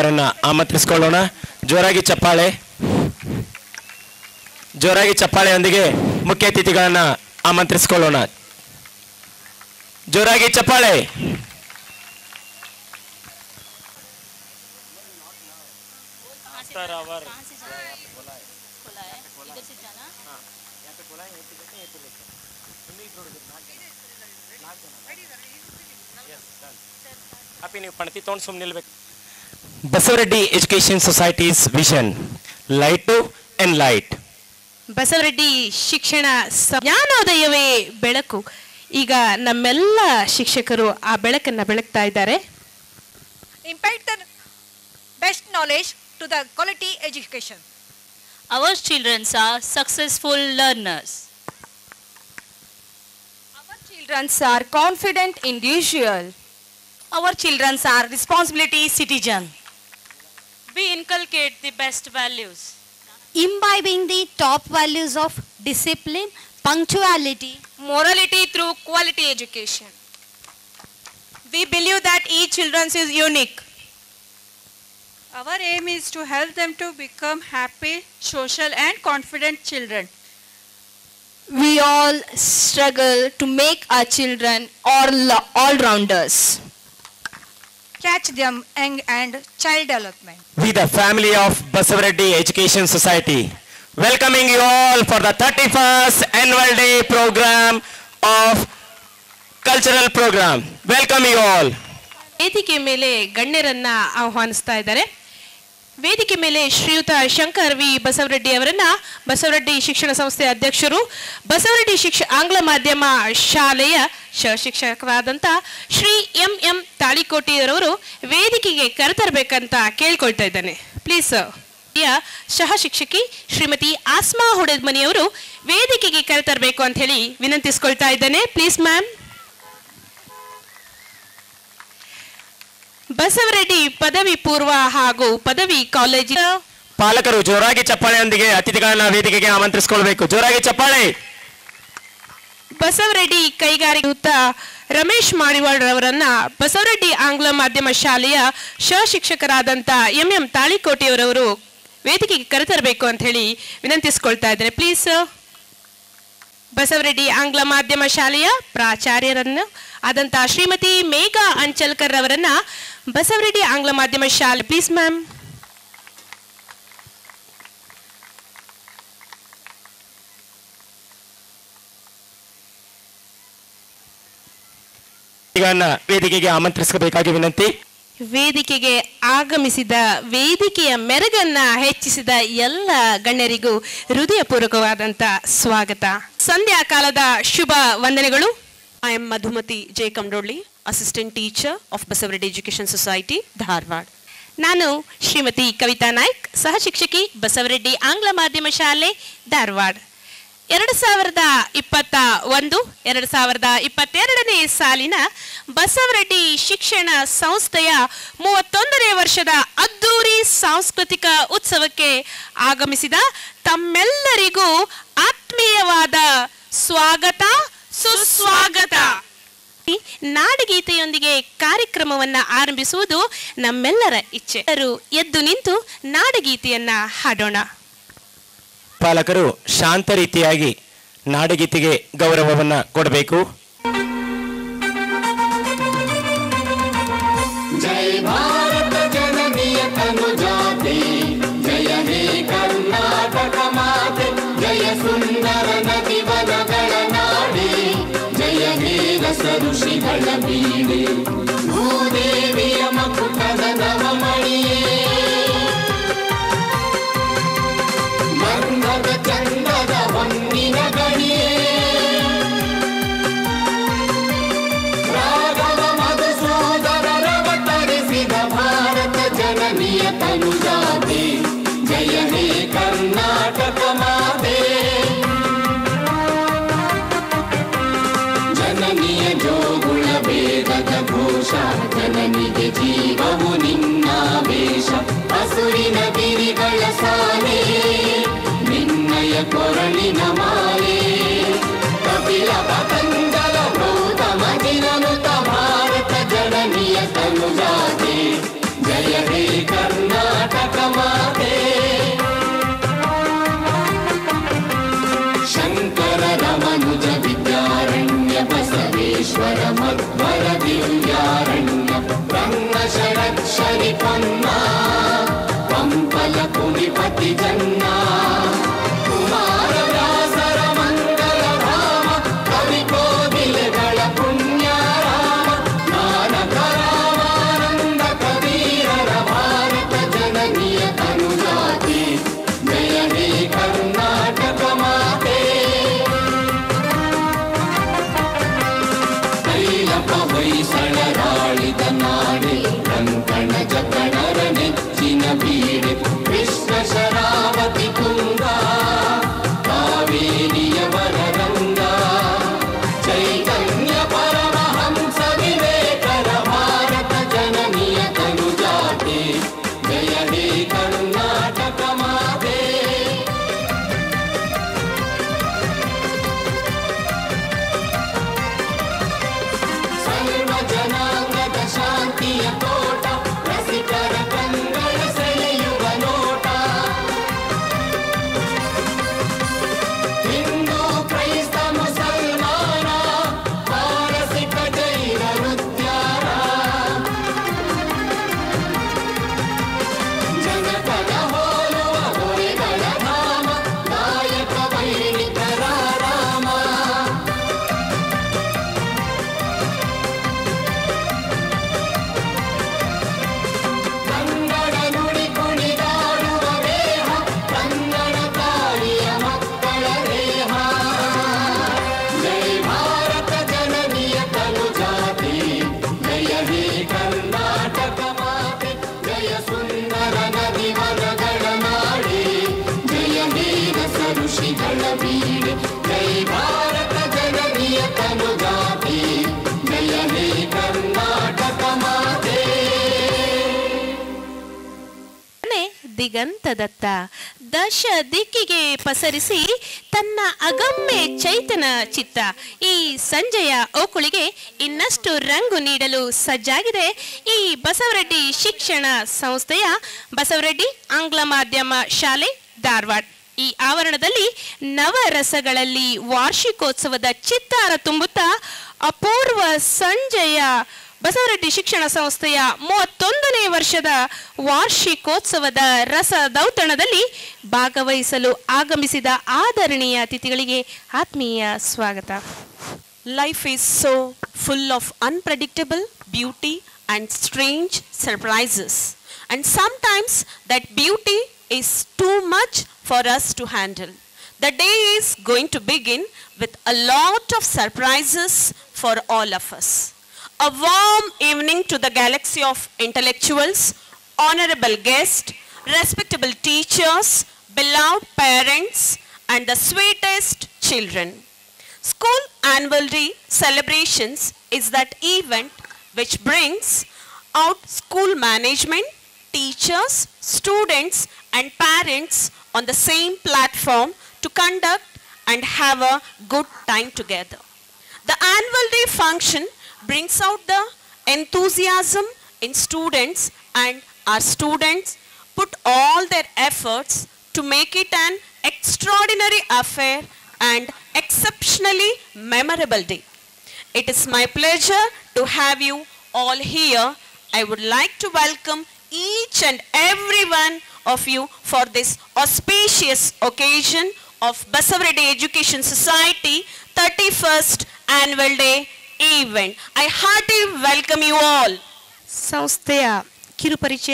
ಅವರನ್ನ ಆಮಂತ್ರಿಸಿಕೊಳ್ಳೋಣ ಜೋರಾಗಿ ಚಪ್ಪಾಳೆ ಜೋರಾಗಿ ಚಪ್ಪಾಳೆಯೊಂದಿಗೆ ಮುಖ್ಯ ಅತಿಥಿಗಳನ್ನ ಆಮಂತ್ರಿಸಿಕೊಳ್ಳೋಣ ಜೋರಾಗಿ ಚಪ್ಪಾಳೆ ಅಪ್ಪಿ ನೀವು ಪಣತಿ ತೊಗೊಂಡು ಸುಮ್ಮನೆ ನಿಲ್ಬೇಕು Basavareddy education societies vision light to and light Basavareddy ಶಿಕ್ಷಣ ಸ- ಜ್ಞಾನೋದಯವೇ ಬೆಳಕು ಈಗ ನಮ್ಮೆಲ್ಲ ಶಿಕ್ಷಕರು ಆ ಬೆಳಕನ್ನ ಬೆಳಗ್ತಾ ಇದ್ದಾರೆ impact the best knowledge to the quality education. Our children are successful learners. Our children are confident individual. Our children are responsibility citizen. We inculcate the best values. imbibing the top values of discipline, punctuality, Morality through quality education. We believe that each children is unique. Our aim is to help them to become happy, social and confident children. we all struggle to make our children all all-rounders. Catch them young and child development. We the family of Basavareddy Education Society welcoming you all for the 31st annual day program of cultural program. Welcome you all. ವೇದಿಕೆ ಮೇಲೆ ಗಣ್ಯರನ್ನ ಆಹ್ವಾನಿಸ್ತಾ ಇದ್ದಾರೆ ವೇದಿಕೆ ಮೇಲೆ ಶ್ರೀಯುತ Shankar V Basavareddy ಅವರನ್ನ ಬಸವರೆಡ್ಡಿ ಶಿಕ್ಷಣ ಸಂಸ್ಥೆ ಅಧ್ಯಕ್ಷರು ಬಸವರೆಡ್ಡಿ ಶಿಕ್ಷ ಆಂಗ್ಲ ಮಾಧ್ಯಮ ಶಾಲೆಯ ಶ ಶಿಕ್ಷಕರಾದಂಥ ಶ್ರೀ ಎಂ ಎಂ ತಾಳಿಕೋಟಿಯವರವರು ವೇದಿಕೆಗೆ ಕರೆತರಬೇಕಂತ ಕೇಳ್ಕೊಳ್ತಾ ಇದ್ದಾನೆ ಪ್ಲೀಸ್ ಸಹ ಶಿಕ್ಷಕಿ ಶ್ರೀಮತಿ ಆಸ್ಮಾ ಹೊಡೆದ್ಮನಿಯವರು ವೇದಿಕೆಗೆ ಕರೆತರಬೇಕು ಅಂತ ಹೇಳಿ ವಿನಂತಿಸ್ಕೊಳ್ತಾ ಇದ್ದೇನೆ ಪ್ಲೀಸ್ ಮ್ಯಾಮ್ ಬಸವರೆಡ್ಡಿ ಪದವಿ ಪೂರ್ವ ಹಾಗೂ ಪದವಿ ಕಾಲೇಜಿನ ಪಾಲಕರು ಜೋರಾಗಿ ಚಪ್ಪಾಳೆಯೊಂದಿಗೆ ಅತಿಥಿಗಳನ್ನ ವೇದಿಕೆಗೆ ಆಮಂತ್ರಿಸಿಕೊಳ್ಬೇಕು ಜೋರಾಗಿ ಚಪ್ಪಾಳೆ ಬಸವರೆಡ್ಡಿ ಕೈಗಾರಿಕಾ ರಮೇಶ್ ಮಾಡಿವಾಡ್ ಅವರನ್ನ ಬಸವರೆಡ್ಡಿ ಆಂಗ್ಲ ಮಾಧ್ಯಮ ಶಾಲೆಯ ಶ ಶಿಕ್ಷಕರಾದಂಥ ಎಂ ಎಂ ತಾಳಿಕೋಟೆಯವರವರು ವೇದಿಕೆಗೆ ಕರೆತರಬೇಕು ಅಂತ ಹೇಳಿ ವಿನಂತಿಸ್ಕೊಳ್ತಾ ಇದ್ದಾರೆ ಪ್ಲೀಸ್ ಬಸವರೆಡ್ಡಿ ಆಂಗ್ಲ ಮಾಧ್ಯಮ ಶಾಲೆಯ ಪ್ರಾಚಾರ್ಯರನ್ನು ಆದಂಥ ಶ್ರೀಮತಿ ಮೇಘಾ ಅಂಚಲ್ಕರ್ ಅವರನ್ನ ಬಸವರೆಡ್ಡಿ ಆಂಗ್ಲ ಮಾಧ್ಯಮ ಶಾಲೆ ಪ್ಲೀಸ್ ಮ್ಯಾಮ್ ಅತಿಥಿಗಳನ್ನ ವೇದಿಕೆಗೆ ಆಮಂತ್ರಿಸಬೇಕಾಗಿ ವಿನಂತಿ ವೇದಿಕೆಗೆ ಆಗಮಿಸಿದ ವೇದಿಕೆಯ ಮೆರಗನ್ನ ಹೆಚ್ಚಿಸಿದ ಎಲ್ಲ ಗಣ್ಯರಿಗೂ ಹೃದಯಪೂರ್ವಕವಾದಂಥ ಸ್ವಾಗತ ಸಂಧ್ಯಾ ಕಾಲದ ಶುಭ ವಂದನೆಗಳು I am Madhumati J. Kamdoli, Assistant Teacher of Basavaredi Education Society, Dharwad. ನಾನು ಶ್ರೀಮತಿ ಕವಿತಾ ನಾಯ್ಕ್ ಸಹ ಶಿಕ್ಷಕಿ ಬಸವರೆಡ್ಡಿ ಆಂಗ್ಲ ಮಾಧ್ಯಮ ಶಾಲೆ ಧಾರವಾಡ ಎರಡು ಸಾವಿರದ ಇಪ್ಪತ್ತ ಒಂದು ಎರಡು ಸಾವಿರದ ಇಪ್ಪತ್ತೆರಡನೇ ಸಾಲಿನ ಬಸವರೆಡ್ಡಿ ಶಿಕ್ಷಣ ಸಂಸ್ಥೆಯ ಮೂವತ್ತೊಂದನೇ ವರ್ಷದ ಅದ್ದೂರಿ ಸಾಂಸ್ಕೃತಿಕ ಉತ್ಸವಕ್ಕೆ ಆಗಮಿಸಿದ ತಮ್ಮೆಲ್ಲರಿಗೂ ಆತ್ಮೀಯವಾದ ಸ್ವಾಗತ ಸುಸ್ವಾಗತ ಈ ನಾಡಗೀತೆಯೊಂದಿಗೆ ಕಾರ್ಯಕ್ರಮವನ್ನ ಆರಂಭಿಸುವುದು ನಮ್ಮೆಲ್ಲರ ಇಚ್ಛೆ ಎಲ್ಲರೂ ಎದ್ದು ನಿಂತು ನಾಡಗೀತೆಯನ್ನ ಹಾಡೋಣ ಪಾಲಕರು ಶಾಂತ ರೀತಿಯಾಗಿ ನಾಡಗೀತೆಗೆ ಗೌರವವನ್ನ ಕೊಡಬೇಕು ಜನನಿಯ ಜೋಗುಳ ಬೇಗದ ಘೋಷ ಜನನಿಗೆ ಜೀವವು ನಿನ್ನ ವೇಷ ಹಸುರಿನ ಬಿರಿಗಳ ಸಾಲೆ ನಿನ್ನಯ ಕೊರಳಿನ ಮಾಲೆ ಕಪಿಲ ಪತಂಜಲ ಗೌತಮ ಜಿನನುತ ಭಾರತ ಜನನಿಯ ತನುಜಾತೆ ಜಯ ಹೇ ಕರ್ನಾಟಕ ಮಲ್ಲೇಶ್ವರ ಮಧ್ವರ ದಿವ್ಯಾರಣ್ಯ ರಂಗ ಷಡಕ್ಷರಿ ಪೊನ್ನ ಪಂಪಲ ಕುಡಿಪತಿ ಜನ್ನ ಕುಮಾರ ವ್ಯಾಸರ ಮಂಗಲ ಧಾಮ ಕವಿ ಕೋಗಿಲೆಗಳ ಪುಣ್ಯ ರಾಮ ನಾನಕ ರಾಮಾನಂದ ಕಬೀರರ ಭಾರತ ಜನನಿಯ ತನುಜಾತಿ ಜಯ ಹೇ ಕರ್ನಾಟಕ ಮಾತೆ ಕೈಲಪ ಹೊಯ್ಸಳರಾಳಿದ ನಾಡೆ ಕಂಕಣ ಜಕಣರ ನೆಚ್ಚಿನ ಬೀಡೆ ಕೃಷ್ಣ ಶರಾವತಿ ತುಂಗ ಕಾವೇರಿಯ ವರರಂಗ ಚೈತನ್ಯ ಪರಮಹಂಸ ವಿವೇಕರ ಭಾರತ ಜನನಿಯ ತನುಜಾತೆ ಜಯ ಹೇ ಕರ್ನಾಟಕ ಮಾತೆ ಸರ್ವ ಜನಾಂಗದ ಶಾಂತಿಯ ತೋಟ ರಸಿಕರ ಕಂಗಳ ಸೆಳೆಯುವ ನೋಟ ಹಿಂದೂ ಕ್ರೈಸ್ತ ಮುಸಲ್ಮಾನ ಪಾರಸಿಕ ಜೈನ ನೃತ್ಯಾರ ಜನಪದ ಹೋಲುವ ದೊರೆಗಳ ಧಾಮ ಗಾಯಕ ವೈಣಿಕರ ರಾಮ ಕನ್ನಡ ನುಡಿ ಕುಣಿದಾಡುವ ದೇಹ ಕನ್ನಡ ತಾಯಿಯ ಮಕ್ಕಳ ದೇಹ ಜೈ ಭಾರತ ಜನನಿಯ ತನು ಜಾತಿ ಜಯ ಹೇ ಕರ್ನಾಟಕ ಮಾತೆ ಜಯ ಸುಂದರ ನದಿ ವನಗಳ ನಾಡಿ ಜಯ ಹೇ ರಸ ಋಷಿಗಳ ಬೀಡೆ ಜೈ ಭಾರತ ಜನನಿಯ ತನು ಜಾತಿ ಜಯ ಹೇ ಕರ್ನಾಟಕ ಮಾತೆ ನೆ ದಿಗಂತದತ್ತ ದಶ ದಿಕ್ಕಿಗೆ ಪಸರಿಸಿ ತನ್ನ ಅಗಮ್ಯ ಚೈತನ ಚಿತ್ತ ಈ ಸಂಜೆಯ ಓಕುಳಿಗೆ ಇನ್ನಷ್ಟು ರಂಗು ನೀಡಲು ಸಜ್ಜಾಗಿದೆ ಈ ಬಸವರೆಡ್ಡಿ ಶಿಕ್ಷಣ ಸಂಸ್ಥೆಯ ಬಸವರೆಡ್ಡಿ ಆಂಗ್ಲ ಮಾಧ್ಯಮ ಶಾಲೆ ಧಾರವಾಡ ಈ ಆವರಣದಲ್ಲಿ ನವರಸಗಳಲ್ಲಿ ವಾರ್ಷಿಕೋತ್ಸವದ ಚಿತ್ತಾರ ತುಂಬುತ್ತಾ ಅಪೂರ್ವ ಸಂಜೆಯ ಬಸವರೆಡ್ಡಿ ಶಿಕ್ಷಣ ಸಂಸ್ಥೆಯ ಮೂವತ್ತೊಂದನೇ ವರ್ಷದ ವಾರ್ಷಿಕೋತ್ಸವದ ರಸ ದೌತಣದಲ್ಲಿ ಭಾಗವಹಿಸಲು ಆಗಮಿಸಿದ ಆದರಣೀಯ ಅತಿಥಿಗಳಿಗೆ ಆತ್ಮೀಯ ಸ್ವಾಗತ Life is so full of unpredictable beauty and strange surprises. And sometimes that beauty is too much for us to handle. The day is going to begin with a lot of surprises for all of us. A warm evening to the galaxy of intellectuals, honorable guests, respectable teachers, beloved parents, and the sweetest children. School annual day celebrations is that event which brings out school management, teachers, students, and parents on the same platform to conduct and have a good time together. The annual day function brings out the enthusiasm in students and our students put all their efforts to make it an extraordinary affair and exceptionally memorable day. It is my pleasure to have you all here. I would like to welcome each and every one of you for this auspicious occasion of Basavaredi Education Society 31st Annual Day event. I heartily welcome you all. ಸಂಸ್ಥೆಯ ಕಿರುಪರಿಚಯ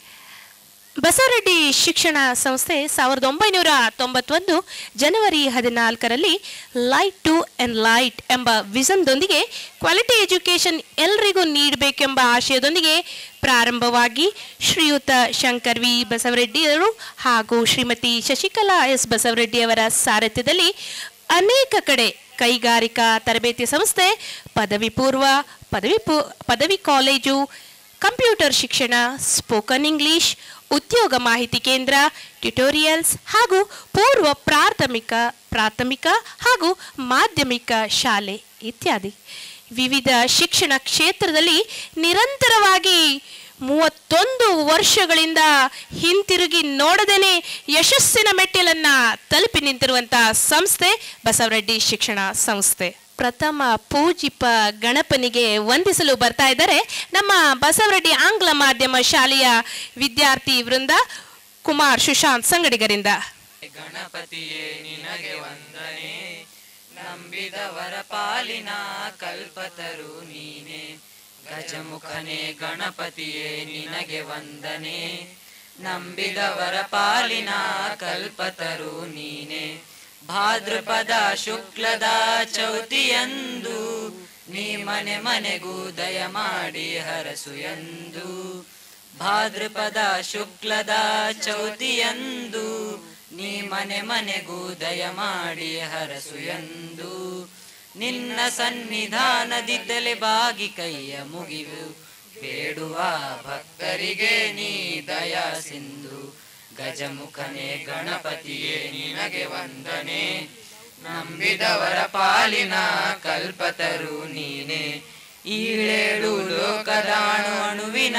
ಬಸವರೆಡ್ಡಿ ಶಿಕ್ಷಣ ಸಂಸ್ಥೆ ಸಾವಿರದ ಒಂಬೈನೂರ ತೊಂಬತ್ತೊಂದು ಜನವರಿ ಹದಿನಾಲ್ಕರಲ್ಲಿ light to and light ಎಂಬ ವಿಷನ್ದೊಂದಿಗೆ quality education ಎಲ್ರಿಗೂ ನೀಡಬೇಕೆಂಬ ಆಶಯದೊಂದಿಗೆ ಪ್ರಾರಂಭವಾಗಿ ಶ್ರೀಯುತ ಶಂಕರ್ ವಿ ಬಸವರೆಡ್ಡಿಯವರು ಹಾಗೂ ಶ್ರೀಮತಿ ಶಶಿಕಲಾ ಎಸ್ ಬಸವರೆಡ್ಡಿಯವರ ಸಾರಥ್ಯದಲ್ಲಿ ಅನೇಕ ಕಡೆ ಕೈಗಾರಿಕಾ ತರಬೇತಿ ಸಂಸ್ಥೆ ಪದವಿ ಪೂರ್ವ ಪದವಿ ಪೂ ಪದವಿ ಕಾಲೇಜು ಕಂಪ್ಯೂಟರ್ ಶಿಕ್ಷಣ ಸ್ಪೋಕನ್ ಇಂಗ್ಲಿಷ್ ಉದ್ಯೋಗ ಮಾಹಿತಿ ಕೇಂದ್ರ ಟ್ಯುಟೋರಿಯಲ್ಸ್ ಹಾಗೂ ಪೂರ್ವ ಪ್ರಾಥಮಿಕ ಪ್ರಾಥಮಿಕ ಹಾಗೂ ಮಾಧ್ಯಮಿಕ ಶಾಲೆ ಇತ್ಯಾದಿ ವಿವಿಧ ಶಿಕ್ಷಣ ಕ್ಷೇತ್ರದಲ್ಲಿ ನಿರಂತರವಾಗಿ ಮೂವತ್ತೊಂದು ವರ್ಷಗಳಿಂದ ಹಿಂತಿರುಗಿ ನೋಡದೇನೆ ಯಶಸ್ಸಿನ ಮೆಟ್ಟಿಲನ್ನ ತಲುಪಿ ನಿಂತಿರುವಂತಹ ಸಂಸ್ಥೆ ಬಸವರೆಡ್ಡಿ ಶಿಕ್ಷಣ ಸಂಸ್ಥೆ ಪ್ರಥಮ ಪೂಜಿಪ ಗಣಪನಿಗೆ ವಂದಿಸಲು ಬರ್ತಾ ಇದ್ದಾರೆ ನಮ್ಮ ಬಸವರೆಡ್ಡಿ ಆಂಗ್ಲ ಮಾಧ್ಯಮ ಶಾಲೆಯ ವಿದ್ಯಾರ್ಥಿ ವೃಂದ ಕುಮಾರ್ ಸುಶಾಂತ್ ಸಂಗಡಿಗರಿಂದ ಗಣಪತಿಯೇ ನಿನಗೆ ವಂದನೆ ನಂಬಿದವರ ಪಾಲಿನ ಕಲ್ಪತರು ನೀನೆ ಗಜಮುಖನೇ ಗಣಪತಿಯೇ ನಿನಗೆ ವಂದನೆ ನಂಬಿದವರ ಪಾಲಿನ ಕಲ್ಪತರು ನೀನೆ ಭಾದ್ರಪದ ಶುಕ್ಲದ ಚೌತಿಯಂದು ನೀ ಮನೆ ಮನೆಗೂ ದಯ ಮಾಡಿ ಹರಸು ಎಂದು ಭಾದ್ರಪದ ಶುಕ್ಲದ ಚೌತಿಯಂದು ನೀ ಮನೆ ಮನೆಗೂ ದಯ ಮಾಡಿ ಹರಸು ಎಂದು ನಿನ್ನ ಸನ್ನಿಧಾನದಿ ತಲೆ ಬಾಗಿ ಕೈಯ ಮುಗಿವು ಬೇಡುವ ಭಕ್ತರಿಗೆ ನೀ ದಯಾ ಸಿಂಧು ಗಜಮುಖನೇ ಗಣಪತಿಯೇ ನಿನಗೆ ವಂದನೆ ನಂಬಿದವರ ಪಾಲಿನ ಕಲ್ಪತರು ನೀನೆ ಈಳೇಳು ಲೋಕದಾಣು ಅಣುವಿನ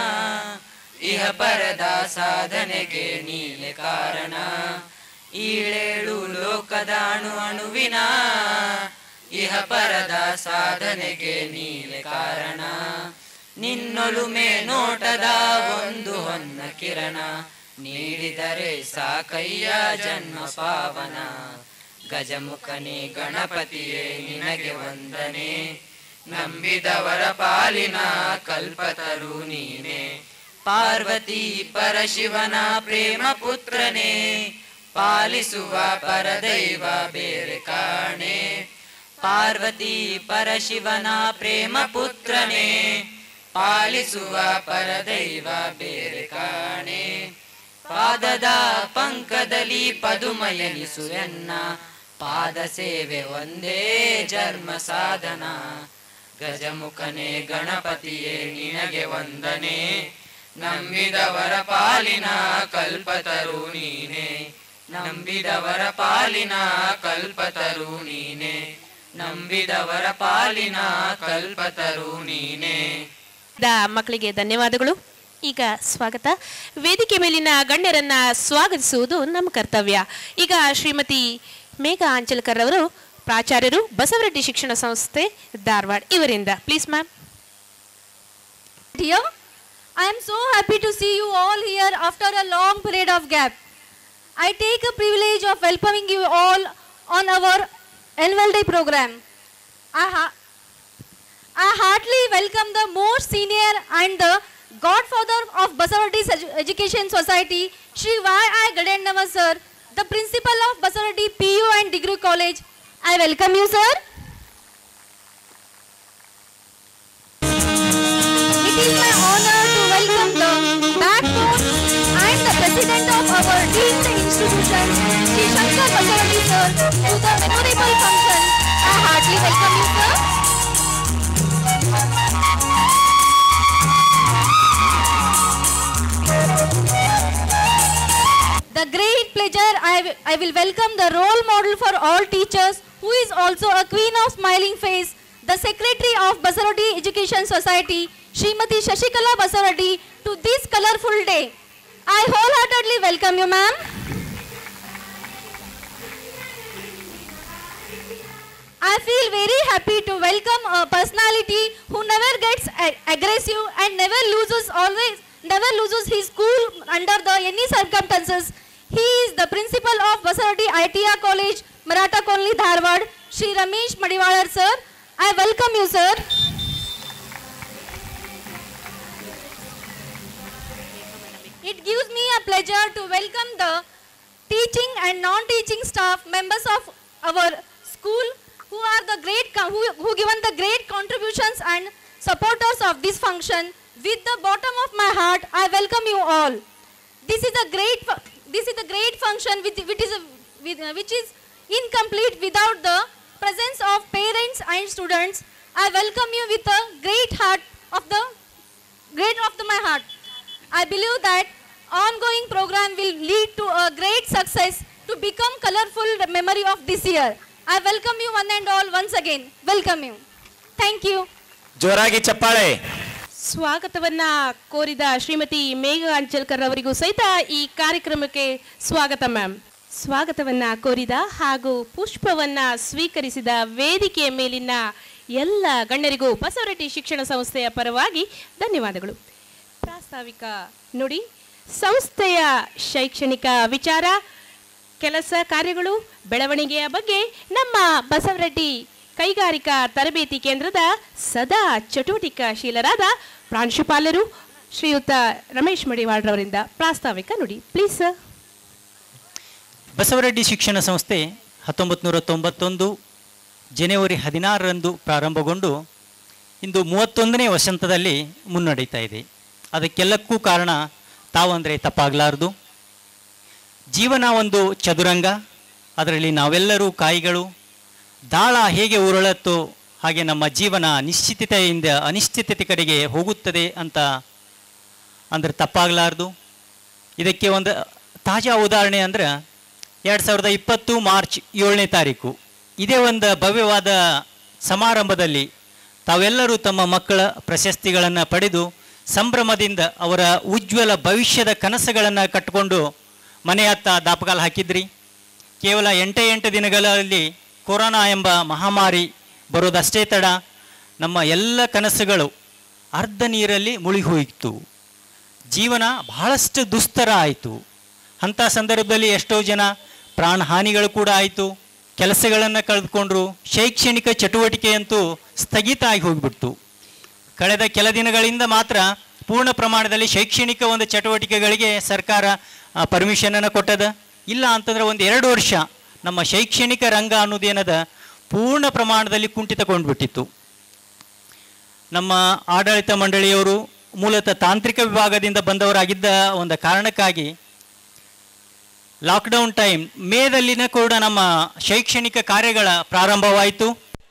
ಇಹ ಪರದ ಸಾಧನೆಗೆ ನೀನೆ ಕಾರಣ ಈಳೇಳು ಲೋಕದಾಣು ಅಣುವಿನ ಇಹ ಪರದ ಸಾಧನೆಗೆ ನೀನೆ ಕಾರಣ ನಿನ್ನೊಲುಮೆ ನೋಟದ ಒಂದು ಹೊನ್ನ ಕಿರಣ ನೀಡಿದರೆ ಸಾಕಯ್ಯ ಜನ್ಮ ಪಾವನ ಗಜಮುಖನೇ ಗಣಪತಿಯೇ ನಿನಗೆ ವಂದನೆ ನಂಬಿದವರ ಪಾಲಿನ ಕಲ್ಪತರು ನೀನೆ ಪಾರ್ವತಿ ಪರಶಿವನ ಪ್ರೇಮ ಪುತ್ರನೇ ಪಾಲಿಸುವ ಪರದೈವ ಬೇರೆ ಕಾಣೆ ಪಾರ್ವತಿ ಪರಶಿವನ ಪ್ರೇಮ ಪುತ್ರನೇ ಪಾಲಿಸುವ ಪರದೈವ ಬೇರೆ ಕಾಣೆ ಪಾದದ ಪಂಕದಲ್ಲಿ ಪದುಮಯನಿಸು ಎನ್ನ ಪಾದ ಸೇವೆ ಒಂದೇ ಜನ್ಮ ಸಾಧನ ಗಜಮುಖನೇ ಗಣಪತಿಯೇ ನಿನಗೆ ವಂದನೆ ನಂಬಿದವರ ಪಾಲಿನ ಕಲ್ಪತರು ನೀನೆ ನಂಬಿದವರ ಪಾಲಿನ ಕಲ್ಪತರು ನೀನೆ ನಂಬಿದವರ ಪಾಲಿನ ಕಲ್ಪತರು ನೀನೆ ದ ಮಕ್ಕಳಿಗೆ ಧನ್ಯವಾದಗಳು ಈಗ ಸ್ವಾಗತ ವೇದಿಕೆ ಮೇಲಿನ ಗಣ್ಯರನ್ನ ಸ್ವಾಗತಿಸುವುದು ನಮ್ಮ ಕರ್ತವ್ಯ ಈಗ ಶ್ರೀಮತಿ ಮೇಘಾ ಆಂಚಲ್ಕರ್ ಅವರು ಪ್ರಾಚಾರ್ಯರು ಬಸವರೆಡ್ಡಿ ಶಿಕ್ಷಣ ಸಂಸ್ಥೆ ಧಾರವಾಡ ಇವರಿಂದ please ma'am Dear, I am so happy to see you all here after a long period of gap. I take a privilege of welcoming you all on our annual day program. I, ha- I heartily welcome the most senior and the godfather of Basavardi Education Society, Shri Y.I. Gadendava sir, the principal of Basavardi PU and Degree College. I welcome you, sir. It is my honor to welcome the backbone and the president of our deemed institution, Sri Shankar Basavardi sir, to the memorable function. I heartily welcome you, sir. The great pleasure I, wi- I will welcome the role model for all teachers who is also a queen of smiling face, the secretary of Basarodi Education Society, Srimati Shashikala Basarodi to this colorful day. I wholeheartedly welcome you ma'am. I feel very happy to welcome a personality who never gets a- aggressive and never loses always never loses his cool under the any circumstances. He is the principal of Basarati ITR College, Maratha Colony, Dharwad, Shri Ramesh Madiwalar sir. I welcome you sir. It gives me a pleasure to welcome the teaching and non-teaching staff members of our school who are the great co- who, who given the great contributions and supporters of this function with the bottom of my heart i welcome you all this is a great fu- this is a great function with, which is a- with, uh, which is incomplete without the presence of parents and students i welcome you with a great heart of the great of the, my heart. I believe that ongoing program will lead to a great success to become colorful memory of this year. I welcome you one and all once again. Welcome you. Thank you. ಜೋರಾಗಿ ಚಪ್ಪಾಳೆ ಸ್ವಾಗತವನ್ನ ಕೋರಿದ ಶ್ರೀಮತಿ ಮೇಘ ಅಂಚಲ್ಕರ್ ಅವರಿಗೂ ಸಹಿತ ಈ ಕಾರ್ಯಕ್ರಮಕ್ಕೆ ಸ್ವಾಗತ ma'am ಸ್ವಾಗತವನ್ನ ಕೋರಿದ ಹಾಗೂ ಪುಷ್ಪವನ್ನ ಸ್ವೀಕರಿಸಿದ ವೇದಿಕೆಯ ಮೇಲಿನ ಎಲ್ಲ ಗಣ್ಯರಿಗೂ ಬಸವರೆಡ್ಡಿ ಶಿಕ್ಷಣ ಸಂಸ್ಥೆಯ ಪರವಾಗಿ ಧನ್ಯವಾದಗಳು ಪ್ರಾಸ್ತಾವಿಕ ನುಡಿ ಸಂಸ್ಥೆಯ ಶೈಕ್ಷಣಿಕ ವಿಚಾರ ಕೆಲಸ ಕಾರ್ಯಗಳು ಬೆಳವಣಿಗೆಯ ಬಗ್ಗೆ ನಮ್ಮ ಬಸವರೆಡ್ಡಿ ಕೈಗಾರಿಕಾ ತರಬೇತಿ ಕೇಂದ್ರದ ಸದಾ ಚಟುವಟಿಕಾಶೀಲರಾದ ಪ್ರಾಂಶುಪಾಲರು ಶ್ರೀಯುತ ರಮೇಶ್ ಮಡಿವಾಳ್ರವರಿಂದ ಪ್ರಾಸ್ತಾವಿಕ ನುಡಿ ಪ್ಲೀಸ್ ಸರ್ ಬಸವರೆಡ್ಡಿ ಶಿಕ್ಷಣ ಸಂಸ್ಥೆ ಹತ್ತೊಂಬತ್ತು ನೂರ ತೊಂಬತ್ತೊಂದು ಜನವರಿ ಹದಿನಾರರಂದು ಪ್ರಾರಂಭಗೊಂಡು ಇಂದು ಮೂವತ್ತೊಂದನೇ ವಸಂತದಲ್ಲಿ ಮುನ್ನಡೀತಾ ಇದೆ ಅದಕ್ಕೆಲ್ಲಕ್ಕೂ ಕಾರಣ ತಾವಂದರೆ ತಪ್ಪಾಗಲಾರದು ಜೀವನ ಒಂದು ಚದುರಂಗ ಅದರಲ್ಲಿ ನಾವೆಲ್ಲರೂ ಕಾಯಿಗಳು ದಾಳ ಹೇಗೆ ಉರುಳತ್ತೋ ಹಾಗೆ ನಮ್ಮ ಜೀವನ ನಿಶ್ಚಿತತೆಯಿಂದ ಅನಿಶ್ಚಿತತೆ ಕಡೆಗೆ ಹೋಗುತ್ತದೆ ಅಂತ ಅಂದ್ರೆ ತಪ್ಪಾಗಲಾರ್ದು ಇದಕ್ಕೆ ಒಂದು ತಾಜಾ ಉದಾಹರಣೆ ಅಂದ್ರೆ ಎರಡು ಸಾವಿರದ ಇಪ್ಪತ್ತು ಮಾರ್ಚ್ ಏಳನೇ ತಾರೀಕು ಇದೇ ಒಂದು ಭವ್ಯವಾದ ಸಮಾರಂಭದಲ್ಲಿ ತಾವೆಲ್ಲರೂ ತಮ್ಮ ಮಕ್ಕಳ ಪ್ರಶಸ್ತಿಗಳನ್ನು ಪಡೆದು ಸಂಭ್ರಮದಿಂದ ಅವರ ಉಜ್ವಲ ಭವಿಷ್ಯದ ಕನಸುಗಳನ್ನು ಕಟ್ಟಿಕೊಂಡು ಮನೆಯತ್ತ ದಾಪಗಾಲು ಹಾಕಿದ್ರಿ ಕೇವಲ ಎಂಟೇ ಎಂಟು ದಿನಗಳಲ್ಲಿ ಕೊರೋನಾ ಎಂಬ ಮಹಾಮಾರಿ ಬರೋದಷ್ಟೇ ತಡ ನಮ್ಮ ಎಲ್ಲ ಕನಸುಗಳು ಅರ್ಧ ನೀರಲ್ಲಿ ಮುಳುಗಿ ಹೋಯಿತು ಜೀವನ ಬಹಳಷ್ಟು ದುಸ್ತರ ಆಯಿತು ಅಂಥ ಸಂದರ್ಭದಲ್ಲಿ ಎಷ್ಟೋ ಜನ ಪ್ರಾಣ ಹಾನಿಗಳು ಕೂಡ ಆಯಿತು ಕೆಲಸಗಳನ್ನು ಕಳೆದುಕೊಂಡ್ರು ಶೈಕ್ಷಣಿಕ ಚಟುವಟಿಕೆಯಂತೂ ಸ್ಥಗಿತ ಆಗಿ ಹೋಗಿಬಿಡ್ತು ಕಳೆದ ಕೆಲ ದಿನಗಳಿಂದ ಮಾತ್ರ ಪೂರ್ಣ ಪ್ರಮಾಣದಲ್ಲಿ ಶೈಕ್ಷಣಿಕ ಒಂದು ಚಟುವಟಿಕೆಗಳಿಗೆ ಸರ್ಕಾರ ಪರ್ಮಿಷನನ್ನು ಕೊಟ್ಟದ ಇಲ್ಲ ಅಂತಂದ್ರೆ ಒಂದು ಎರಡು ವರ್ಷ ನಮ್ಮ ಶೈಕ್ಷಣಿಕ ರಂಗ ಅನ್ನೋದೇನದ ಪೂರ್ಣ ಪ್ರಮಾಣದಲ್ಲಿ ಕುಂಠಿತಗೊಂಡ್ಬಿಟ್ಟಿತ್ತು ನಮ್ಮ ಆಡಳಿತ ಮಂಡಳಿಯವರು ಮೂಲತಃ ತಾಂತ್ರಿಕ ವಿಭಾಗದಿಂದ ಬಂದವರಾಗಿದ್ದ ಒಂದು ಕಾರಣಕ್ಕಾಗಿ ಲಾಕ್ಡೌನ್ ಟೈಮ್ ಮೇದಲ್ಲಿನ ಕೂಡ ನಮ್ಮ ಶೈಕ್ಷಣಿಕ ಕಾರ್ಯಗಳ ಪ್ರಾರಂಭವಾಯಿತು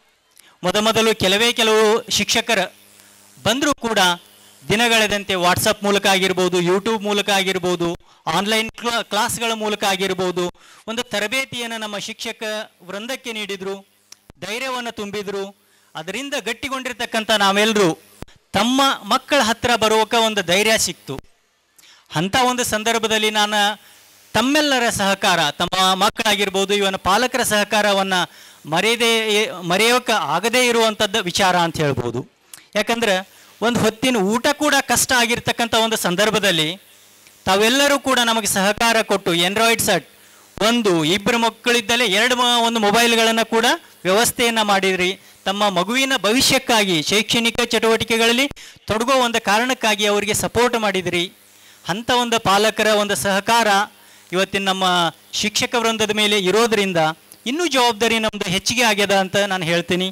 ಮೊದಮೊದಲು ಕೆಲವೇ ಕೆಲವು ಶಿಕ್ಷಕರ ಬಂದರೂ ಕೂಡ ದಿನಗಳೆದಂತೆ ವಾಟ್ಸಪ್ ಮೂಲಕ ಆಗಿರ್ಬೋದು ಯೂಟ್ಯೂಬ್ ಮೂಲಕ ಆಗಿರ್ಬೋದು ಆನ್ಲೈನ್ ಕ್ಲಾಸ್ಗಳ ಮೂಲಕ ಆಗಿರ್ಬೋದು ಒಂದು ತರಬೇತಿಯನ್ನು ನಮ್ಮ ಶಿಕ್ಷಕ ವೃಂದಕ್ಕೆ ನೀಡಿದರು ಧೈರ್ಯವನ್ನು ತುಂಬಿದರು ಅದರಿಂದ ಗಟ್ಟಿಗೊಂಡಿರ್ತಕ್ಕಂಥ ನಾವೆಲ್ಲರೂ ತಮ್ಮ ಮಕ್ಕಳ ಹತ್ರ ಬರುವಕ ಒಂದು ಧೈರ್ಯ ಸಿಕ್ತು ಅಂಥ ಒಂದು ಸಂದರ್ಭದಲ್ಲಿ ನಾನು ತಮ್ಮೆಲ್ಲರ ಸಹಕಾರ ತಮ್ಮ ಮಕ್ಕಳಾಗಿರ್ಬೋದು ಇವನ ಪಾಲಕರ ಸಹಕಾರವನ್ನು ಮರೆಯದೇ ಮರೆಯೋಕೆ ಆಗದೇ ಇರುವಂಥದ್ದು ವಿಚಾರ ಅಂತ ಹೇಳ್ಬೋದು ಯಾಕಂದ್ರೆ ಒಂದು ಹೊತ್ತಿನ ಊಟ ಕೂಡ ಕಷ್ಟ ಆಗಿರ್ತಕ್ಕಂಥ ಒಂದು ಸಂದರ್ಭದಲ್ಲಿ ತಾವೆಲ್ಲರೂ ಕೂಡ ನಮಗೆ ಸಹಕಾರ ಕೊಟ್ಟು ಆಂಡ್ರಾಯ್ಡ್ ಸೆಟ್ ಒಂದು ಇಬ್ಬರು ಮಕ್ಕಳಿದ್ದಲೇ ಎರಡು ಮ- ಒಂದು ಮೊಬೈಲ್ಗಳನ್ನು ಕೂಡ ವ್ಯವಸ್ಥೆಯನ್ನು ಮಾಡಿದ್ರಿ ತಮ್ಮ ಮಗುವಿನ ಭವಿಷ್ಯಕ್ಕಾಗಿ ಶೈಕ್ಷಣಿಕ ಚಟುವಟಿಕೆಗಳಲ್ಲಿ ತೊಡಗೋ ಒಂದು ಕಾರಣಕ್ಕಾಗಿ ಅವರಿಗೆ ಸಪೋರ್ಟ್ ಮಾಡಿದಿರಿ ಅಂಥ ಒಂದು ಪಾಲಕರ ಒಂದು ಸಹಕಾರ ಇವತ್ತಿನ ನಮ್ಮ ಶಿಕ್ಷಕ ವೃಂದದ ಮೇಲೆ ಇರೋದರಿಂದ ಇನ್ನೂ ಜವಾಬ್ದಾರಿ ನಮ್ಮದು ಹೆಚ್ಚಿಗೆ ಆಗ್ಯದ ಅಂತ ನಾನು ಹೇಳ್ತೀನಿ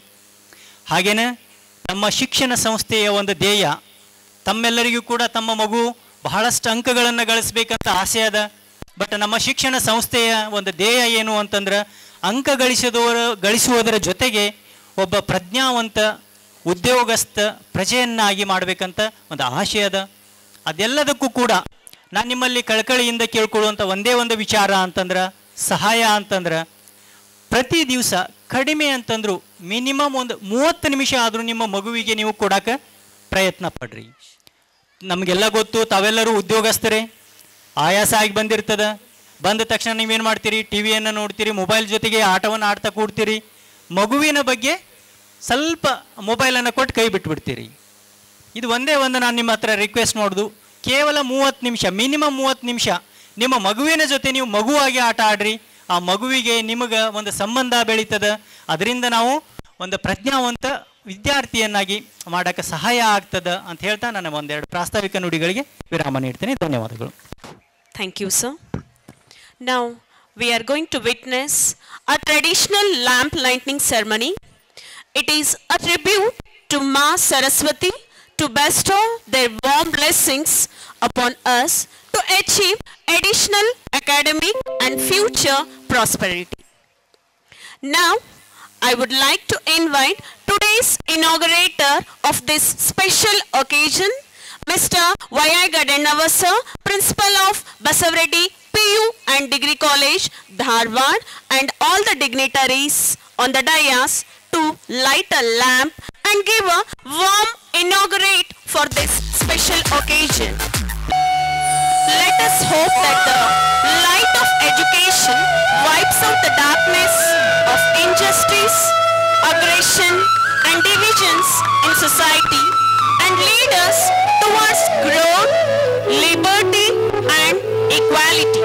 ಹಾಗೇನೆ ನಮ್ಮ ಶಿಕ್ಷಣ ಸಂಸ್ಥೆಯ ಒಂದು ಧ್ಯೇಯ ತಮ್ಮೆಲ್ಲರಿಗೂ ಕೂಡ ತಮ್ಮ ಮಗು ಬಹಳಷ್ಟು ಅಂಕಗಳನ್ನು ಗಳಿಸ್ಬೇಕಂತ ಆಸೆ ಅದ ಬಟ್ ನಮ್ಮ ಶಿಕ್ಷಣ ಸಂಸ್ಥೆಯ ಒಂದು ಧ್ಯೇಯ ಏನು ಅಂತಂದ್ರೆ ಅಂಕ ಗಳಿಸಿದವರ ಗಳಿಸುವುದರ ಜೊತೆಗೆ ಒಬ್ಬ ಪ್ರಜ್ಞಾವಂತ ಉದ್ಯೋಗಸ್ಥ ಪ್ರಜೆಯನ್ನಾಗಿ ಮಾಡಬೇಕಂತ ಒಂದು ಆಶೆ ಅದ ಅದೆಲ್ಲದಕ್ಕೂ ಕೂಡ ನಾನು ನಿಮ್ಮಲ್ಲಿ ಕಳಕಳಿಯಿಂದ ಕೇಳ್ಕೊಳ್ಳುವಂಥ ಒಂದೇ ಒಂದು ವಿಚಾರ ಅಂತಂದ್ರೆ ಸಹಾಯ ಅಂತಂದ್ರೆ ಪ್ರತಿ ದಿವಸ ಕಡಿಮೆ ಅಂತಂದ್ರು ಮಿನಿಮಮ್ ಒಂದು ಮೂವತ್ತು ನಿಮಿಷ ಆದರೂ ನಿಮ್ಮ ಮಗುವಿಗೆ ನೀವು ಕೊಡಕ್ಕೆ ಪ್ರಯತ್ನ ಪಡ್ರಿ ನಮಗೆಲ್ಲ ಗೊತ್ತು ತಾವೆಲ್ಲರೂ ಉದ್ಯೋಗಸ್ಥರೇ ಆಯಾಸ ಆಗಿ ಬಂದಿರ್ತದ ಬಂದ ತಕ್ಷಣ ನೀವೇನು ಮಾಡ್ತೀರಿ ಟಿ ವಿಯನ್ನು ನೋಡ್ತೀರಿ ಮೊಬೈಲ್ ಜೊತೆಗೆ ಆಟವನ್ನು ಆಡ್ತಾ ಕೂಡ್ತೀರಿ ಮಗುವಿನ ಬಗ್ಗೆ ಸ್ವಲ್ಪ ಮೊಬೈಲನ್ನು ಕೊಟ್ಟು ಕೈ ಬಿಟ್ಬಿಡ್ತೀರಿ ಇದು ಒಂದೇ ಒಂದು ನಾನು ನಿಮ್ಮ ಹತ್ರ ರಿಕ್ವೆಸ್ಟ್ ಮಾಡೋದು ಕೇವಲ ಮೂವತ್ತು ನಿಮಿಷ ಮಿನಿಮಮ್ ಮೂವತ್ತು ನಿಮಿಷ ನಿಮ್ಮ ಮಗುವಿನ ಜೊತೆ ನೀವು ಮಗುವಾಗಿ ಆಟ ಆಡ್ರಿ ಆ ಮಗುವಿಗೆ ನಿಮಗೆ ಒಂದು ಸಂಬಂಧ ಬೆಳೀತದ ಅದರಿಂದ ನಾವು ಒಂದು ಪ್ರಜ್ಞಾವಂತ ವಿದ್ಯಾರ್ಥಿಯನ್ನಾಗಿ ಮಾಡೋಕ್ಕೆ ಸಹಾಯ ಆಗ್ತದ ಅಂತ ಹೇಳ್ತಾ ನಾನು ಒಂದೆರಡು ಪ್ರಾಸ್ತಾವಿಕ ನುಡಿಗಳಿಗೆ ವಿರಾಮ ನೀಡ್ತೀನಿ ಧನ್ಯವಾದಗಳು Thank you, sir. Now, we are going to witness a traditional lamp lighting ceremony. It is a tribute to Ma Saraswati to bestow their warm blessings upon us to achieve additional academic and future prosperity. Now, I would like to invite today's inaugurator of this special occasion, Mr. Y.I. Gadanavasa, Principal of Basavreddy PU and Degree College, Dharwad, and all the dignitaries on the dais to light a lamp and give a warm inaugurate for this special occasion. let us hope that the light of education wipes out the darkness of injustice, aggression, and divisions in society and lead us towards growth, liberty, and equality.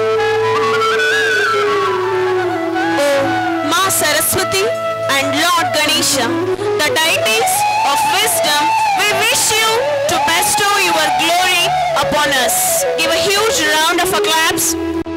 O Ma Saraswati and Lord Ganesha, the deities of wisdom, we wish you to bestow your glory upon us. Give a huge round of applause.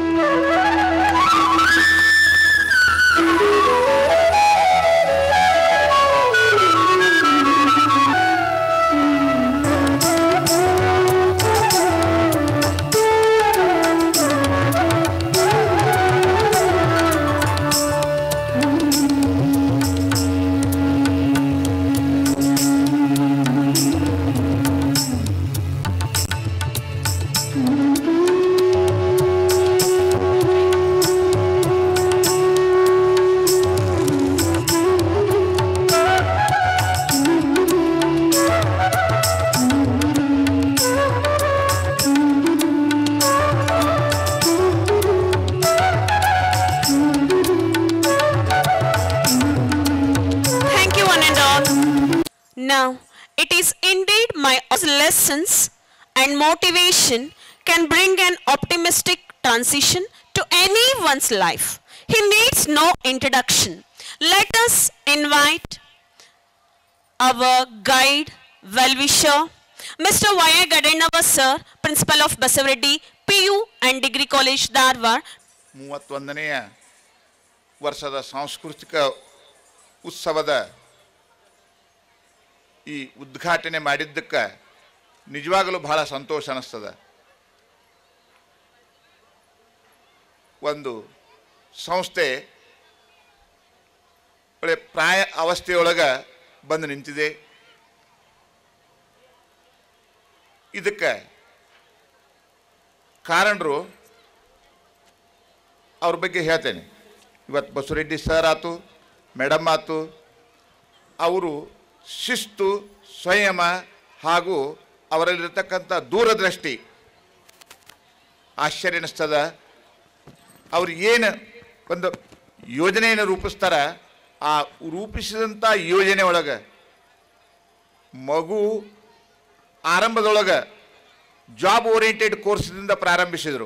Thank you, one and all. Now, it is indeed my lessons and motivation can bring an optimistic transition to anyone's life. He needs no introduction. Let us invite our guide, well-wisher, Mr. Y.A. Gadenava sir, Principal of Basaveddi, PU and Degree College, Dharwad, ಮೂವತ್ತೊಂದನೆಯ ವರ್ಷದ ಸಾಂಸ್ಕೃತಿಕ ಉತ್ಸವದ ಈ ಉದ್ಘಾಟನೆ ಮಾಡಿದ್ದಕ್ಕೆ ನಿಜವಾಗಲೂ ಬಹಳ ಸಂತೋಷ ಅನ್ನಿಸ್ತದ ಒಂದು ಸಂಸ್ಥೆ ಒಳ್ಳೆ ಪ್ರಾಯ ಅವಸ್ಥೆಯೊಳಗೆ ಬಂದು ನಿಂತಿದೆ ಇದಕ್ಕೆ ಕಾರಣರು ಅವ್ರ ಬಗ್ಗೆ ಹೇಳ್ತೇನೆ ಇವತ್ತು ಬಸವರೆಡ್ಡಿ ಸರ್ ಆತು ಮೇಡಮ್ ಆತು ಅವರು ಶಿಸ್ತು ಸಂಯಮ ಹಾಗೂ ಅವರಲ್ಲಿರ್ತಕ್ಕಂಥ ದೂರದೃಷ್ಟಿ ಆಶ್ಚರ್ಯ ಅನ್ನಿಸ್ತದ ಅವ್ರು ಏನು ಒಂದು ಯೋಜನೆಯನ್ನು ರೂಪಿಸ್ತಾರ ಆ ರೂಪಿಸಿದಂಥ ಯೋಜನೆ ಒಳಗೆ ಮಗು ಆರಂಭದೊಳಗೆ ಜಾಬ್ ಓರಿಯೆಂಟೆಡ್ ಕೋರ್ಸ್ದಿಂದ ಪ್ರಾರಂಭಿಸಿದರು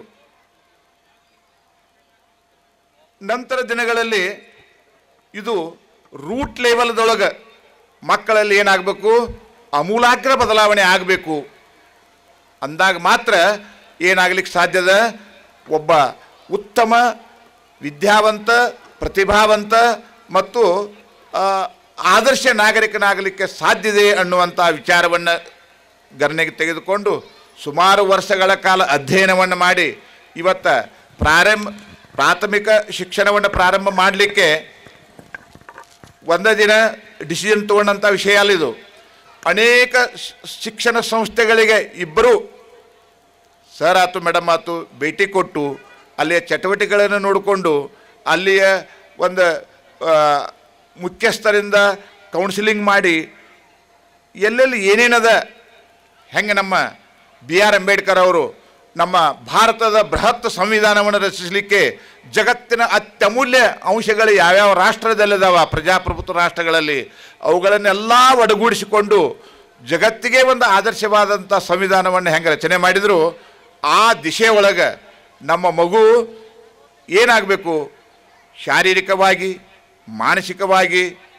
ನಂತರ ದಿನಗಳಲ್ಲಿ ಇದು ರೂಟ್ ಲೆವೆಲ್ದೊಳಗೆ ಮಕ್ಕಳಲ್ಲಿ ಏನಾಗಬೇಕು ಅಮೂಲಾಗ್ರ ಬದಲಾವಣೆ ಆಗಬೇಕು ಅಂದಾಗ ಮಾತ್ರ ಏನಾಗ್ಲಿಕ್ಕೆ ಸಾಧ್ಯದ ಒಬ್ಬ ಉತ್ತಮ ವಿದ್ಯಾವಂತ ಪ್ರತಿಭಾವಂತ ಮತ್ತು ಆ, ಆದರ್ಶ ನಾಗರಿಕನಾಗಲಿಕ್ಕೆ ಸಾಧ್ಯತೆ ಅನ್ನುವಂಥ ವಿಚಾರವನ್ನು ಗಣನೆಗೆ ತೆಗೆದುಕೊಂಡು ಸುಮಾರು ವರ್ಷಗಳ ಕಾಲ ಅಧ್ಯಯನವನ್ನು ಮಾಡಿ ಇವತ್ತ ಪ್ರಾರಂಭ ಪ್ರಾಥಮಿಕ ಶಿಕ್ಷಣವನ್ನು ಪ್ರಾರಂಭ ಮಾಡಲಿಕ್ಕೆ ಒಂದೇ ದಿನ ಡಿಸಿಷನ್ ತಗೊಂಡಂಥ ವಿಷಯ ಅಲ್ಲಿದು ಅನೇಕ ಶ್- ಶಿಕ್ಷಣ ಸಂಸ್ಥೆಗಳಿಗೆ ಇಬ್ಬರು ಸರ್ ಆತು ಮೇಡಮ್ ಆತು ಭೇಟಿ ಕೊಟ್ಟು ಅಲ್ಲಿಯ ಚಟುವಟಿಕೆಗಳನ್ನು ನೋಡಿಕೊಂಡು ಅಲ್ಲಿಯ ಒಂದು ಆ, ಮುಖ್ಯಸ್ಥರಿಂದ ಕೌನ್ಸಿಲಿಂಗ್ ಮಾಡಿ ಎಲ್ಲೆಲ್ಲಿ ಏನೇನದ ಹೆಂಗೆ ನಮ್ಮ ಬಿ ಆರ್ ಅಂಬೇಡ್ಕರ್ ಅವರು ನಮ್ಮ ಭಾರತದ ಬೃಹತ್ ಸಂವಿಧಾನವನ್ನು ರಚಿಸಲಿಕ್ಕೆ ಜಗತ್ತಿನ ಅತ್ಯಮೂಲ್ಯ ಅಂಶಗಳು ಯಾವ್ಯಾವ ರಾಷ್ಟ್ರದಲ್ಲಿದ್ದಾವ ಪ್ರಜಾಪ್ರಭುತ್ವ ರಾಷ್ಟ್ರಗಳಲ್ಲಿ ಅವುಗಳನ್ನೆಲ್ಲ ಒಡಗೂಡಿಸಿಕೊಂಡು ಜಗತ್ತಿಗೆ ಒಂದು ಆದರ್ಶವಾದಂಥ ಸಂವಿಧಾನವನ್ನು ಹೆಂಗೆ ರಚನೆ ಮಾಡಿದರು ಆ ದಿಶೆ ಒಳಗೆ ನಮ್ಮ ಮಗು ಏನಾಗಬೇಕು ಶಾರೀರಿಕವಾಗಿ ಮಾನಸಿಕವಾಗಿ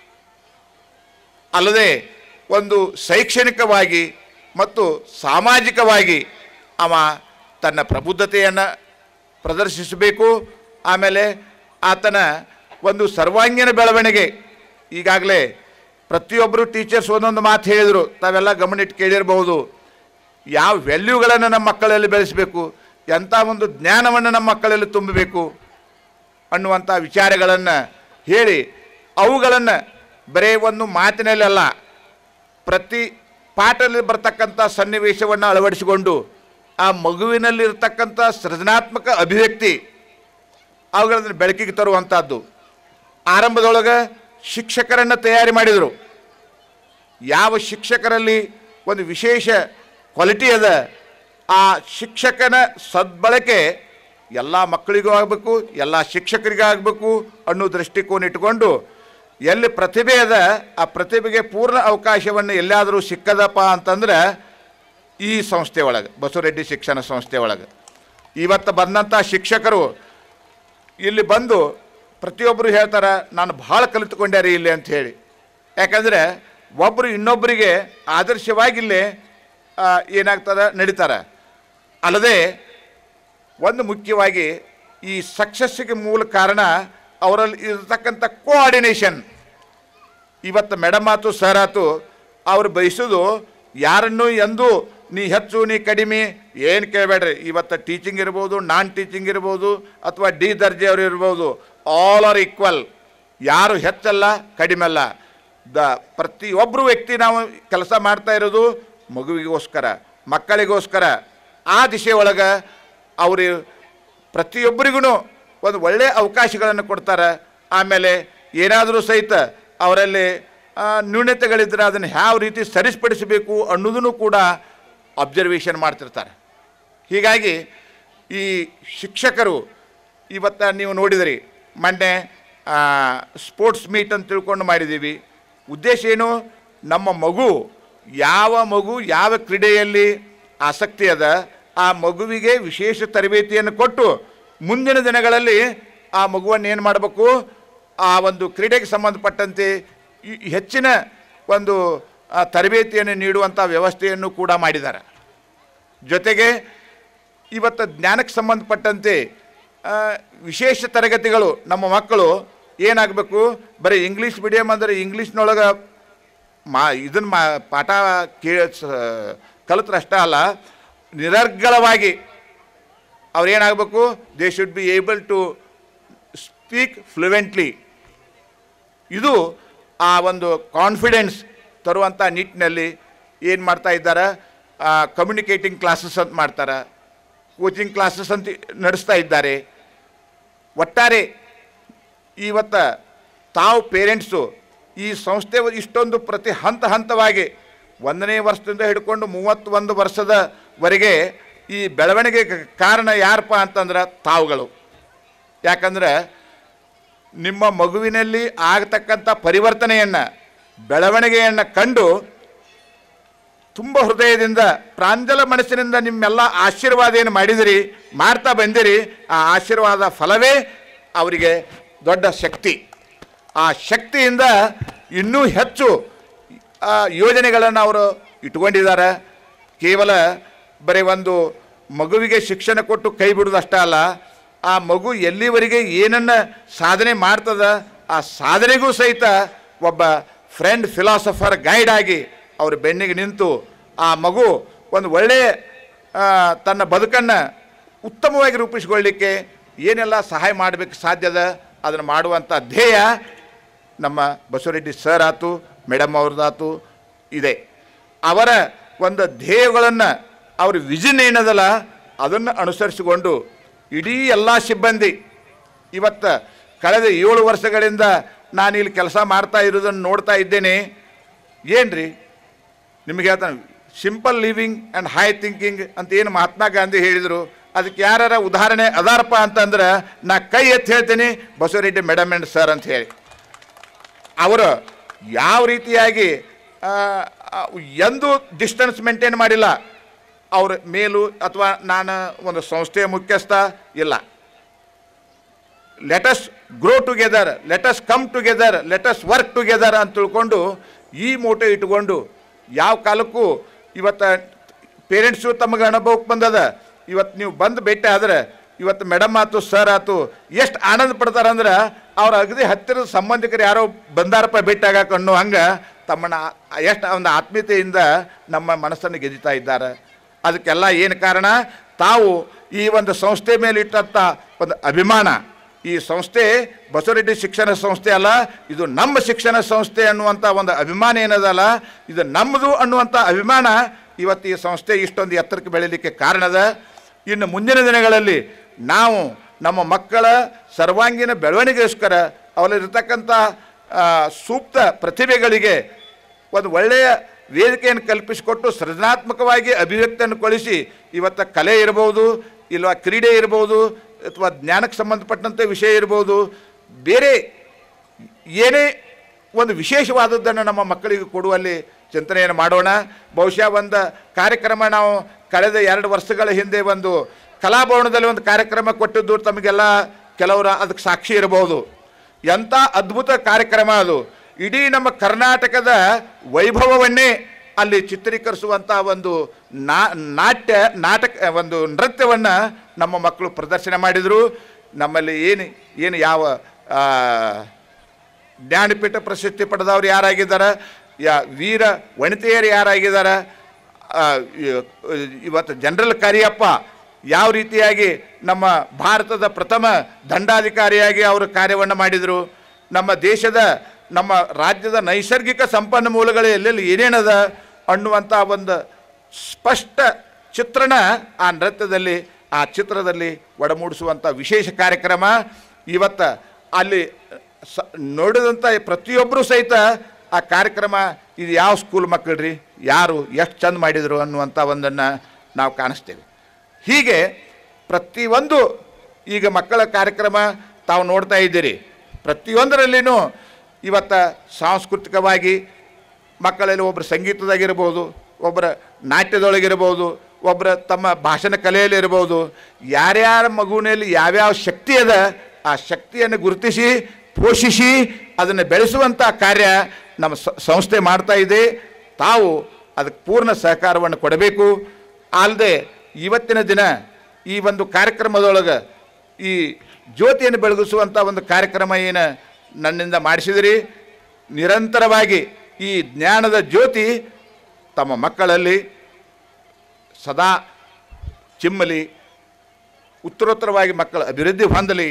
ಅಲ್ಲದೆ ಒಂದು ಶೈಕ್ಷಣಿಕವಾಗಿ ಮತ್ತು ಸಾಮಾಜಿಕವಾಗಿ ಅವ ತನ್ನ ಪ್ರಬುದ್ಧತೆಯನ್ನು ಪ್ರದರ್ಶಿಸಬೇಕು ಆಮೇಲೆ ಆತನ ಒಂದು ಸರ್ವಾಂಗೀಣ ಬೆಳವಣಿಗೆ ಈಗಾಗಲೇ ಪ್ರತಿಯೊಬ್ಬರು ಟೀಚರ್ಸ್ ಒಂದೊಂದು ಮಾತು ಹೇಳಿದರು ತಾವೆಲ್ಲ ಗಮನಿಟ್ಟು ಕೇಳಿರಬಹುದು ಯಾವ ವ್ಯಾಲ್ಯೂಗಳನ್ನು ನಮ್ಮ ಮಕ್ಕಳಲ್ಲಿ ಬೆಳೆಸಬೇಕು ಎಂಥ ಒಂದು ಜ್ಞಾನವನ್ನು ನಮ್ಮ ಮಕ್ಕಳಲ್ಲಿ ತುಂಬಬೇಕು ಅನ್ನುವಂಥ ವಿಚಾರಗಳನ್ನು ಹೇಳಿ ಅವುಗಳನ್ನು ಬರೀ ಒಂದು ಮಾತಿನಲ್ಲಲ್ಲ ಪ್ರತಿ ಪಾಠದಲ್ಲಿ ಬರ್ತಕ್ಕಂಥ ಸನ್ನಿವೇಶವನ್ನು ಅಳವಡಿಸಿಕೊಂಡು ಆ ಮಗುವಿನಲ್ಲಿರ್ತಕ್ಕಂಥ ಸೃಜನಾತ್ಮಕ ಅಭಿವ್ಯಕ್ತಿ ಅವುಗಳನ್ನು ಬೆಳಕಿಗೆ ತರುವಂಥದ್ದು ಆರಂಭದೊಳಗೆ ಶಿಕ್ಷಕರನ್ನು ತಯಾರಿ ಮಾಡಿದರು ಯಾವ ಶಿಕ್ಷಕರಲ್ಲಿ ಒಂದು ವಿಶೇಷ ಕ್ವಾಲಿಟಿ ಅದ ಆ ಶಿಕ್ಷಕನ ಸದ್ಬಳಕೆ ಎಲ್ಲ ಮಕ್ಕಳಿಗೂ ಆಗಬೇಕು ಎಲ್ಲ ಶಿಕ್ಷಕರಿಗೂ ಆಗಬೇಕು ಅನ್ನೋ ದೃಷ್ಟಿಕೋನ ಇಟ್ಕೊಂಡು ಎಲ್ಲಿ ಪ್ರತಿಭೆ ಅದ ಆ ಪ್ರತಿಭೆಗೆ ಪೂರ್ಣ ಅವಕಾಶವನ್ನು ಎಲ್ಲಾದರೂ ಸಿಕ್ಕದಪ್ಪ ಅಂತಂದ್ರೆ ಈ ಸಂಸ್ಥೆ ಒಳಗೆ ಬಸವರೆಡ್ಡಿ ಶಿಕ್ಷಣ ಸಂಸ್ಥೆ ಒಳಗೆ ಇವತ್ತು ಬಂದಂಥ ಶಿಕ್ಷಕರು ಇಲ್ಲಿ ಬಂದು ಪ್ರತಿಯೊಬ್ಬರು ಹೇಳ್ತಾರೆ ನಾನು ಭಾಳ ಕಲಿತುಕೊಂಡ್ಯಾರಿ ಇಲ್ಲಿ ಅಂತ ಹೇಳಿ ಯಾಕಂದರೆ ಒಬ್ಬರು ಇನ್ನೊಬ್ಬರಿಗೆ ಆದರ್ಶವಾಗಿ ಇಲ್ಲಿ ಆ, ಏನಾಗ್ತದೆ ನಡೀತಾರೆ ಅಲ್ಲದೆ ಒಂದು ಮುಖ್ಯವಾಗಿ ಈ ಸಕ್ಸಸ್ಸಿಗೆ ಮೂಲ ಕಾರಣ ಅವರಲ್ಲಿ ಇರತಕ್ಕಂಥ ಕೋಆರ್ಡಿನೇಷನ್ ಇವತ್ತು ಮೇಡಮ್ ಆತು ಸರ್ ಆತು ಅವ್ರು ಬಯಸೋದು ಯಾರನ್ನೂ ಎಂದೂ ನೀ ಹೆಚ್ಚು ನೀ ಕಡಿಮೆ ಏನು ಕೇಳಬೇಡ್ರಿ ಇವತ್ತು ಟೀಚಿಂಗ್ ಇರ್ಬೋದು ನಾನ್ ಟೀಚಿಂಗ್ ಇರ್ಬೋದು ಅಥವಾ ಡಿ ದರ್ಜೆಯವರು ಇರ್ಬೋದು ಆಲ್ ಆರ್ ಈಕ್ವಲ್ ಯಾರು ಹೆಚ್ಚಲ್ಲ ಕಡಿಮೆ ಅಲ್ಲ ದ ಪ್ರತಿಯೊಬ್ಬರು ವ್ಯಕ್ತಿ ನಾವು ಕೆಲಸ ಮಾಡ್ತಾ ಇರೋದು ಮಗುವಿಗೋಸ್ಕರ ಮಕ್ಕಳಿಗೋಸ್ಕರ ಆ ದಿಶೆ ಒಳಗೆ ಅವರು ಪ್ರತಿಯೊಬ್ಬರಿಗೂ ಒಂದು ಒಳ್ಳೆಯ ಅವಕಾಶಗಳನ್ನು ಕೊಡ್ತಾರೆ ಆಮೇಲೆ ಏನಾದರೂ ಸಹಿತ ಅವರಲ್ಲಿ ಆ, ನ್ಯೂನತೆಗಳಿದ್ದರೆ ಅದನ್ನು ಯಾವ ರೀತಿ ಸರಿಪಡಿಸಬೇಕು ಅನ್ನೋದನ್ನು ಕೂಡ ಅಬ್ಸರ್ವೇಷನ್ ಮಾಡ್ತಿರ್ತಾರೆ ಹೀಗಾಗಿ ಈ ಶಿಕ್ಷಕರು ಇವತ್ತು ನೀವು ನೋಡಿದಿರಿ ಮೊನ್ನೆ ಸ್ಪೋರ್ಟ್ಸ್ ಮೀಟ್ ಅಂತ ತಿಳ್ಕೊಂಡು ಮಾಡಿದ್ದೀವಿ ಉದ್ದೇಶ ಏನು ನಮ್ಮ ಮಗು ಯಾವ ಮಗು ಯಾವ ಕ್ರೀಡೆಯಲ್ಲಿ ಆಸಕ್ತಿ ಅದ ಆ ಮಗುವಿಗೆ ವಿಶೇಷ ತರಬೇತಿಯನ್ನು ಕೊಟ್ಟು ಮುಂದಿನ ದಿನಗಳಲ್ಲಿ ಆ ಮಗುವನ್ನು ಏನು ಮಾಡಬೇಕು ಆ ಒಂದು ಕ್ರೀಡೆಗೆ ಸಂಬಂಧಪಟ್ಟಂತೆ ಈ- ಹೆಚ್ಚಿನ ಒಂದು ಆ, ತರಬೇತಿಯನ್ನು ನೀಡುವಂಥ ವ್ಯವಸ್ಥೆಯನ್ನು ಕೂಡ ಮಾಡಿದ್ದಾರೆ ಜೊತೆಗೆ ಇವತ್ತು ಜ್ಞಾನಕ್ಕೆ ಸಂಬಂಧಪಟ್ಟಂತೆ ಆ, ವಿಶೇಷ ತರಗತಿಗಳು ನಮ್ಮ ಮಕ್ಕಳು ಏನಾಗಬೇಕು ಬರೀ ಇಂಗ್ಲೀಷ್ ಮೀಡಿಯಮ್ ಅಂದರೆ ಇಂಗ್ಲೀಷ್ನೊಳಗೆ ಮಾ ಇದನ್ನು ಮಾ ಪಾಠ ಕೇ ಕಲಿತ್ರೆ ಅಷ್ಟೇ ಅಲ್ಲ ನಿರರ್ಗಳವಾಗಿ ಅವ್ರೇನಾಗಬೇಕು they should be able to speak fluently ಇದು ಆ ಒಂದು ಕಾನ್ಫಿಡೆನ್ಸ್ ತರುವಂಥ ನಿಟ್ಟಿನಲ್ಲಿ ಏನು ಮಾಡ್ತಾ ಇದ್ದಾರೆ ಕಮ್ಯುನಿಕೇಟಿಂಗ್ ಕ್ಲಾಸಸ್ ಅಂತ ಮಾಡ್ತಾರೆ ಕೋಚಿಂಗ್ ಕ್ಲಾಸಸ್ ಅಂತ ನಡೆಸ್ತಾ ಇದ್ದಾರೆ ಒಟ್ಟಾರೆ ಇವತ್ತು ತಾವು ಪೇರೆಂಟ್ಸು ಈ ಸಂಸ್ಥೆ ಇಷ್ಟೊಂದು ಪ್ರತಿ ಹಂತ ಹಂತವಾಗಿ ಒಂದನೇ ವರ್ಷದಿಂದ ಹಿಡ್ಕೊಂಡು ಮೂವತ್ತೊಂದು ವರ್ಷದವರೆಗೆ ಈ ಬೆಳವಣಿಗೆಗೆ ಕಾರಣ ಯಾರಪ್ಪ ಅಂತಂದ್ರೆ ತಾವುಗಳು ಯಾಕಂದ್ರೆ ನಿಮ್ಮ ಮಗುವಿನಲ್ಲಿ ಆಗತಕ್ಕಂಥ ಪರಿವರ್ತನೆಯನ್ನು ಬೆಳವಣಿಗೆಯನ್ನು ಕಂಡು ತುಂಬ ಹೃದಯದಿಂದ ಪ್ರಾಂಜಲ ಮನಸ್ಸಿನಿಂದ ನಿಮ್ಮೆಲ್ಲ ಆಶೀರ್ವಾದ ಏನು ಮಾಡಿದಿರಿ ಮಾಡ್ತಾ ಬಂದಿರಿ ಆ ಆಶೀರ್ವಾದ ಫಲವೇ ಅವರಿಗೆ ದೊಡ್ಡ ಶಕ್ತಿ ಆ ಶಕ್ತಿಯಿಂದ ಇನ್ನೂ ಹೆಚ್ಚು ಆ, ಯೋಜನೆಗಳನ್ನು ಅವರು ಇಟ್ಕೊಂಡಿದ್ದಾರೆ ಕೇವಲ ಬರೀ ಒಂದು ಮಗುವಿಗೆ ಶಿಕ್ಷಣ ಕೊಟ್ಟು ಕೈ ಬಿಡೋದಷ್ಟೇ ಅಲ್ಲ ಆ ಮಗು ಎಲ್ಲಿವರೆಗೆ ಏನನ್ನು ಸಾಧನೆ ಮಾಡ್ತದ ಆ ಸಾಧನೆಗೂ ಸಹಿತ ಒಬ್ಬ ಫ್ರೆಂಡ್ ಫಿಲಾಸಫರ್ ಗೈಡ್ ಆಗಿ ಅವ್ರ ಬೆನ್ನಿಗೆ ನಿಂತು ಆ ಮಗು ಒಂದು ಒಳ್ಳೆಯ ಆ, ತನ್ನ ಬದುಕನ್ನು ಉತ್ತಮವಾಗಿ ರೂಪಿಸ್ಕೊಳ್ಳಿಕ್ಕೆ ಏನೆಲ್ಲ ಸಹಾಯ ಮಾಡಬೇಕು ಸಾಧ್ಯದ ಅದನ್ನು ಮಾಡುವಂಥ ಧ್ಯೇಯ ನಮ್ಮ ಬಸವರೆಡ್ಡಿ ಸರ್ ಆತು ಮೇಡಮ್ ಅವ್ರದ್ದಾತು ಇದೆ ಅವರ ಒಂದು ಧ್ಯೇಯಗಳನ್ನು ಅವ್ರ ವಿಷನ್ ಏನದಲ್ಲ ಅದನ್ನು ಅನುಸರಿಸಿಕೊಂಡು ಇಡೀ ಎಲ್ಲ ಸಿಬ್ಬಂದಿ ಇವತ್ತು ಕಳೆದ ಏಳು ವರ್ಷಗಳಿಂದ ನಾನು ಇಲ್ಲಿ ಕೆಲಸ ಮಾಡ್ತಾ ಇರೋದನ್ನು ನೋಡ್ತಾ ಇದ್ದೇನೆ ಏನ್ರಿ ನಿಮಗೆ ಹೇಳ್ತಾನೆ simple living and high thinking ಅಂತ ಏನು ಮಹಾತ್ಮ ಗಾಂಧಿ ಹೇಳಿದರು ಅದಕ್ಕೆ ಯಾರ ಉದಾಹರಣೆ ಅದಾರಪ್ಪ ಅಂತಂದ್ರೆ ನಾ ಕೈ ಎತ್ತಿ ಹೇಳ್ತೀನಿ ಬಸವರೆಡ್ಡಿ ಮೇಡಮ್ ಆ್ಯಂಡ್ ಸರ್ ಅಂತ ಹೇಳಿ ಅವರು ಯಾವ ರೀತಿಯಾಗಿ ಆ, ಆ, ಎಂದೂ ಡಿಸ್ಟೆನ್ಸ್ ಮೇಂಟೈನ್ ಮಾಡಿಲ್ಲ ಅವ್ರ ಮೇಲು ಅಥವಾ ನಾನು ಒಂದು ಸಂಸ್ಥೆಯ ಮುಖ್ಯಸ್ಥ ಇಲ್ಲ let's grow together let's come together let's work together ಅಂತ ತಿಳ್ಕೊಂಡು ಈ ಮೋಟೋ ಇಟ್ಕೊಂಡು ಯಾವ ಕಾಲಕ್ಕೂ ಇವತ್ತು ಪೇರೆಂಟ್ಸು ತಮಗೆ ಅನುಭವಕ್ಕೆ ಬಂದದ ಇವತ್ತು ನೀವು ಬಂದು ಭೇಟಿ ಆದ್ರೆ ಇವತ್ತು ಮೇಡಮ್ ಆತು ಸರ್ ಆತು ಎಷ್ಟು ಆನಂದ ಪಡ್ತಾರಂದ್ರೆ ಅವ್ರ ಅಗದಿ ಹತ್ತಿರದ ಸಂಬಂಧಿಕರು ಯಾರೋ ಬಂದಾರಪ್ಪ ಭೇಟಿ ಆಗಾಕ ಅನ್ನೋ ಹಂಗೆ ತಮ್ಮನ್ನ ಎಷ್ಟು ಒಂದು ಆತ್ಮೀಯತೆಯಿಂದ ನಮ್ಮ ಮನಸ್ಸನ್ನು ಗೆದಿತಾ ಇದ್ದಾರೆ ಅದಕ್ಕೆಲ್ಲ ಏನು ಕಾರಣ ತಾವು ಈ ಒಂದು ಸಂಸ್ಥೆ ಮೇಲೆ ಇಟ್ಟಂಥ ಒಂದು ಅಭಿಮಾನ ಈ ಸಂಸ್ಥೆ ಬಸವರೆಡ್ಡಿ ಶಿಕ್ಷಣ ಸಂಸ್ಥೆ ಅಲ್ಲ ಇದು ನಮ್ಮ ಶಿಕ್ಷಣ ಸಂಸ್ಥೆ ಅನ್ನುವಂಥ ಒಂದು ಅಭಿಮಾನ ಏನದಲ್ಲ ಇದು ನಮ್ಮದು ಅನ್ನುವಂಥ ಅಭಿಮಾನ ಇವತ್ತು ಈ ಸಂಸ್ಥೆ ಇಷ್ಟೊಂದು ಎತ್ತರಕ್ಕೆ ಬೆಳೀಲಿಕ್ಕೆ ಕಾರಣದ ಇನ್ನು ಮುಂದಿನ ದಿನಗಳಲ್ಲಿ ನಾವು ನಮ್ಮ ಮಕ್ಕಳ ಸರ್ವಾಂಗೀಣ ಬೆಳವಣಿಗೆಗೋಸ್ಕರ ಅವರಲ್ಲಿರ್ತಕ್ಕಂಥ ಆ, ಸೂಕ್ತ ಪ್ರತಿಭೆಗಳಿಗೆ ಒಂದು ಒಳ್ಳೆಯ ವೇದಿಕೆಯನ್ನು ಕಲ್ಪಿಸಿಕೊಟ್ಟು ಸೃಜನಾತ್ಮಕವಾಗಿ ಅಭಿವ್ಯಕ್ತಿಯನ್ನು ಕೊಳಿಸಿ ಇವತ್ತು ಕಲೆ ಇರ್ಬೋದು ಇಲ್ವಾ ಕ್ರೀಡೆ ಇರ್ಬೋದು ಅಥವಾ ಜ್ಞಾನಕ್ಕೆ ಸಂಬಂಧಪಟ್ಟಂತೆ ವಿಷಯ ಇರ್ಬೋದು ಬೇರೆ ಏನೇ ಒಂದು ವಿಶೇಷವಾದದ್ದನ್ನು ನಮ್ಮ ಮಕ್ಕಳಿಗೆ ಕೊಡುವಲ್ಲಿ ಚಿಂತನೆಯನ್ನು ಮಾಡೋಣ ಬಹುಶಃ ಒಂದು ಕಾರ್ಯಕ್ರಮ ನಾವು ಕಳೆದ ಎರಡು ವರ್ಷಗಳ ಹಿಂದೆ ಒಂದು ಕಲಾಭವನದಲ್ಲಿ ಒಂದು ಕಾರ್ಯಕ್ರಮ ಕೊಟ್ಟಿದ್ದು ತಮಗೆಲ್ಲ ಕೆಲವರು ಅದಕ್ಕೆ ಸಾಕ್ಷಿ ಇರಬಹುದು ಎಂಥ ಅದ್ಭುತ ಕಾರ್ಯಕ್ರಮ ಅದು ಇಡೀ ನಮ್ಮ ಕರ್ನಾಟಕದ ವೈಭವವನ್ನೇ ಅಲ್ಲಿ ಚಿತ್ರೀಕರಿಸುವಂಥ ಒಂದು ನಾ ನಾಟ್ಯ ನಾಟಕ ಒಂದು ನೃತ್ಯವನ್ನು ನಮ್ಮ ಮಕ್ಕಳು ಪ್ರದರ್ಶನ ಮಾಡಿದರು ನಮ್ಮಲ್ಲಿ ಏನು ಏನು ಯಾವ ಆ, ಜ್ಞಾನಪೀಠ ಪ್ರಶಸ್ತಿ ಪಡೆದವ್ರು ಯಾರಾಗಿದ್ದಾರೆ ಯಾ ವೀರ ವನಿತೆಯರು ಯಾರಾಗಿದ್ದಾರೆ ಆ, ಇ- ಇವತ್ತು ಜನರಲ್ ಕರಿಯಪ್ಪ ಯಾವ ರೀತಿಯಾಗಿ ನಮ್ಮ ಭಾರತದ ಪ್ರಥಮ ದಂಡಾಧಿಕಾರಿಯಾಗಿ ಅವರು ಕಾರ್ಯವನ್ನು ಮಾಡಿದರು ನಮ್ಮ ದೇಶದ ನಮ್ಮ ರಾಜ್ಯದ ನೈಸರ್ಗಿಕ ಸಂಪನ್ಮೂಲಗಳು ಎಲ್ಲೆಲ್ಲಿ ಏನೇನದ ಅನ್ನುವಂಥ ಒಂದು ಸ್ಪಷ್ಟ ಚಿತ್ರಣ ಆ ನೃತ್ಯದಲ್ಲಿ ಆ ಚಿತ್ರದಲ್ಲಿ ಒಡಮೂಡಿಸುವಂಥ ವಿಶೇಷ ಕಾರ್ಯಕ್ರಮ ಇವತ್ತು ಅಲ್ಲಿ ಸ ನೋಡಿದಂಥ ಪ್ರತಿಯೊಬ್ಬರು ಸಹಿತ ಆ ಕಾರ್ಯಕ್ರಮ ಇದು ಯಾವ ಸ್ಕೂಲ್ ಮಕ್ಕಳ್ರಿ ಯಾರು ಎಷ್ಟು ಚಂದ ಮಾಡಿದರು ಅನ್ನುವಂಥ ಒಂದನ್ನು ನಾವು ಕಾಣಿಸ್ತೇವೆ ಹೀಗೆ ಪ್ರತಿಯೊಂದು ಈಗ ಮಕ್ಕಳ ಕಾರ್ಯಕ್ರಮ ತಾವು ನೋಡ್ತಾ ಇದ್ದೀರಿ ಪ್ರತಿಯೊಂದರಲ್ಲಿನೂ ಇವತ್ತು ಸಾಂಸ್ಕೃತಿಕವಾಗಿ ಮಕ್ಕಳಲ್ಲಿ ಒಬ್ಬರು ಸಂಗೀತದಾಗಿರ್ಬೋದು ಒಬ್ಬರ ನಾಟ್ಯದೊಳಗಿರ್ಬೋದು ಒಬ್ಬರ ತಮ್ಮ ಭಾಷಣ ಕಲೆಯಲ್ಲಿರ್ಬೋದು ಯಾರ್ಯಾರ ಮಗುವಿನಲ್ಲಿ ಯಾವ್ಯಾವ ಶಕ್ತಿ ಅದ ಆ ಶಕ್ತಿಯನ್ನು ಗುರುತಿಸಿ ಪೋಷಿಸಿ ಅದನ್ನು ಬೆಳೆಸುವಂಥ ಕಾರ್ಯ ನಮ್ಮ ಸ- ಸಂಸ್ಥೆ ಮಾಡ್ತಾ ಇದೆ ತಾವು ಅದಕ್ಕೆ ಪೂರ್ಣ ಸಹಕಾರವನ್ನು ಕೊಡಬೇಕು ಅಲ್ಲದೆ ಇವತ್ತಿನ ದಿನ ಈ ಒಂದು ಕಾರ್ಯಕ್ರಮದೊಳಗೆ ಈ ಜ್ಯೋತಿಯನ್ನು ಬೆಳಗಿಸುವಂಥ ಒಂದು ಕಾರ್ಯಕ್ರಮ ಏನು ನನ್ನಿಂದ ಮಾಡಿಸಿದಿರಿ ನಿರಂತರವಾಗಿ ಈ ಜ್ಞಾನದ ಜ್ಯೋತಿ ತಮ್ಮ ಮಕ್ಕಳಲ್ಲಿ ಸದಾ ಚಿಮ್ಮಲಿ ಉತ್ತರೋತ್ತರವಾಗಿ ಮಕ್ಕಳ ಅಭಿವೃದ್ಧಿ ಹೊಂದಲಿ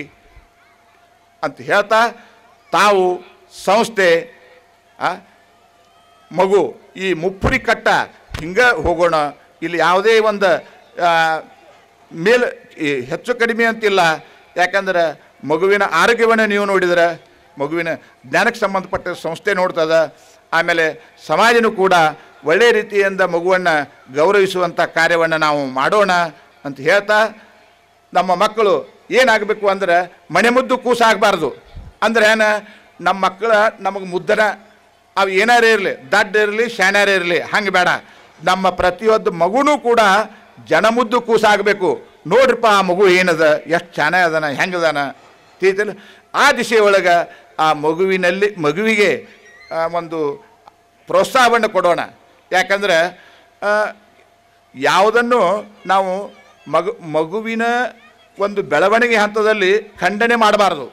ಅಂತ ಹೇಳ್ತಾ ತಾವು ಸಂಸ್ಥೆ ಆ, ಮಗು ಈ ಮುಪ್ಪುರಿ ಕಟ್ಟ ಹಿಂಗೆ ಹೋಗೋಣ ಇಲ್ಲಿ ಯಾವುದೇ ಒಂದು ಆ, ಮೇಲ್ ಈ ಹೆಚ್ಚು ಕಡಿಮೆ ಅಂತಿಲ್ಲ ಯಾಕಂದ್ರೆ ಮಗುವಿನ ಆರೋಗ್ಯವನ್ನು ನೀವು ನೋಡಿದ್ರೆ ಮಗುವಿನ ಜ್ಞಾನಕ್ಕೆ ಸಂಬಂಧಪಟ್ಟ ಸಂಸ್ಥೆ ನೋಡ್ತದ ಆಮೇಲೆ ಸಮಾಜನೂ ಕೂಡ ಒಳ್ಳೆಯ ರೀತಿಯಿಂದ ಮಗುವನ್ನು ಗೌರವಿಸುವಂಥ ಕಾರ್ಯವನ್ನು ನಾವು ಮಾಡೋಣ ಅಂತ ಹೇಳ್ತಾ ನಮ್ಮ ಮಕ್ಕಳು ಏನಾಗಬೇಕು ಅಂದ್ರೆ ಮನೆ ಮುದ್ದು ಕೂಸಾಗಬಾರ್ದು ಅಂದ್ರೆ ಏನ ನಮ್ಮ ಮಕ್ಕಳ ನಮಗೆ ಮುದ್ದನ ಅವು ಏನಾರೇ ಇರಲಿ ದಡ್ಡ ಇರಲಿ ಶಾಣ್ಯಾರ ಇರಲಿ ಹಂಗೆ ಬೇಡ ನಮ್ಮ ಪ್ರತಿಯೊಂದು ಮಗುನೂ ಕೂಡ ಜನಮುದ್ದು ಕೂಸಾಗಬೇಕು ನೋಡ್ರಿಪ್ಪ ಆ ಮಗು ಏನದ ಎಷ್ಟು ಚೆನ್ನಾಗಿ ಅದನ ಹೆಂಗದಾನ ತಿಳಿತಲ್ಲ ಆ ದಿಶೆಯೊಳಗೆ ಆ ಮಗುವಿನಲ್ಲಿ ಮಗುವಿಗೆ ಆ, ಒಂದು ಪ್ರೋತ್ಸಾಹವನ್ನು ಕೊಡೋಣ ಯಾಕಂದ್ರೆ ಆ, ಯಾವುದನ್ನು ನಾವು ಮಗು ಮಗುವಿನ ಒಂದು ಬೆಳವಣಿಗೆ ಹಂತದಲ್ಲಿ ಖಂಡನೆ ಮಾಡಬಾರ್ದು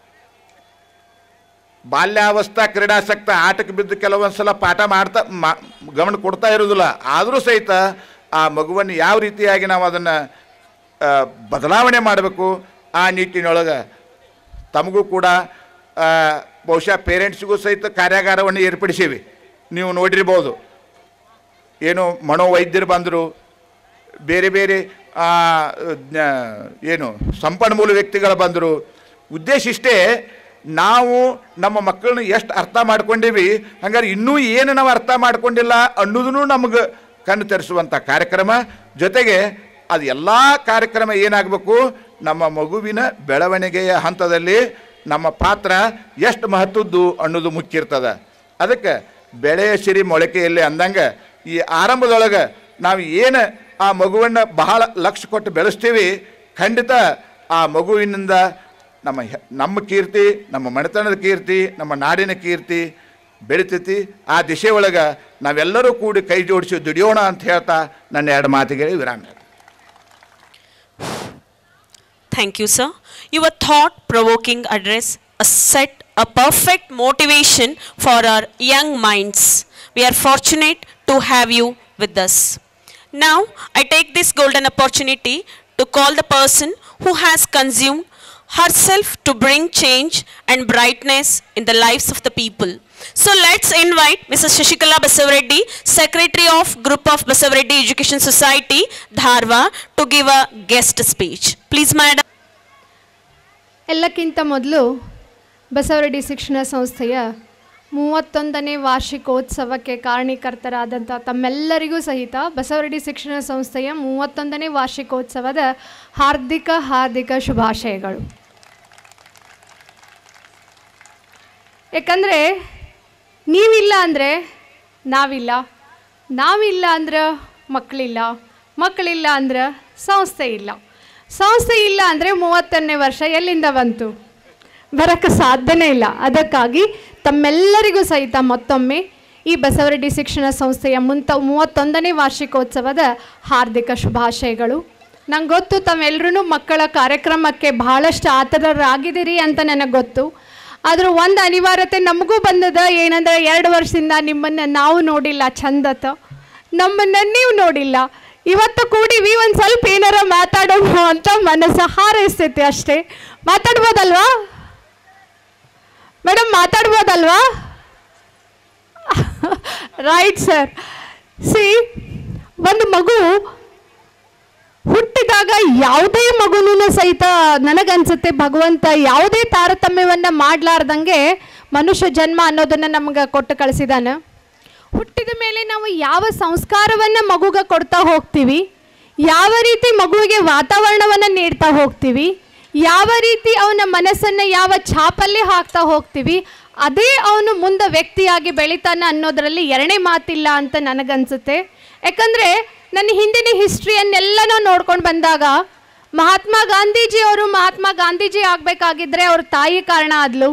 ಬಾಲ್ಯಾವಸ್ಥಾ ಕ್ರೀಡಾಸಕ್ತ ಆಟಕ್ಕೆ ಬಿದ್ದು ಕೆಲವೊಂದು ಸಲ ಪಾಠ ಮಾಡ್ತಾ ಮಾ ಗಮನ ಕೊಡ್ತಾ ಇರೋದಿಲ್ಲ ಆದರೂ ಸಹಿತ ಆ ಮಗುವನ್ನು ಯಾವ ರೀತಿಯಾಗಿ ನಾವು ಅದನ್ನು ಬದಲಾವಣೆ ಮಾಡಬೇಕು ಆ ನಿಟ್ಟಿನೊಳಗೆ ತಮಗೂ ಕೂಡ ಆ, ಬಹುಶಃ ಪೇರೆಂಟ್ಸಿಗೂ ಸಹಿತ ಕಾರ್ಯಾಗಾರವನ್ನು ಏರ್ಪಡಿಸೀವಿ ನೀವು ನೋಡಿರ್ಬೋದು ಏನು ಮನೋವೈದ್ಯರು ಬಂದರು ಬೇರೆ ಬೇರೆ ಆ, ಜ್ಞ- ಏನು ಸಂಪನ್ಮೂಲ ವ್ಯಕ್ತಿಗಳು ಬಂದರು ಉದ್ದೇಶ ಇಷ್ಟೇ ನಾವು ನಮ್ಮ ಮಕ್ಕಳನ್ನ ಎಷ್ಟು ಅರ್ಥ ಮಾಡ್ಕೊಂಡೀವಿ ಹಂಗಾರೆ ಇನ್ನೂ ಏನು ನಾವು ಅರ್ಥ ಮಾಡ್ಕೊಂಡಿಲ್ಲ ಅನ್ನೋದನ್ನು ನಮಗೆ ಕಣ್ಣು ತೆರೆಸುವಂಥ ಕಾರ್ಯಕ್ರಮ ಜೊತೆಗೆ ಅದು ಎಲ್ಲ ಕಾರ್ಯಕ್ರಮ ಏನಾಗಬೇಕು ನಮ್ಮ ಮಗುವಿನ ಬೆಳವಣಿಗೆಯ ಹಂತದಲ್ಲಿ ನಮ್ಮ ಪಾತ್ರ ಎಷ್ಟು ಮಹತ್ವದ್ದು ಅನ್ನೋದು ಮುಖ್ಯ ಇರ್ತದೆ ಅದಕ್ಕೆ ಬೆಳೆಯ ಸಿರಿ ಮೊಳಕೆಯಲ್ಲಿ ಅಂದಂಗೆ ಈ ಆರಂಭದೊಳಗೆ ನಾವು ಏನು ಆ ಮಗುವನ್ನು ಬಹಳ ಲಕ್ಷ್ಯ ಕೊಟ್ಟು ಬೆಳೆಸ್ತೀವಿ ಖಂಡಿತ ಆ ಮಗುವಿನಿಂದ ನಮ್ಮ ಹೆ- ನಮ್ಮ ಕೀರ್ತಿ ನಮ್ಮ ಮನೆತನದ ಕೀರ್ತಿ ನಮ್ಮ ನಾಡಿನ ಕೀರ್ತಿ ಬೆಳಿತೈತಿ ಆ ದಿಶೆ ಒಳಗೆ ನಾವೆಲ್ಲರೂ ಕೂಡಿ ಕೈ ಜೋಡಿಸಿ ದುಡಿಯೋಣ ಅಂತ ಹೇಳ್ತಾ ನನ್ನ ಎರಡು ಮಾತಿಗೆ ವಿರಾಮ Thank you, sir. Your thought-provoking address a set a perfect motivation for our young minds. We are fortunate to have you with us. Now, I take this golden opportunity to call the person who has consumed herself to bring change and brightness in the lives of the people. So let's invite Mrs. Shashikala Basavareddy, Secretary of Group of Basavareddy Education Society, Dharwa, to give a guest speech. Please, madam. ಎಲ್ಲಕ್ಕಿಂತ ಮೊದಲು ಬಸವರೆಡ್ಡಿ ಶಿಕ್ಷಣ ಸಂಸ್ಥೆಯ ಮೂವತ್ತೊಂದನೇ ವಾರ್ಷಿಕೋತ್ಸವಕ್ಕೆ ಕಾರಣೀಕರ್ತರಾದಂಥ ತಮ್ಮೆಲ್ಲರಿಗೂ ಸಹಿತ ಬಸವರೆಡ್ಡಿ ಶಿಕ್ಷಣ ಸಂಸ್ಥೆಯ ಮೂವತ್ತೊಂದನೇ ವಾರ್ಷಿಕೋತ್ಸವದ ಹಾರ್ದಿಕ ಹಾರ್ದಿಕ ಶುಭಾಶಯಗಳು ಯಾಕಂದರೆ ನೀವಿಲ್ಲ ಅಂದರೆ ನಾವಿಲ್ಲ ನಾವಿಲ್ಲ ಅಂದ್ರೆ ಮಕ್ಕಳಿಲ್ಲ ಮಕ್ಕಳಿಲ್ಲ ಅಂದ್ರೆ ಸಂಸ್ಥೆ ಇಲ್ಲ ಸಂಸ್ಥೆ ಇಲ್ಲ ಅಂದರೆ ಮೂವತ್ತೊಂದನೇ ವರ್ಷ ಎಲ್ಲಿಂದ ಬಂತು ಬರೋಕ್ಕೆ ಸಾಧ್ಯನೇ ಇಲ್ಲ ಅದಕ್ಕಾಗಿ ತಮ್ಮೆಲ್ಲರಿಗೂ ಸಹಿತ ಮತ್ತೊಮ್ಮೆ ಈ ಬಸವರೆಡ್ಡಿ ಶಿಕ್ಷಣ ಸಂಸ್ಥೆಯ ಮುಂತ ಮೂವತ್ತೊಂದನೇ ವಾರ್ಷಿಕೋತ್ಸವದ ಹಾರ್ದಿಕ ಶುಭಾಶಯಗಳು ನಂಗೆ ಗೊತ್ತು ತಾವೆಲ್ಲರೂ ಮಕ್ಕಳ ಕಾರ್ಯಕ್ರಮಕ್ಕೆ ಭಾಳಷ್ಟು ಆತರರಾಗಿದ್ದೀರಿ ಅಂತ ನನಗೆ ಗೊತ್ತು ಆದರೂ ಒಂದು ಅನಿವಾರ್ಯತೆ ನಮಗೂ ಬಂದದ ಏನಂದ್ರೆ ಎರಡು ವರ್ಷದಿಂದ ನಿಮ್ಮನ್ನು ನಾವು ನೋಡಿಲ್ಲ ಚಂದತ ನಮ್ಮನ್ನು ನೀವು ನೋಡಿಲ್ಲ ಇವತ್ತು ಕೂಡಿವಿ ಒಂದು ಸ್ವಲ್ಪ ಏನಾರ ಮಾತಾಡೋಣ ಅಂತ ಮನಸ್ಸು ಹಾರೈಸ್ತೈತಿ ಅಷ್ಟೇ ಮಾತಾಡ್ಬೋದಲ್ವಾ ಮೇಡಮ್ ಮಾತಾಡ್ಬೋದಲ್ವಾ ರೈಟ್ ಸರ್ ಸಿ ಒಂದು ಮಗು ಹುಟ್ಟಿದಾಗ ಯಾವುದೇ ಮಗುನೂ ಸಹಿತ ನನಗನ್ಸುತ್ತೆ ಭಗವಂತ ಯಾವುದೇ ತಾರತಮ್ಯವನ್ನು ಮಾಡಲಾರ್ದಂಗೆ ಮನುಷ್ಯ ಜನ್ಮ ಅನ್ನೋದನ್ನು ನಮ್ಗೆ ಕೊಟ್ಟು ಕಳಿಸಿದಾನೆ ಹುಟ್ಟಿದ ಮೇಲೆ ನಾವು ಯಾವ ಸಂಸ್ಕಾರವನ್ನು ಮಗುಗೆ ಕೊಡ್ತಾ ಹೋಗ್ತೀವಿ ಯಾವ ರೀತಿ ಮಗುವಿಗೆ ವಾತಾವರಣವನ್ನು ನೀಡ್ತಾ ಹೋಗ್ತೀವಿ ಯಾವ ರೀತಿ ಅವನ ಮನಸ್ಸನ್ನು ಯಾವ ಛಾಪಲ್ಲಿ ಹಾಕ್ತಾ ಹೋಗ್ತೀವಿ ಅದೇ ಅವನು ಮುಂದೆ ವ್ಯಕ್ತಿಯಾಗಿ ಬೆಳಿತಾನೆ ಅನ್ನೋದರಲ್ಲಿ ಎರಡನೇ ಮಾತಿಲ್ಲ ಅಂತ ನನಗನ್ಸುತ್ತೆ ಯಾಕಂದರೆ ನನ್ನ ಹಿಂದಿನ ಹಿಸ್ಟ್ರಿಯನ್ನೆಲ್ಲ ನಾವು ನೋಡ್ಕೊಂಡು ಬಂದಾಗ ಮಹಾತ್ಮ ಗಾಂಧೀಜಿಯವರು ಮಹಾತ್ಮ ಗಾಂಧೀಜಿ ಆಗಬೇಕಾಗಿದ್ದರೆ ಅವ್ರ ತಾಯಿ ಕಾರಣ ಆದ್ಲು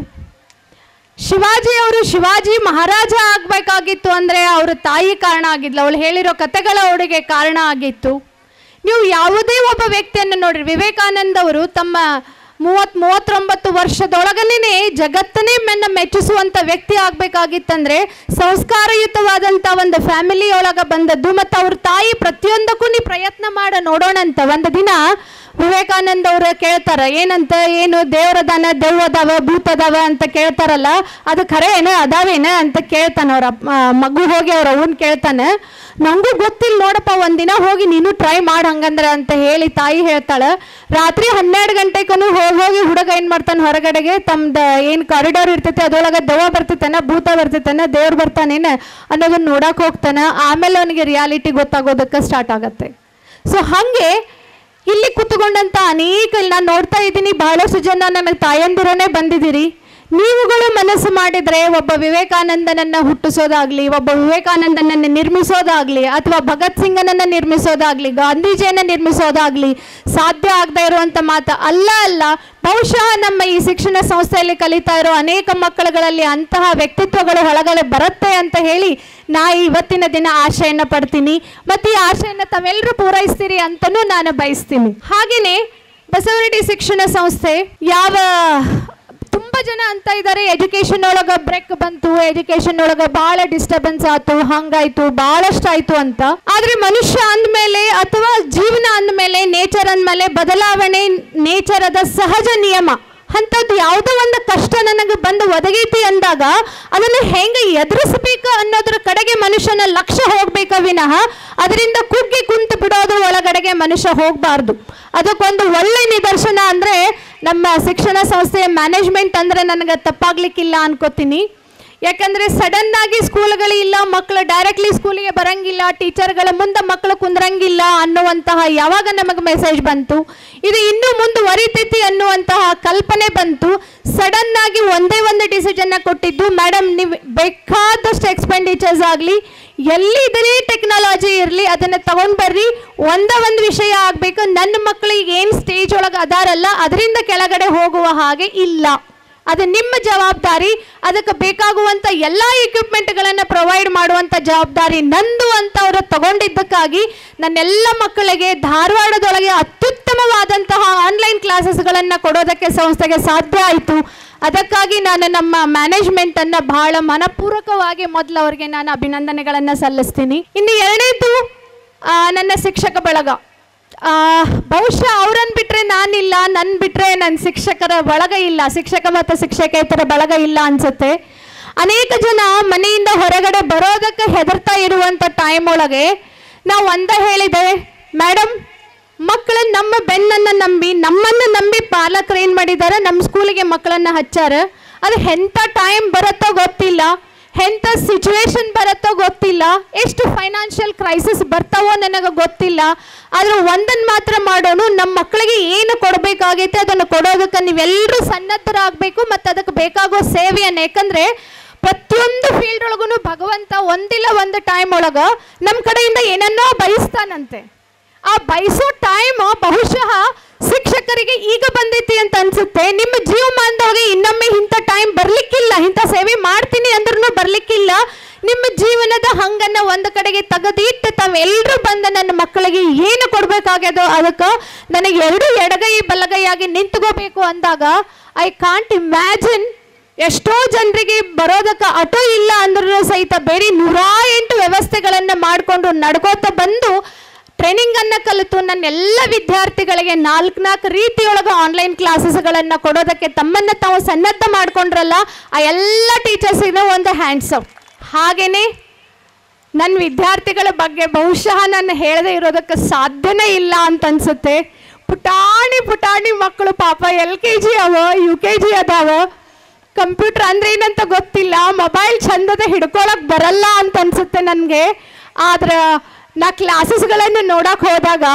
ಶಿವಾಜಿ ಅವರು ಶಿವಾಜಿ ಮಹಾರಾಜ ಆಗಬೇಕಾಗಿತ್ತು ಅಂದರೆ ಅವ್ರ ತಾಯಿ ಕಾರಣ ಆಗಿದ್ಲು ಅವಳು ಹೇಳಿರೋ ಕತೆಗಳ ಅವಳಿಗೆ ಕಾರಣ ಆಗಿತ್ತು ನೀವು ಯಾವುದೇ ಒಬ್ಬ ವ್ಯಕ್ತಿಯನ್ನು ನೋಡ್ರಿ ವಿವೇಕಾನಂದ ಅವರು ತಮ್ಮ ಮೂವತ್ ಮೂವತ್ತೊಂಬತ್ತು ವರ್ಷದೊಳಗನೇ ಜಗತ್ತನ್ನೇ ಮೆನ್ನ ಮೆಚ್ಚಿಸುವಂಥ ವ್ಯಕ್ತಿ ಆಗಬೇಕಾಗಿತ್ತಂದ್ರೆ ಸಂಸ್ಕಾರಯುತವಾದಂಥ ಒಂದು ಫ್ಯಾಮಿಲಿ ಒಳಗೆ ಬಂದದ್ದು ಮತ್ತು ಅವ್ರ ತಾಯಿ ಪ್ರತಿಯೊಂದಕ್ಕೂ ನೀ ಪ್ರಯತ್ನ ಮಾಡ ನೋಡೋಣ ಅಂತ ಒಂದು ದಿನ ವಿವೇಕಾನಂದ ಅವರು ಕೇಳ್ತಾರ ಏನಂತ ಏನು ದೇವರದಾನ ದೆವ್ವ ಅದಾವ ಭೂತ ಅದಾವ ಅಂತ ಕೇಳ್ತಾರಲ್ಲ ಅದು ಖರೆ ಏನ ಅದಾವೇನ ಅಂತ ಕೇಳ್ತಾನ ಅವ್ರ ಅಪ್ಪ- ಆ, ಮಗು ಹೋಗಿ ಅವ್ರ ಅವನ್ ಕೇಳ್ತಾನೆ ನಂಗೂ ಗೊತ್ತಿಲ್ಲ ನೋಡಪ್ಪ ಒಂದಿನ ಹೋಗಿ ನೀನು ಟ್ರೈ ಮಾಡ್ ಹಂಗಂದ್ರ ಅಂತ ಹೇಳಿ ತಾಯಿ ಹೇಳ್ತಾಳೆ ರಾತ್ರಿ ಹನ್ನೆರಡು ಗಂಟೆಗೂ ಹೋಗಿ ಹೋಗಿ ಹುಡುಗ ಏನ್ ಮಾಡ್ತಾನೆ ಹೊರಗಡೆಗೆ ತಮ್ದ ಏನ್ ಕಾರಿಡಾರ್ ಇರ್ತೈತೆ ಅದ್ರೊಳಗೆ ದೆವ್ವ ಬರ್ತೈತನ ಭೂತ ಬರ್ತೈತನ ದೇವ್ರು ಬರ್ತಾನೇನ ಅನ್ನೋದನ್ನ ನೋಡಕ್ ಹೋಗ್ತಾನ ಆಮೇಲೆ ಅವನಿಗೆ ರಿಯಾಲಿಟಿ ಗೊತ್ತಾಗೋದಕ್ಕೆ ಸ್ಟಾರ್ಟ್ ಆಗತ್ತೆ ಸೊ ಹಾಗೆ ಇಲ್ಲಿ ಕುತ್ಕೊಂಡಂತ ಅನೇಕ ನಾನು ನೋಡ್ತಾ ಇದ್ದೀನಿ ಬಹಳಷ್ಟು ಜನ ನನಗೆ ತಾಯಂದಿರನೇ ಬಂದಿದ್ದೀರಿ ನೀವುಗಳು ಮನಸ್ಸು ಮಾಡಿದ್ರೆ ಒಬ್ಬ ವಿವೇಕಾನಂದನನ್ನ ಹುಟ್ಟಿಸೋದಾಗ್ಲಿ ಒಬ್ಬ ವಿವೇಕಾನಂದನನ್ನ ನಿರ್ಮಿಸೋದಾಗ್ಲಿ ಅಥವಾ ಭಗತ್ ಸಿಂಗನನ್ನ ನಿರ್ಮಿಸೋದಾಗ್ಲಿ ಗಾಂಧೀಜಿಯನ್ನ ನಿರ್ಮಿಸೋದಾಗ್ಲಿ ಸಾಧ್ಯ ಆಗದೆ ಇರುವಂತ ಮಾತು ಅಲ್ಲ ಅಲ್ಲ ಬಹುಶಃ ನಮ್ಮ ಈ ಶಿಕ್ಷಣ ಸಂಸ್ಥೆಯಲ್ಲಿ ಕಲಿತಾ ಇರೋ ಅನೇಕ ಮಕ್ಕಳುಗಳಲ್ಲಿ ಅಂತಹ ವ್ಯಕ್ತಿತ್ವಗಳು ಹೊಳಗಡೆ ಬರುತ್ತೆ ಅಂತ ಹೇಳಿ ನಾ ಇವತ್ತಿನ ದಿನ ಆಶೆಯನ್ನ ಪಡ್ತೀನಿ ಮತ್ತೆ ಈ ಆಶೆಯನ್ನ ತಾವೆಲ್ಲರೂ ಪೂರೈಸ್ತೀರಿ ಅಂತನೂ ನಾನು ಬಯಸ್ತೀನಿ ಹಾಗೇನೆ ಬಸವರೆಡ್ಡಿ ಶಿಕ್ಷಣ ಸಂಸ್ಥೆ ಯಾವ ತುಂಬ ಜನ ಅಂತ ಇದ್ದಾರೆ ಎಜುಕೇಶನ್ ಒಳಗೆ ಬ್ರೇಕ್ ಬಂತು ಎಜುಕೇಶನ್ ಒಳಗೆ ಭಾಳ ಡಿಸ್ಟರ್ಬೆನ್ಸ್ ಆಯ್ತು ಹಂಗಾಯ್ತು ಭಾಳಷ್ಟು ಆಯ್ತು ಅಂತ ಆದ್ರೆ ಮನುಷ್ಯ ಅಂದಮೇಲೆ ಅಥವಾ ಜೀವನ ಅಂದಮೇಲೆ ನೇಚರ್ ಅಂದಮೇಲೆ ಬದಲಾವಣೆ ನೇಚರದ ಸಹಜ ನಿಯಮ ಅಂಥದ್ದು ಯಾವುದೋ ಒಂದು ಕಷ್ಟ ನನಗೆ ಬಂದು ಒದಗೈತಿ ಅಂದಾಗ ಅದನ್ನು ಹೆಂಗೆ ಎದುರಿಸಬೇಕು ಅನ್ನೋದ್ರ ಕಡೆಗೆ ಮನುಷ್ಯನ ಲಕ್ಷ್ಯ ಹೋಗ್ಬೇಕ ವಿನಃ ಅದರಿಂದ ಕುಗ್ಗಿ ಕುಂತು ಬಿಡೋದ್ರ ಒಳಗಡೆಗೆ ಮನುಷ್ಯ ಹೋಗಬಾರ್ದು ಅದಕ್ಕೊಂದು ಒಳ್ಳೆ ನಿದರ್ಶನ ಅಂದರೆ ನಮ್ಮ ಶಿಕ್ಷಣ ಸಂಸ್ಥೆಯ ಮ್ಯಾನೇಜ್ಮೆಂಟ್ ಅಂದರೆ ನನಗೆ ತಪ್ಪಾಗ್ಲಿಕ್ಕಿಲ್ಲ ಅನ್ಕೋತೀನಿ ಯಾಕಂದ್ರೆ ಸಡನ್ ಆಗಿ ಸ್ಕೂಲ್ಗಳು ಇಲ್ಲ ಮಕ್ಕಳು ಡೈರೆಕ್ಟ್ಲಿ ಸ್ಕೂಲಿಗೆ ಬರಂಗಿಲ್ಲ ಟೀಚರ್ಗಳ ಮುಂದೆ ಮಕ್ಕಳು ಕುಂದ್ರಂಗಿಲ್ಲ ಅನ್ನುವಂತಹ ಯಾವಾಗ ನಮಗೆ ಮೆಸೇಜ್ ಬಂತು ಇದು ಇನ್ನೂ ಮುಂದುವರಿತೈತಿ ಅನ್ನುವಂತಹ ಕಲ್ಪನೆ ಬಂತು ಸಡನ್ ಆಗಿ ಒಂದೇ ಒಂದು ಡಿಸಿಷನ್ನ ಕೊಟ್ಟಿದ್ದು ಮೇಡಮ್ ನೀವು ಬೇಕಾದಷ್ಟು ಎಕ್ಸ್ಪೆಂಡಿಚರ್ಸ್ ಆಗಲಿ ಎಲ್ಲಿದ್ರೆ ಟೆಕ್ನಾಲಜಿ ಇರಲಿ ಅದನ್ನು ತಗೊಂಡ್ ಬರ್ರಿ ಒಂದ ಒಂದು ವಿಷಯ ಆಗಬೇಕು ನನ್ನ ಮಕ್ಕಳಿಗೆ ಏನು ಸ್ಟೇಜ್ ಒಳಗೆ ಅದಾರಲ್ಲ ಅದರಿಂದ ಕೆಳಗಡೆ ಹೋಗುವ ಹಾಗೆ ಇಲ್ಲ ಅದು ನಿಮ್ಮ ಜವಾಬ್ದಾರಿ ಅದಕ್ಕೆ ಬೇಕಾಗುವಂಥ ಎಲ್ಲ ಇಕ್ವಿಪ್ಮೆಂಟ್ಗಳನ್ನು ಪ್ರೊವೈಡ್ ಮಾಡುವಂಥ ಜವಾಬ್ದಾರಿ ನಂದು ಅಂತ ಅವರು ತಗೊಂಡಿದ್ದಕ್ಕಾಗಿ ನನ್ನೆಲ್ಲ ಮಕ್ಕಳಿಗೆ ಧಾರವಾಡದೊಳಗೆ ಅತ್ಯುತ್ತಮವಾದಂತಹ ಆನ್ಲೈನ್ ಕ್ಲಾಸಸ್ಗಳನ್ನು ಕೊಡೋದಕ್ಕೆ ಸಂಸ್ಥೆಗೆ ಸಾಧ್ಯ ಆಯಿತು ಅದಕ್ಕಾಗಿ ನಾನು ನಮ್ಮ ಮ್ಯಾನೇಜ್ಮೆಂಟನ್ನು ಬಹಳ ಮನಪೂರ್ವಕವಾಗಿ ಮೊದಲು ಅವರಿಗೆ ನಾನು ಅಭಿನಂದನೆಗಳನ್ನು ಸಲ್ಲಿಸ್ತೀನಿ ಇನ್ನು ಎರಡನೇದು ಆ, ನನ್ನ ಶಿಕ್ಷಕ ಬಳಗ ಆ, ಬಹುಶಃ ಅವ್ರನ್ನ ಬಿಟ್ರೆ ನಾನಿಲ್ಲ ನನ್ನ ಬಿಟ್ರೆ ನನ್ನ ಶಿಕ್ಷಕರ ಬಳಗ ಇಲ್ಲ ಶಿಕ್ಷಕ ಮತ್ತು ಶಿಕ್ಷಕೇತರ ಬಳಗ ಇಲ್ಲ ಅನ್ಸುತ್ತೆ ಅನೇಕ ಜನ ಮನೆಯಿಂದ ಹೊರಗಡೆ ಬರೋದಕ್ಕೆ ಹೆದರ್ತಾ ಇರುವಂಥ ಟೈಮ್ ಒಳಗೆ ನಾವು ಒಂದ ಹೇಳಿದೆ ಮೇಡಮ್ ಮಕ್ಕಳು ನಮ್ಮ ಬೆನ್ನನ್ನು ನಂಬಿ ನಮ್ಮನ್ನು ನಂಬಿ ಪಾಲಕರು ಏನು ಮಾಡಿದ್ದಾರೆ ನಮ್ಮ ಸ್ಕೂಲಿಗೆ ಮಕ್ಕಳನ್ನು ಹಚ್ಚಾರ ಅದು ಎಂಥ ಟೈಮ್ ಬರುತ್ತೋ ಗೊತ್ತಿಲ್ಲ ಎಂಥ ಸಿಚುವೇಶನ್ ಬರುತ್ತೋ ಗೊತ್ತಿಲ್ಲ ಎಷ್ಟು ಫೈನಾನ್ಷಿಯಲ್ ಕ್ರೈಸಿಸ್ ಬರ್ತಾವೋ ನನಗೆ ಗೊತ್ತಿಲ್ಲ ಆದ್ರೆ ಒಂದನ್ನು ಮಾತ್ರ ಮಾಡೋನು ನಮ್ಮ ಮಕ್ಕಳಿಗೆ ಏನು ಕೊಡಬೇಕಾಗೈತೆ ಅದನ್ನು ಕೊಡೋದಕ್ಕೆ ನೀವೆಲ್ಲರೂ ಸನ್ನದ್ಧರಾಗಬೇಕು ಮತ್ತು ಅದಕ್ಕೆ ಬೇಕಾಗೋ ಸೇವೆಯನ್ನು ಯಾಕಂದರೆ ಪ್ರತಿಯೊಂದು ಫೀಲ್ಡ್ ಒಳಗೂ ಭಗವಂತ ಒಂದಿಲ್ಲ ಒಂದು ಟೈಮ್ ಒಳಗ ನಮ್ಮ ಕಡೆಯಿಂದ ಏನನ್ನೋ ಬಯಸ್ತಾನಂತೆ ಆ ಬಯಸೋ ಟೈಮ್ ಬಹುಶಃ ಶಿಕ್ಷಕರಿಗೆ ಈಗ ಬಂದೈತಿ ಅಂತ ಅನ್ಸುತ್ತೆ ನಿಮ್ಮ ಜೀವಮಾನದೊಳಗೆ ಇನ್ನೊಮ್ಮೆ ಇಂಥ ಟೈಮ್ ಬರ್ಲಿಕ್ಕಿಲ್ಲ ಇಂಥ ಸೇವೆ ಮಾಡ್ತೀನಿ ಅಂದ್ರೂ ಬರ್ಲಿಕ್ಕಿಲ್ಲ ನಿಮ್ಮ ಜೀವನದ ಹಂಗನ್ನ ಒಂದು ಕಡೆಗೆ ತೆಗೆದಿಟ್ಟು ತಾವೆಲ್ಲರೂ ಬಂದ ನನ್ನ ಮಕ್ಕಳಿಗೆ ಏನು ಕೊಡಬೇಕಾಗ್ಯದೋ ಅದಕ್ಕೆ ನನಗೆ ಎರಡು ಎಡಗೈ ಬಲಗೈಯಾಗಿ ನಿಂತ್ಕೋಬೇಕು ಅಂದಾಗ ಐ ಕಾಂಟ್ ಇಮ್ಯಾಜಿನ್ ಎಷ್ಟೋ ಜನರಿಗೆ ಬರೋದಕ್ಕೆ ಆಟೋ ಇಲ್ಲ ಅಂದ್ರೂ ಸಹಿತ ಬೇರೆ ನೂರಾ ಎಂಟು ವ್ಯವಸ್ಥೆಗಳನ್ನು ಮಾಡಿಕೊಂಡು ನಡ್ಕೋತ ಬಂದು ಟ್ರೈನಿಂಗ್ ಅನ್ನ ಕಲಿತು ನನ್ನ ಎಲ್ಲ ವಿದ್ಯಾರ್ಥಿಗಳಿಗೆ ನಾಲ್ಕು ನಾಲ್ಕು ರೀತಿಯೊಳಗೆ ಆನ್ಲೈನ್ ಕ್ಲಾಸಸ್ಗಳನ್ನು ಕೊಡೋದಕ್ಕೆ ತಮ್ಮನ್ನ ತಾವು ಸನ್ನದ್ಧ ಮಾಡ್ಕೊಂಡ್ರಲ್ಲ ಆ ಎಲ್ಲ ಟೀಚರ್ಸಿಗೂ ಒಂದು ಹ್ಯಾಂಡ್ಸಪ್ ಹಾಗೇನೆ ನನ್ನ ವಿದ್ಯಾರ್ಥಿಗಳ ಬಗ್ಗೆ ಬಹುಶಃ ನಾನು ಹೇಳದೆ ಇರೋದಕ್ಕೆ ಸಾಧ್ಯನೇ ಇಲ್ಲ ಅಂತ ಅನ್ಸುತ್ತೆ ಪುಟಾಣಿ ಪುಟಾಣಿ ಮಕ್ಕಳು ಪಾಪ ಎಲ್ ಕೆ ಜಿ ಅವ ಯು ಕೆ ಜಿ ಅದಾವ ಕಂಪ್ಯೂಟರ್ ಅಂದ್ರೆ ಏನಂತ ಗೊತ್ತಿಲ್ಲ ಮೊಬೈಲ್ ಚಂದದ ಹಿಡ್ಕೊಳಕ್ ಬರಲ್ಲ ಅಂತ ಅನ್ಸುತ್ತೆ ನನಗೆ ಆದ್ರೆ ನಾ ಕ್ಲಾಸಸ್ಗಳನ್ನು ನೋಡಕ್ ಹೋದಾಗ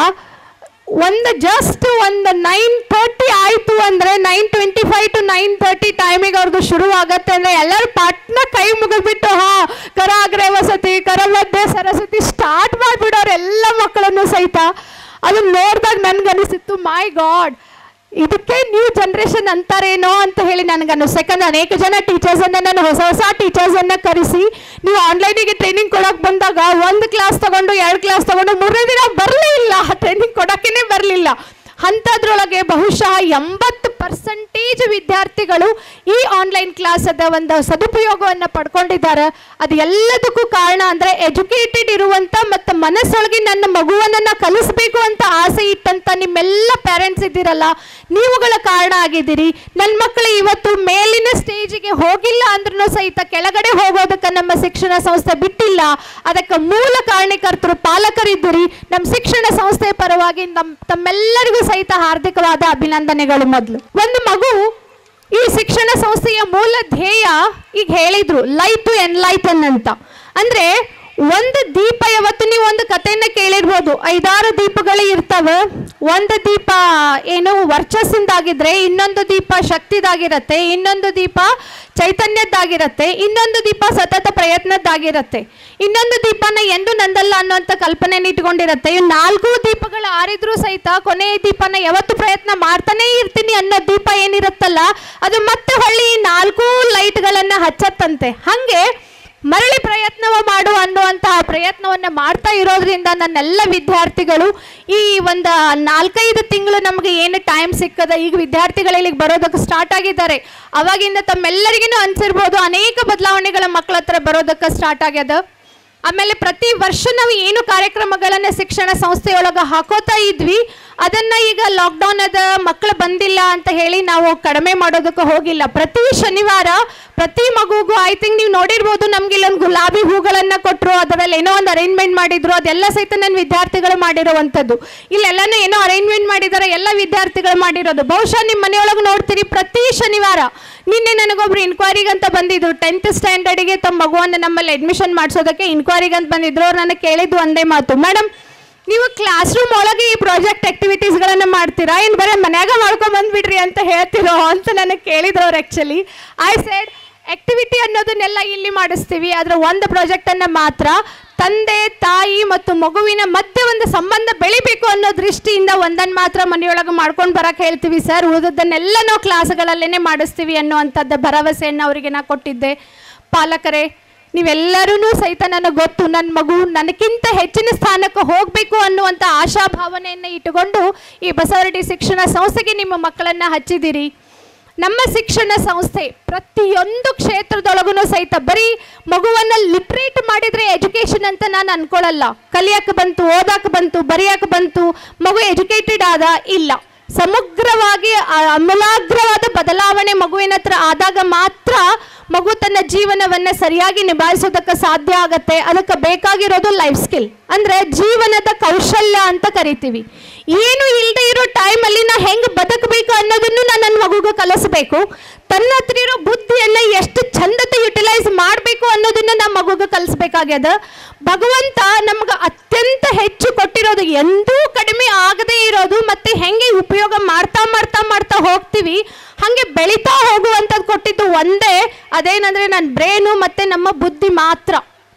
ಒಂದು ಜಸ್ಟ್ ಒಂದು ನೈನ್ ತರ್ಟಿ ಆಯಿತು ಅಂದರೆ nine twenty five to nine thirty ಟೈಮಿಗೆ ಅವ್ರದ್ದು ಶುರು ಆಗತ್ತೆ ಅಂದರೆ ಎಲ್ಲರೂ ಪಟ್ನ ಕೈ ಮುಗಿದ್ಬಿಟ್ಟು ಹಾ ಕರಾಗ್ರೆ ವಸತಿ ಕರಮಧ್ಯೆ ಸರಸ್ವತಿ ಸ್ಟಾರ್ಟ್ ಮಾಡಿಬಿಡೋರು ಎಲ್ಲ ಮಕ್ಕಳನ್ನು ಸಹಿತ ಅದನ್ನ ನೋಡಿದಾಗ ನನ್ಗನಿಸಿತ್ತು ಮೈ ಗಾಡ್ ಇದಕ್ಕೆ ನ್ಯೂ ಜನ್ರೇಷನ್ ಅಂತಾರೇನೋ ಅಂತ ಹೇಳಿ ನನಗನ್ನಿಸ್ತು ಯಾಕಂದ್ರೆ ಅನೇಕ ಜನ ಟೀಚರ್ಸನ್ನು ನಾನು ಹೊಸ ಹೊಸ ಟೀಚರ್ಸನ್ನು ಕರೆಸಿ ನೀವು ಆನ್ಲೈನಿಗೆ ಟ್ರೈನಿಂಗ್ ಕೊಡೋಕೆ ಬಂದಾಗ ಒಂದು ಕ್ಲಾಸ್ ತಗೊಂಡು ಎರಡು ಕ್ಲಾಸ್ ತಗೊಂಡು ಮೂರನೇ ದಿನ ಬರಲೇ ಇಲ್ಲ ಟ್ರೈನಿಂಗ್ ಕೊಡೋಕ್ಕೇ ಬರಲಿಲ್ಲ ಅಂಥದ್ರೊಳಗೆ ಬಹುಶಃ ಎಂಬತ್ತು ಪರ್ಸೆಂಟೇಜ್ ವಿದ್ಯಾರ್ಥಿಗಳು ಈ ಆನ್ಲೈನ್ ಕ್ಲಾಸದ ಒಂದು ಸದುಪಯೋಗವನ್ನು ಪಡ್ಕೊಂಡಿದ್ದಾರೆ ಅದು ಎಲ್ಲದಕ್ಕೂ ಕಾರಣ ಅಂದರೆ ಎಜುಕೇಟೆಡ್ ಇರುವಂಥ ಮತ್ತು ಮನಸ್ಸೊಳಗೆ ನನ್ನ ಮಗುವನ್ನು ನಾ ಕಲಿಸ್ಬೇಕು ಅಂತ ಆಸೆ ಇಟ್ಟಂತ ನಿಮ್ಮೆಲ್ಲ ಪೇರೆಂಟ್ಸ್ ಇದ್ದೀರಲ್ಲ ನೀವುಗಳ ಕಾರಣ ಆಗಿದ್ದೀರಿ ನನ್ನ ಮಕ್ಕಳು ಇವತ್ತು ಮೇಲಿನ ಸ್ಟೇಜಿಗೆ ಹೋಗಿಲ್ಲ ಅಂದ್ರೂ ಸಹಿತ ಕೆಳಗಡೆ ಹೋಗೋದಕ್ಕೆ ನಮ್ಮ ಶಿಕ್ಷಣ ಸಂಸ್ಥೆ ಬಿಟ್ಟಿಲ್ಲ ಅದಕ್ಕೆ ಮೂಲ ಕಾರಣಕರ್ತರು ಪಾಲಕರಿದ್ದೀರಿ ನಮ್ಮ ಶಿಕ್ಷಣ ಸಂಸ್ಥೆ ಪರವಾಗಿ ನಮ್ಮ ತಮ್ಮೆಲ್ಲರಿಗೂ ಸಹಿತ ಹಾರ್ದಿಕವಾದ ಅಭಿನಂದನೆಗಳು ಮೊದಲು ಒಂದು ಮಗು ಈ ಶಿಕ್ಷಣ ಸಂಸ್ಥೆಯ ಮೂಲ ಧ್ಯೇಯ ಈಗ ಹೇಳಿದ್ರು ಲೈಟ್ ಟು ಎನ್ಲೈಟನ್ ಅಂತ ಅಂದ್ರೆ ಒಂದು ದೀಪ ಯಾವತ್ತು ನೀವು ಒಂದು ಕಥೆಯನ್ನ ಕೇಳಿರ್ಬೋದು ಐದಾರು ದೀಪಗಳು ಇರ್ತವೆ ಒಂದು ದೀಪ ಏನು ವರ್ಚಸ್ಸಿಂದಾಗಿದ್ರೆ ಇನ್ನೊಂದು ದೀಪ ಶಕ್ತಿದಾಗಿರತ್ತೆ ಇನ್ನೊಂದು ದೀಪ ಚೈತನ್ಯದ್ದಾಗಿರತ್ತೆ ಇನ್ನೊಂದು ದೀಪ ಸತತ ಪ್ರಯತ್ನದ್ದಾಗಿರತ್ತೆ ಇನ್ನೊಂದು ದೀಪನ ಎಂದು ನಂದಲ್ಲ ಅನ್ನುವಂಥ ಕಲ್ಪನೆನ ಇಟ್ಕೊಂಡಿರತ್ತೆ ಇವು ನಾಲ್ಕು ದೀಪಗಳು ಆರಿದ್ರೂ ಸಹಿತ ಕೊನೆಯ ದೀಪನ ಯಾವತ್ತು ಪ್ರಯತ್ನ ಮಾಡ್ತಾನೇ ಇರ್ತೀನಿ ಅನ್ನೋ ದೀಪ ಏನಿರುತ್ತಲ್ಲ ಅದು ಮತ್ತೆ ಹೊಳ್ಳಿ ಈ ನಾಲ್ಕು ಲೈಟ್ಗಳನ್ನ ಹಚ್ಚತ್ತಂತೆ ಹಂಗೆ ಮರಳಿ ಪ್ರಯತ್ನವ ಮಾಡು ಅನ್ನುವಂತಹ ಪ್ರಯತ್ನವನ್ನು ಮಾಡ್ತಾ ಇರೋದ್ರಿಂದ ನನ್ನೆಲ್ಲ ವಿದ್ಯಾರ್ಥಿಗಳು ಈ ಒಂದು ನಾಲ್ಕೈದು ತಿಂಗಳು ನಮಗೆ ಏನು ಟೈಮ್ ಸಿಕ್ಕದ ಈಗ ವಿದ್ಯಾರ್ಥಿಗಳು ಇಲ್ಲಿಗೆ ಬರೋದಕ್ಕೆ ಸ್ಟಾರ್ಟ್ ಆಗಿದ್ದಾರೆ ಅವಾಗಿಂದ ತಮ್ಮೆಲ್ಲರಿಗೂ ಅನ್ಸಿರ್ಬೋದು ಅನೇಕ ಬದಲಾವಣೆಗಳ ಮಕ್ಕಳ ಹತ್ರ ಬರೋದಕ್ಕೆ ಸ್ಟಾರ್ಟ್ ಆಗ್ಯದ ಆಮೇಲೆ ಪ್ರತಿ ವರ್ಷ ನಾವು ಏನು ಕಾರ್ಯಕ್ರಮಗಳನ್ನು ಶಿಕ್ಷಣ ಸಂಸ್ಥೆಯೊಳಗೆ ಹಾಕೋತಾ ಇದ್ವಿ ಅದನ್ನ ಈಗ ಲಾಕ್ಡೌನ್ ಅದ ಮಕ್ಕಳು ಬಂದಿಲ್ಲ ಅಂತ ಹೇಳಿ ನಾವು ಕಡಿಮೆ ಮಾಡೋದಕ್ಕೆ ಹೋಗಿಲ್ಲ ಪ್ರತಿ ಶನಿವಾರ ಪ್ರತಿ ಮಗುಗೂ ಐ ಥಿಂಕ್ ನೀವು ನೋಡಿರ್ಬೋದು ನಮ್ಗೆ ಇಲ್ಲೊಂದು ಗುಲಾಬಿ ಹೂಗಳನ್ನ ಕೊಟ್ಟರು ಅದರಲ್ಲಿ ಏನೋ ಒಂದು ಅರೇಂಜ್ಮೆಂಟ್ ಮಾಡಿದ್ರು ಅದೆಲ್ಲ ಸಹಿತ ನನ್ನ ವಿದ್ಯಾರ್ಥಿಗಳು ಮಾಡಿರುವಂಥದ್ದು ಇಲ್ಲೆಲ್ಲನೂ ಏನೋ ಅರೇಂಜ್ಮೆಂಟ್ ಮಾಡಿದ್ದಾರೆ ಎಲ್ಲ ವಿದ್ಯಾರ್ಥಿಗಳು ಮಾಡಿರೋದು ಬಹುಶಃ ನಿಮ್ಮ ಮನೆಯೊಳಗೆ ನೋಡ್ತೀರಿ ಪ್ರತಿ ಶನಿವಾರ ನಿನ್ನೆ ನನಗೊಬ್ರು ಇನ್ಕ್ವೈರಿಗೆ ಅಂತ ಬಂದಿದ್ರು ಟೆಂತ್ ಸ್ಟ್ಯಾಂಡರ್ಡಿಗೆ ತಮ್ಮ ಮಗುವನ್ನು ನಮ್ಮಲ್ಲಿ ಅಡ್ಮಿಷನ್ ಮಾಡಿಸೋದಕ್ಕೆ ಇನ್ಕ್ವೈರಿಗೆ ಅಂತ ಬಂದಿದ್ರು ಅವ್ರು ನನಗೆ ಕೇಳಿದ್ದು ಒಂದೇ ಮಾತು ಮೇಡಮ್ ನೀವು ಕ್ಲಾಸ್ ರೂಮ್ ಒಳಗೆ ಈ ಪ್ರಾಜೆಕ್ಟ್ ಆಕ್ಟಿವಿಟೀಸ್ಗಳನ್ನು ಮಾಡ್ತೀರಾ ಏನು ಬರೀ ಮನ್ಯಾಗ ಮಾಡ್ಕೊಂಡ್ ಬಂದ್ಬಿಡ್ರಿ ಅಂತ ಹೇಳ್ತಿರೋ ಅಂತ ನನಗೆ ಕೇಳಿದ್ರು ಅವ್ರು ಆ್ಯಕ್ಚುಲಿ ಐ ಸೈಡ್ ಆಕ್ಟಿವಿಟಿ ಅನ್ನೋದನ್ನೆಲ್ಲ ಇಲ್ಲಿ ಮಾಡಿಸ್ತೀವಿ ಅದರ ಒಂದು ಪ್ರಾಜೆಕ್ಟನ್ನು ಮಾತ್ರ ತಂದೆ ತಾಯಿ ಮತ್ತು ಮಗುವಿನ ಮಧ್ಯೆ ಒಂದು ಸಂಬಂಧ ಬೆಳಿಬೇಕು ಅನ್ನೋ ದೃಷ್ಟಿಯಿಂದ ಒಂದನ್ನು ಮಾತ್ರ ಮನೆಯೊಳಗೆ ಮಾಡ್ಕೊಂಡು ಬರಕ್ಕೆ ಹೇಳ್ತೀವಿ ಸರ್ ಉಳಿದದ್ದನ್ನೆಲ್ಲ ನಾವು ಕ್ಲಾಸ್ಗಳಲ್ಲೇ ಮಾಡಿಸ್ತೀವಿ ಅನ್ನೋವಂಥದ್ದು ಭರವಸೆಯನ್ನು ಅವರಿಗೆ ನಾ ಕೊಟ್ಟಿದ್ದೆ ಪಾಲಕರೇ ನೀವೆಲ್ಲರೂ ಸಹಿತ ನನಗೆ ಗೊತ್ತು ನನ್ನ ಮಗು ನನಗಿಂತ ಹೆಚ್ಚಿನ ಸ್ಥಾನಕ್ಕೆ ಹೋಗಬೇಕು ಅನ್ನುವಂಥ ಆಶಾಭಾವನೆಯನ್ನು ಇಟ್ಟುಕೊಂಡು ಈ ಬಸವರೆಡ್ಡಿ ಶಿಕ್ಷಣ ಸಂಸ್ಥೆಗೆ ನಿಮ್ಮ ಮಕ್ಕಳನ್ನು ಹಚ್ಚಿದ್ದೀರಿ ನಮ್ಮ ಶಿಕ್ಷಣ ಸಂಸ್ಥೆ ಪ್ರತಿಯೊಂದು ಕ್ಷೇತ್ರದೊಳಗೂ ಸಹಿತ ಬರೀ ಮಗುವನ್ನು ಲಿಟ್ರೇಟ್ ಮಾಡಿದರೆ ಎಜುಕೇಷನ್ ಅಂತ ನಾನು ಅನ್ಕೊಳ್ಳಲ್ಲ ಕಲಿಯಕ್ಕೆ ಬಂತು ಓದಕ್ಕೆ ಬಂತು ಬರೆಯಕ್ಕೆ ಬಂತು ಮಗು ಎಜುಕೇಟೆಡ್ ಆದ ಇಲ್ಲ ಸಮಗ್ರವಾಗಿ ಆ ಅಮೂಲಾಗ್ರವಾದ ಬದಲಾವಣೆ ಮಗುವಿನ ಹತ್ರ ಆದಾಗ ಮಾತ್ರ ಮಗು ತನ್ನ ಜೀವನವನ್ನ ಸರಿಯಾಗಿ ನಿಭಾಯಿಸೋದಕ್ಕೆ ಸಾಧ್ಯ ಆಗತ್ತೆ ಅದಕ್ಕೆ ಬೇಕಾಗಿರೋದು ಲೈಫ್ ಸ್ಕಿಲ್ ಅಂದ್ರೆ ಜೀವನದ ಕೌಶಲ್ಯ ಅಂತ ಕರಿತೀವಿ ಏನು ಇಲ್ಲದೆ ಇರೋ ಟೈಮಲ್ಲಿ ನಾ ಹೆಂಗೆ ಬದುಕಬೇಕು ಅನ್ನೋದನ್ನು ನಾನು ನನ್ನ ಮಗುಗೆ ಕಲಿಸ್ಬೇಕು ತನ್ನ ಹತ್ರ ಇರೋ ಬುದ್ಧಿಯನ್ನ ಎಷ್ಟು ಚಂದತೆ ಯುಟಿಲೈಸ್ ಮಾಡಬೇಕು ಅನ್ನೋದನ್ನ ನಮ್ಮ ಮಗುಗೆ ಕಲಿಸ್ಬೇಕಾಗ್ಯದ ಭಗವಂತ ನಮ್ಗೆ ಅತ್ಯಂತ ಹೆಚ್ಚು ಕೊಟ್ಟಿರೋದು ಎಂದೂ ಕಡಿಮೆ ಆಗದೇ ಇರೋದು ಮತ್ತೆ ಹೆಂಗೆ ಉಪಯೋಗ ಮಾಡ್ತಾ ಮಾಡ್ತಾ ಮಾಡ್ತಾ ಹೋಗ್ತೀವಿ ಹಾಗೆ ಬೆಳೀತಾ ಹೋಗುವಂಥದ್ದು ಕೊಟ್ಟಿದ್ದು ಒಂದೇ ಅದೇನಂದ್ರೆ ನನ್ನ ಬ್ರೇನು ಮತ್ತೆ ನಮ್ಮ ಬುದ್ಧಿ ಮಾತ್ರ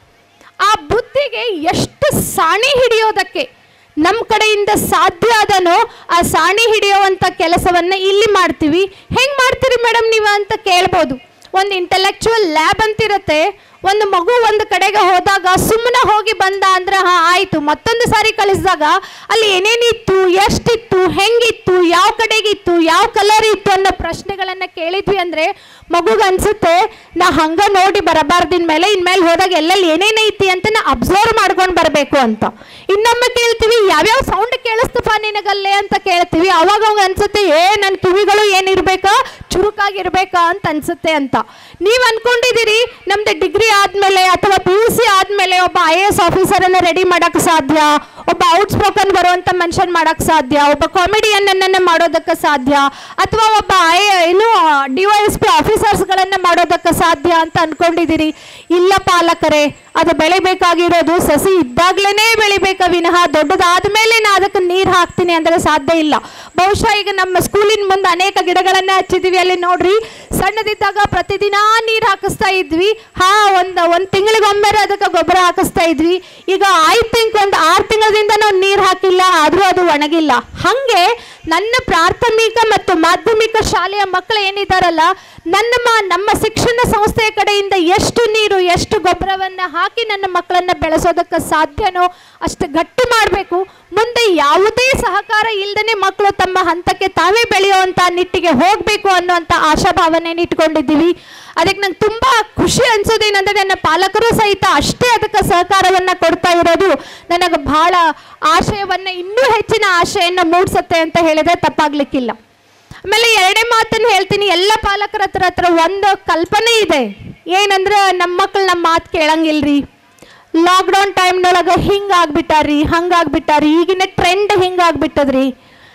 ಆ ಬುದ್ಧಿಗೆ ಎಷ್ಟು ಸಾಣಿ ಹಿಡಿಯೋದಕ್ಕೆ ನಮ್ಮ ಕಡೆಯಿಂದ ಸಾಧ್ಯ ಅದನೋ ಆ ಸಾಣಿ ಹಿಡಿಯುವಂಥ ಕೆಲಸವನ್ನ ಇಲ್ಲಿ ಮಾಡ್ತೀವಿ ಹೆಂಗ್ ಮಾಡ್ತೀರಿ ಮೇಡಮ್ ನೀವು ಅಂತ ಕೇಳ್ಬೋದು ಒಂದು ಇಂಟೆಲೆಕ್ಚುವಲ್ ಲ್ಯಾಬ್ ಅಂತಿರತ್ತೆ ಒಂದು ಮಗು ಒಂದು ಕಡೆಗೆ ಹೋದಾಗ ಸುಮ್ಮನೆ ಹೋಗಿ ಬಂದ ಅಂದ್ರೆ ಹಾ ಆಯ್ತು ಮತ್ತೊಂದು ಸಾರಿ ಕಳಿಸಿದಾಗ ಅಲ್ಲಿ ಏನೇನಿತ್ತು ಎಷ್ಟಿತ್ತು ಹೆಂಗಿತ್ತು ಯಾವ ಕಡೆಗಿತ್ತು ಯಾವ ಕಲರ್ ಇತ್ತು ಅನ್ನೋ ಪ್ರಶ್ನೆಗಳನ್ನ ಕೇಳಿದ್ವಿ ಅಂದ್ರೆ ಮಗುಗೆ ಅನ್ಸುತ್ತೆ ನಾ ಹಂಗ ನೋಡಿ ಬರಬಾರ್ದಿನ ಮೇಲೆ ಇನ್ಮೇಲೆ ಹೋದಾಗ ಎಲ್ಲೆಲ್ಲಿ ಏನೇನೈತಿ ಅಂತ ನಾ ಅಬ್ಸರ್ವ್ ಮಾಡ್ಕೊಂಡು ಬರಬೇಕು ಅಂತ ಇನ್ನೊಮ್ಮೆ ಕೇಳ್ತೀವಿ ಯಾವ್ಯಾವ ಸೌಂಡ್ ಕೇಳಿಸ್ತಪ್ಪ ನಿನಗಲ್ಲೇ ಅಂತ ಕೇಳ್ತೀವಿ ಅವಾಗ ಅವಾಗ ಅನ್ಸುತ್ತೆ ಏ ನನ್ನ ಕಿವಿಗಳು ಏನಿರ್ಬೇಕಾ ಚುರುಕಾಗಿರ್ಬೇಕಾ ಅಂತ ಅನ್ಸುತ್ತೆ ಅಂತ ನೀವು ಅನ್ಕೊಂಡಿದ್ದೀರಿ ನಮ್ದು ಡಿಗ್ರಿ ಆದ್ಮೇಲೆ ಅಥವಾ ಪಿ ಯು ಸಿ ಆದ್ಮೇಲೆ ಒಬ್ಬ ಐ ಎ ಎಸ್ ಆಫೀಸರನ್ನ ರೆಡಿ ಮಾಡಕ್ ಸಾಧ್ಯ ಒಬ್ಬ ಔಟ್ ಸ್ಪೋಕನ್ ಬರುವಂತ ಮನುಷ್ಯನ್ ಮಾಡಕ್ ಸಾಧ್ಯ ಒಬ್ಬ ಕಾಮಿಡಿಯನ್ ಅನ್ನ ಮಾಡೋದಕ್ಕೆ ಸಾಧ್ಯ ಅಥವಾ ಒಬ್ಬ ಐ ಏನು ಡಿ ವೈ ಎಸ್ ಪಿ ಆಫೀಸರ್ಸ್ಗಳನ್ನ ಮಾಡೋದಕ್ಕೆ ಸಾಧ್ಯ ಅಂತ ಅನ್ಕೊಂಡಿದ್ದೀರಿ ಇಲ್ಲ ಪಾಲಕರೇ ಅದು ಬೆಳಿಬೇಕಾಗಿರೋದು ಸಸಿ ಇದ್ದಾಗ್ಲೇನೆ ಬೆಳಿಬೇಕ ವಿನಃ ದೊಡ್ಡದಾದ ಮೇಲೆ ನಾ ಅದಕ್ಕೆ ನೀರು ಹಾಕ್ತೀನಿ ಅಂದ್ರೆ ಸಾಧ್ಯ ಇಲ್ಲ ಬಹುಶಃ ಈಗ ನಮ್ಮ ಸ್ಕೂಲಿನ ಮುಂದೆ ಅನೇಕ ಗಿಡಗಳನ್ನ ಹಚ್ಚಿದೀವಿ ಅಲ್ಲಿ ನೋಡ್ರಿ ಸಣ್ಣದಿದ್ದಾಗ ಪ್ರತಿದಿನ ನೀರು ಹಾಕಿಸ್ತಾ ಇದ್ವಿ ಹಾ ಒಂದು ಒಂದು ತಿಂಗಳಿಗೊಮ್ಮೆ ಅದಕ್ಕೆ ಗೊಬ್ಬರ ಹಾಕಿಸ್ತಾ ಇದ್ವಿ ಈಗ ಐ ಥಿಂಕ್ ಒಂದು ಆರು ತಿಂಗಳಿಂದ ನಾವು ನೀರು ಹಾಕಿಲ್ಲ ಆದರೂ ಅದು ಒಣಗಿಲ್ಲ ಹಾಗೆ ನನ್ನ ಪ್ರಾಥಮಿಕ ಮತ್ತು ಮಾಧ್ಯಮಿಕ ಶಾಲೆಯ ಮಕ್ಕಳು ಏನಿದಾರಲ್ಲ ನನ್ನ ಮ- ನಮ್ಮ ಶಿಕ್ಷಣ ಸಂಸ್ಥೆಯ ಕಡೆಯಿಂದ ಎಷ್ಟು ನೀರು ಎಷ್ಟು ಗೊಬ್ಬರವನ್ನ ಹಾಕಿ ನನ್ನ ಮಕ್ಕಳನ್ನ ಬೆಳೆಸೋದಕ್ಕೆ ಸಾಧ್ಯನೋ ಅಷ್ಟು ಗಟ್ಟಿ ಮಾಡಬೇಕು ಮುಂದೆ ಯಾವುದೇ ಸಹಕಾರ ಇಲ್ಲದೇ ಮಕ್ಕಳು ತಮ್ಮ ಹಂತಕ್ಕೆ ತಾವೇ ಬೆಳೆಯುವಂತ ನಿಟ್ಟಿಗೆ ಹೋಗಬೇಕು ಅನ್ನುವಂಥ ಆಶಾಭಾವನೆಯನ್ನು ಇಟ್ಕೊಂಡಿದ್ದೀವಿ ಅದಕ್ಕೆ ನಂಗೆ ತುಂಬಾ ಖುಷಿ ಅನ್ಸೋದೇನಂದ್ರೆ ನನ್ನ ಪಾಲಕರು ಸಹಿತ ಅಷ್ಟೇ ಅದಕ್ಕೆ ಸಹಕಾರವನ್ನ ಕೊಡ್ತಾ ಇರೋದು ನನಗೆ ಬಹಳ ಆಶಯವನ್ನ ಇನ್ನೂ ಹೆಚ್ಚಿನ ಆಶೆಯನ್ನು ಮೂಡಿಸುತ್ತೆ ಅಂತ ಹೇಳಿದ್ರೆ ತಪ್ಪಾಗ್ಲಿಕ್ಕಿಲ್ಲ ಆಮೇಲೆ ಎರಡೇ ಮಾತನ್ನು ಹೇಳ್ತೀನಿ ಎಲ್ಲ ಪಾಲಕರ ಹತ್ರ ಹತ್ರ ಒಂದು ಕಲ್ಪನೆ ಇದೆ ಏನಂದ್ರೆ ನಮ್ಮ ಮಕ್ಳು ನಮ್ಮ ಮಾತು ಕೇಳಂಗಿಲ್ರಿ ಲಾಕ್ಡೌನ್ ಟೈಮ್ನೊಳಗೆ ಹಿಂಗಾಗ್ಬಿಟ್ಟಾರಿ ಹಂಗಾಗ್ಬಿಟ್ಟಾರಿ ಈಗಿನ ಟ್ರೆಂಡ್ ಹಿಂಗಾಗ್ಬಿಟ್ಟದ್ರಿ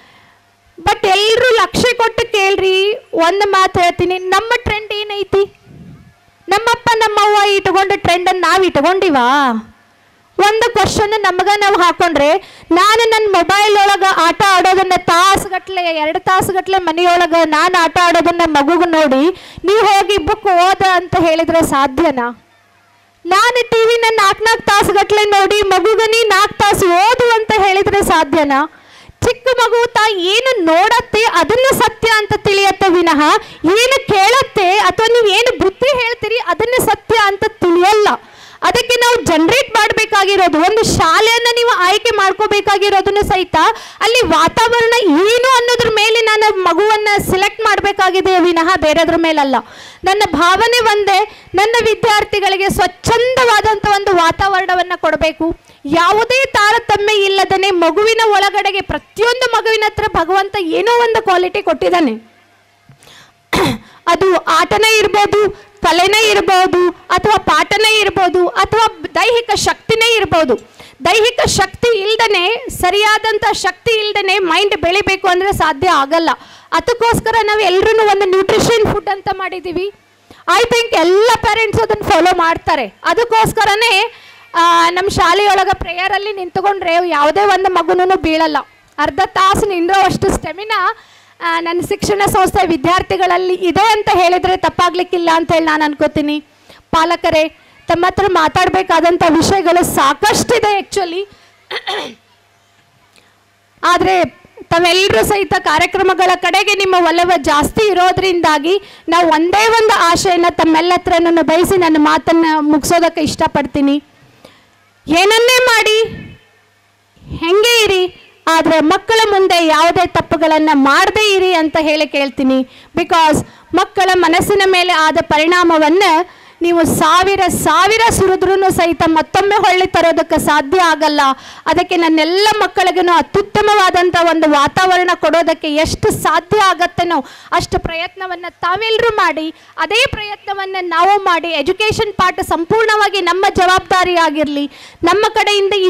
ಬಟ್ ಎಲ್ಲರೂ ಲಕ್ಷ್ಯ ಕೊಟ್ಟು ಕೇಳ್ರಿ ಒಂದು ಮಾತು ಹೇಳ್ತೀನಿ ನಮ್ಮ ಟ್ರೆಂಡ್ ಏನೈತಿ ನಮ್ಮಪ್ಪ ನಮ್ಮವ್ವ ಇಟ್ಕೊಂಡ ಟ್ರೆಂಡನ್ನು ನಾವು ಇಟ್ಕೊಂಡಿವಾ ಒಂದು ಕ್ವಶನ್ ನಮಗ ನಾವು ಹಾಕೊಂಡ್ರೆ ನಾನು ನನ್ನ ಮೊಬೈಲ್ ಒಳಗ ಆಟ ಆಡೋದನ್ನ ತಾಸುಗಟ್ಲೆ ಎರಡು ತಾಸುಗಟ್ಲೆ ಮನೆಯೊಳಗ ನಾನು ಆಟ ಆಡೋದನ್ನ ಮಗುಗೆ ನೋಡಿ ನೀವು ಹೋಗಿ ಬುಕ್ ಓದ ಅಂತ ಹೇಳಿದ್ರೆ ಸಾಧ್ಯನಾ ನಾನು ಟಿವಿನ ನಾಲ್ಕು ನಾಲ್ಕು ತಾಸುಗಟ್ಲೆ ನೋಡಿ ಮಗುಗನಿ ನಾಲ್ಕು ತಾಸು ಓದು ಅಂತ ಹೇಳಿದ್ರೆ ಸಾಧ್ಯನಾ ಚಿಕ್ಕ ಮಗು ತಾ ಏನು ನೋಡತ್ತೆ ಅದನ್ನ ಸತ್ಯ ಅಂತ ತಿಳಿಯತ್ತೆ ವಿನಃ ಏನು ಕೇಳತ್ತೆ ಅಥವಾ ನೀವು ಏನು ಬುದ್ಧಿ ಹೇಳ್ತೀರಿ ಅದನ್ನ ಸತ್ಯ ಅಂತ ತಿಳಿಯಲ್ಲ ಅದಕ್ಕೆ ನಾವು ಜನರೇಟ್ ಮಾಡಬೇಕಾಗಿರೋದು ಒಂದು ಶಾಲೆಯನ್ನ ನೀವು ಆಯ್ಕೆ ಮಾಡ್ಕೋಬೇಕಾಗಿರೋದನ್ನು ಸಹಿತ ಅಲ್ಲಿ ವಾತಾವರಣ ಏನು ಅನ್ನೋದ್ರ ಮೇಲೆ ನಾನು ಮಗುವನ್ನ ಸೆಲೆಕ್ಟ್ ಮಾಡಬೇಕಾಗಿದೆ ವಿನಃ ಬೇರೆದ್ರ ಮೇಲಲ್ಲ ನನ್ನ ಭಾವನೆ ಒಂದೇ ನನ್ನ ವಿದ್ಯಾರ್ಥಿಗಳಿಗೆ ಸ್ವಚ್ಛಂದವಾದಂಥ ಒಂದು ವಾತಾವರಣವನ್ನ ಕೊಡಬೇಕು ಯಾವುದೇ ತಾರತಮ್ಯ ಇಲ್ಲದನೆ ಮಗುವಿನ ಒಳಗಡೆಗೆ ಪ್ರತಿಯೊಂದು ಮಗುವಿನ ಹತ್ರ ಭಗವಂತ ಏನೋ ಒಂದು ಕ್ವಾಲಿಟಿ ಕೊಟ್ಟಿದ್ದಾನೆ ಅದು ಆಟನೇ ಇರ್ಬೋದು ಕಲೆನೇ ಇರ್ಬೋದು ಅಥವಾ ಪಾಠನೇ ಇರ್ಬೋದು ಅಥವಾ ದೈಹಿಕ ಶಕ್ತಿನೇ ಇರ್ಬೋದು ದೈಹಿಕ ಶಕ್ತಿ ಇಲ್ದನೆ ಸರಿಯಾದಂಥ ಶಕ್ತಿ ಇಲ್ದನೆ ಮೈಂಡ್ ಬೆಳಿಬೇಕು ಅಂದರೆ ಸಾಧ್ಯ ಆಗಲ್ಲ ಅದಕ್ಕೋಸ್ಕರ ನಾವು ಎಲ್ಲರೂ ಒಂದು ನ್ಯೂಟ್ರಿಷನ್ ಫುಡ್ ಅಂತ ಮಾಡಿದ್ದೀವಿ ಐ ಥಿಂಕ್ ಎಲ್ಲ ಪೇರೆಂಟ್ಸ್ ಅದನ್ನು ಫಾಲೋ ಮಾಡ್ತಾರೆ ಅದಕ್ಕೋಸ್ಕರನೇ ಆ, ನಮ್ಮ ಶಾಲೆಯೊಳಗೆ ಪ್ರೇಯರಲ್ಲಿ ನಿಂತ್ಕೊಂಡ್ರೆ ಯಾವುದೇ ಒಂದು ಮಗುನೂ ಬೀಳಲ್ಲ ಅರ್ಧ ತಾಸು ನಿಂದ್ರೋವಷ್ಟು ಸ್ಟೆಮಿನಾ ಆ, ನನ್ನ ಶಿಕ್ಷಣ ಸಂಸ್ಥೆ ವಿದ್ಯಾರ್ಥಿಗಳಲ್ಲಿ ಇದೆ ಅಂತ ಹೇಳಿದರೆ ತಪ್ಪಾಗ್ಲಿಕ್ಕಿಲ್ಲ ಅಂತ ಹೇಳಿ ನಾನು ಅನ್ಕೋತೀನಿ ಪಾಲಕರೇ ತಮ್ಮ ಹತ್ರ ಮಾತಾಡಬೇಕಾದಂಥ ವಿಷಯಗಳು ಸಾಕಷ್ಟಿದೆ ಆ್ಯಕ್ಚುಲಿ ಆದರೆ ತಾವೆಲ್ಲರೂ ಸಹಿತ ಕಾರ್ಯಕ್ರಮಗಳ ಕಡೆಗೆ ನಿಮ್ಮ ಒಲವು ಜಾಸ್ತಿ ಇರೋದ್ರಿಂದಾಗಿ ನಾವು ಒಂದೇ ಒಂದು ಆಶೆಯನ್ನು ತಮ್ಮೆಲ್ಲ ಹತ್ರನೂ ಬಯಸಿ ನನ್ನ ಮಾತನ್ನು ಮುಗಿಸೋದಕ್ಕೆ ಇಷ್ಟಪಡ್ತೀನಿ ಏನನ್ನೇ ಮಾಡಿ ಹೆಂಗೆ ಇರಿ ಆದರೆ ಮಕ್ಕಳ ಮುಂದೆ ಯಾವುದೇ ತಪ್ಪುಗಳನ್ನು ಮಾಡದೇ ಇರಿ ಅಂತ ಹೇಳಿ ಕೇಳ್ತೀನಿ ಬಿಕಾಸ್ ಮಕ್ಕಳ ಮನಸ್ಸಿನ ಮೇಲೆ ಆದ ಪರಿಣಾಮವನ್ನು ನೀವು ಸಾವಿರ ಸಾವಿರ ಸುರಿದ್ರೂ ಸಹಿತ ಮತ್ತೊಮ್ಮೆ ಹೊಳ್ಳಿ ತರೋದಕ್ಕೆ ಸಾಧ್ಯ ಆಗಲ್ಲ ಅದಕ್ಕೆ ನನ್ನೆಲ್ಲ ಮಕ್ಕಳಿಗೂ ಅತ್ಯುತ್ತಮವಾದಂಥ ಒಂದು ವಾತಾವರಣ ಕೊಡೋದಕ್ಕೆ ಎಷ್ಟು ಸಾಧ್ಯ ಆಗತ್ತೇನೋ ಅಷ್ಟು ಪ್ರಯತ್ನವನ್ನು ತಾವೆಲ್ಲರೂ ಮಾಡಿ ಅದೇ ಪ್ರಯತ್ನವನ್ನು ನಾವು ಮಾಡಿ ಎಜುಕೇಷನ್ ಪಾಠ ಸಂಪೂರ್ಣವಾಗಿ ನಮ್ಮ ಜವಾಬ್ದಾರಿ ಆಗಿರಲಿ ನಮ್ಮ ಕಡೆಯಿಂದ ಇನ್ನೂ ಯಾವ್ಯಾವ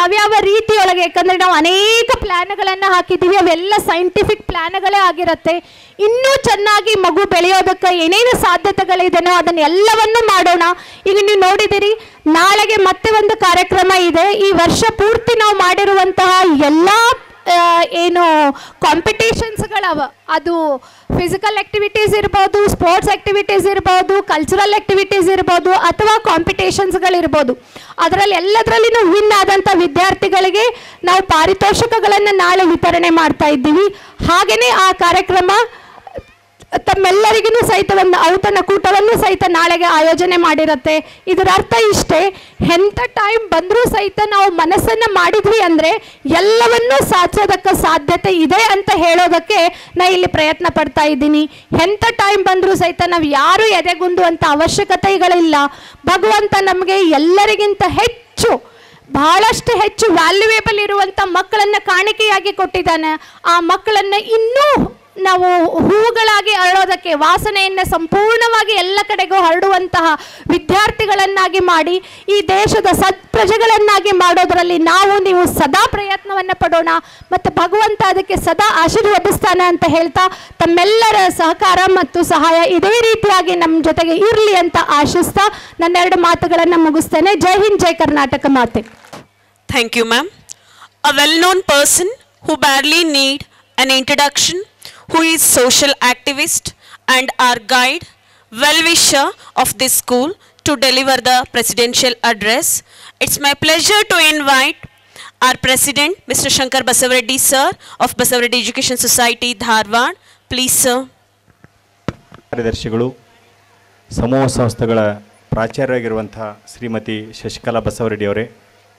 ಯಾವ್ಯಾವ ರೀತಿಯೊಳಗೆ ಯಾಕಂದರೆ ನಾವು ಅನೇಕ ಪ್ಲ್ಯಾನ್ಗಳನ್ನು ಹಾಕಿದ್ದೀವಿ ಅವೆಲ್ಲ ಸೈಂಟಿಫಿಕ್ ಪ್ಲ್ಯಾನ್ಗಳೇ ಆಗಿರುತ್ತೆ ಇನ್ನೂ ಚೆನ್ನಾಗಿ ಮಗು ಬೆಳೆಯೋದಕ್ಕೆ ಏನೇನು ಸಾಧ್ಯತೆಗಳಿದೆನೋ ಅದನ್ನ ಎಲ್ಲವನ್ನೂ ಮಾಡೋಣ ಈಗ ನೀವು ನೋಡಿದಿರಿ ನಾಳೆಗೆ ಮತ್ತೆ ಒಂದು ಕಾರ್ಯಕ್ರಮ ಇದೆ ಈ ವರ್ಷ ಪೂರ್ತಿ ನಾವು ಮಾಡಿರುವಂತಹ ಎಲ್ಲ ಆ, ಏನು ಕಾಂಪಿಟೇಷನ್ಸ್ಗಳವ ಅದು ಫಿಸಿಕಲ್ ಆಕ್ಟಿವಿಟೀಸ್ ಇರ್ಬೋದು ಸ್ಪೋರ್ಟ್ಸ್ ಆಕ್ಟಿವಿಟೀಸ್ ಇರ್ಬೋದು ಕಲ್ಚರಲ್ ಆಕ್ಟಿವಿಟೀಸ್ ಇರ್ಬೋದು ಅಥವಾ ಕಾಂಪಿಟೇಷನ್ಸ್ಗಳಿರ್ಬೋದು ಅದರಲ್ಲಿ ಎಲ್ಲದರಲ್ಲಿನೂ ವಿನ್ ಆದಂಥ ವಿದ್ಯಾರ್ಥಿಗಳಿಗೆ ನಾವು ಪಾರಿತೋಷಕಗಳನ್ನು ನಾಳೆ ವಿತರಣೆ ಮಾಡ್ತಾ ಇದ್ದೀವಿ ಹಾಗೆಯೇ ಆ ಕಾರ್ಯಕ್ರಮ ತಮ್ಮೆಲ್ಲರಿಗೂ ಸಹಿತ ಒಂದು ಔತಣ ಕೂಟವನ್ನು ಸಹಿತ ನಾಳೆಗೆ ಆಯೋಜನೆ ಮಾಡಿರತ್ತೆ ಇದರ ಅರ್ಥ ಇಷ್ಟೇ ಎಂಥ ಟೈಮ್ ಬಂದರೂ ಸಹಿತ ನಾವು ಮನಸ್ಸನ್ನು ಮಾಡಿದ್ವಿ ಅಂದರೆ ಎಲ್ಲವನ್ನೂ ಸಾಧಿಸೋದಕ್ಕೆ ಸಾಧ್ಯತೆ ಇದೆ ಅಂತ ಹೇಳೋದಕ್ಕೆ ನಾ ಇಲ್ಲಿ ಪ್ರಯತ್ನ ಪಡ್ತಾ ಇದ್ದೀನಿ ಎಂಥ ಟೈಮ್ ಬಂದರೂ ಸಹಿತ ನಾವು ಯಾರು ಎದೆಗುಂದುವಂಥ ಅವಶ್ಯಕತೆಗಳಿಲ್ಲ ಭಗವಂತ ನಮಗೆ ಎಲ್ಲರಿಗಿಂತ ಹೆಚ್ಚು ಬಹಳಷ್ಟು ಹೆಚ್ಚು ವ್ಯಾಲ್ಯೂಯೇಬಲ್ ಇರುವಂಥ ಮಕ್ಕಳನ್ನು ಕಾಣಿಕೆಯಾಗಿ ಕೊಟ್ಟಿದ್ದಾನೆ ಆ ಮಕ್ಕಳನ್ನು ಇನ್ನೂ ನಾವು ಹೂಗಳಾಗಿ ಅರಳೋದಕ್ಕೆ ವಾಸನೆಯನ್ನು ಸಂಪೂರ್ಣವಾಗಿ ಎಲ್ಲ ಕಡೆಗೂ ಹರಡುವಂತಹ ವಿದ್ಯಾರ್ಥಿಗಳನ್ನಾಗಿ ಮಾಡಿ ಈ ದೇಶದ ಸತ್ಪ್ರಜೆಗಳನ್ನಾಗಿ ಮಾಡೋದರಲ್ಲಿ ನಾವು ನೀವು ಸದಾ ಪ್ರಯತ್ನವನ್ನು ಪಡೋಣ ಮತ್ತು ಭಗವಂತ ಅದಕ್ಕೆ ಸದಾ ಆಶೀರ್ವದಿಸ್ತಾನೆ ಅಂತ ಹೇಳ್ತಾ ತಮ್ಮೆಲ್ಲರ ಸಹಕಾರ ಮತ್ತು ಸಹಾಯ ಇದೇ ರೀತಿಯಾಗಿ ನಮ್ಮ ಜೊತೆಗೆ ಇರಲಿ ಅಂತ ಆಶಿಸ್ತಾ ನನ್ನೆರಡು ಮಾತುಗಳನ್ನು ಮುಗಿಸ್ತೇನೆ ಜೈ ಹಿಂದ್ ಜೈ ಕರ್ನಾಟಕ ಮಾತೆ Thank you, ma'am. A well-known person who barely need an introduction, who is social activist and our guide, well-wisher of this school to deliver the presidential address. It's my pleasure to invite our president, Mr. Shankar Basavareddy, sir, of Basavareddy Education Society, Dharwad. Please, sir. ಕಾರ್ಯದರ್ಶಿಗಳು ಸಮೂಹ ಸಂಸ್ಥೆಗಳ ಪ್ರಾಚಾರ್ಯರಾಗಿರುವಂಥ ಶ್ರೀಮತಿ ಶಶಿಕಲಾ ಬಸವರೆಡ್ಡಿ ಅವರೇ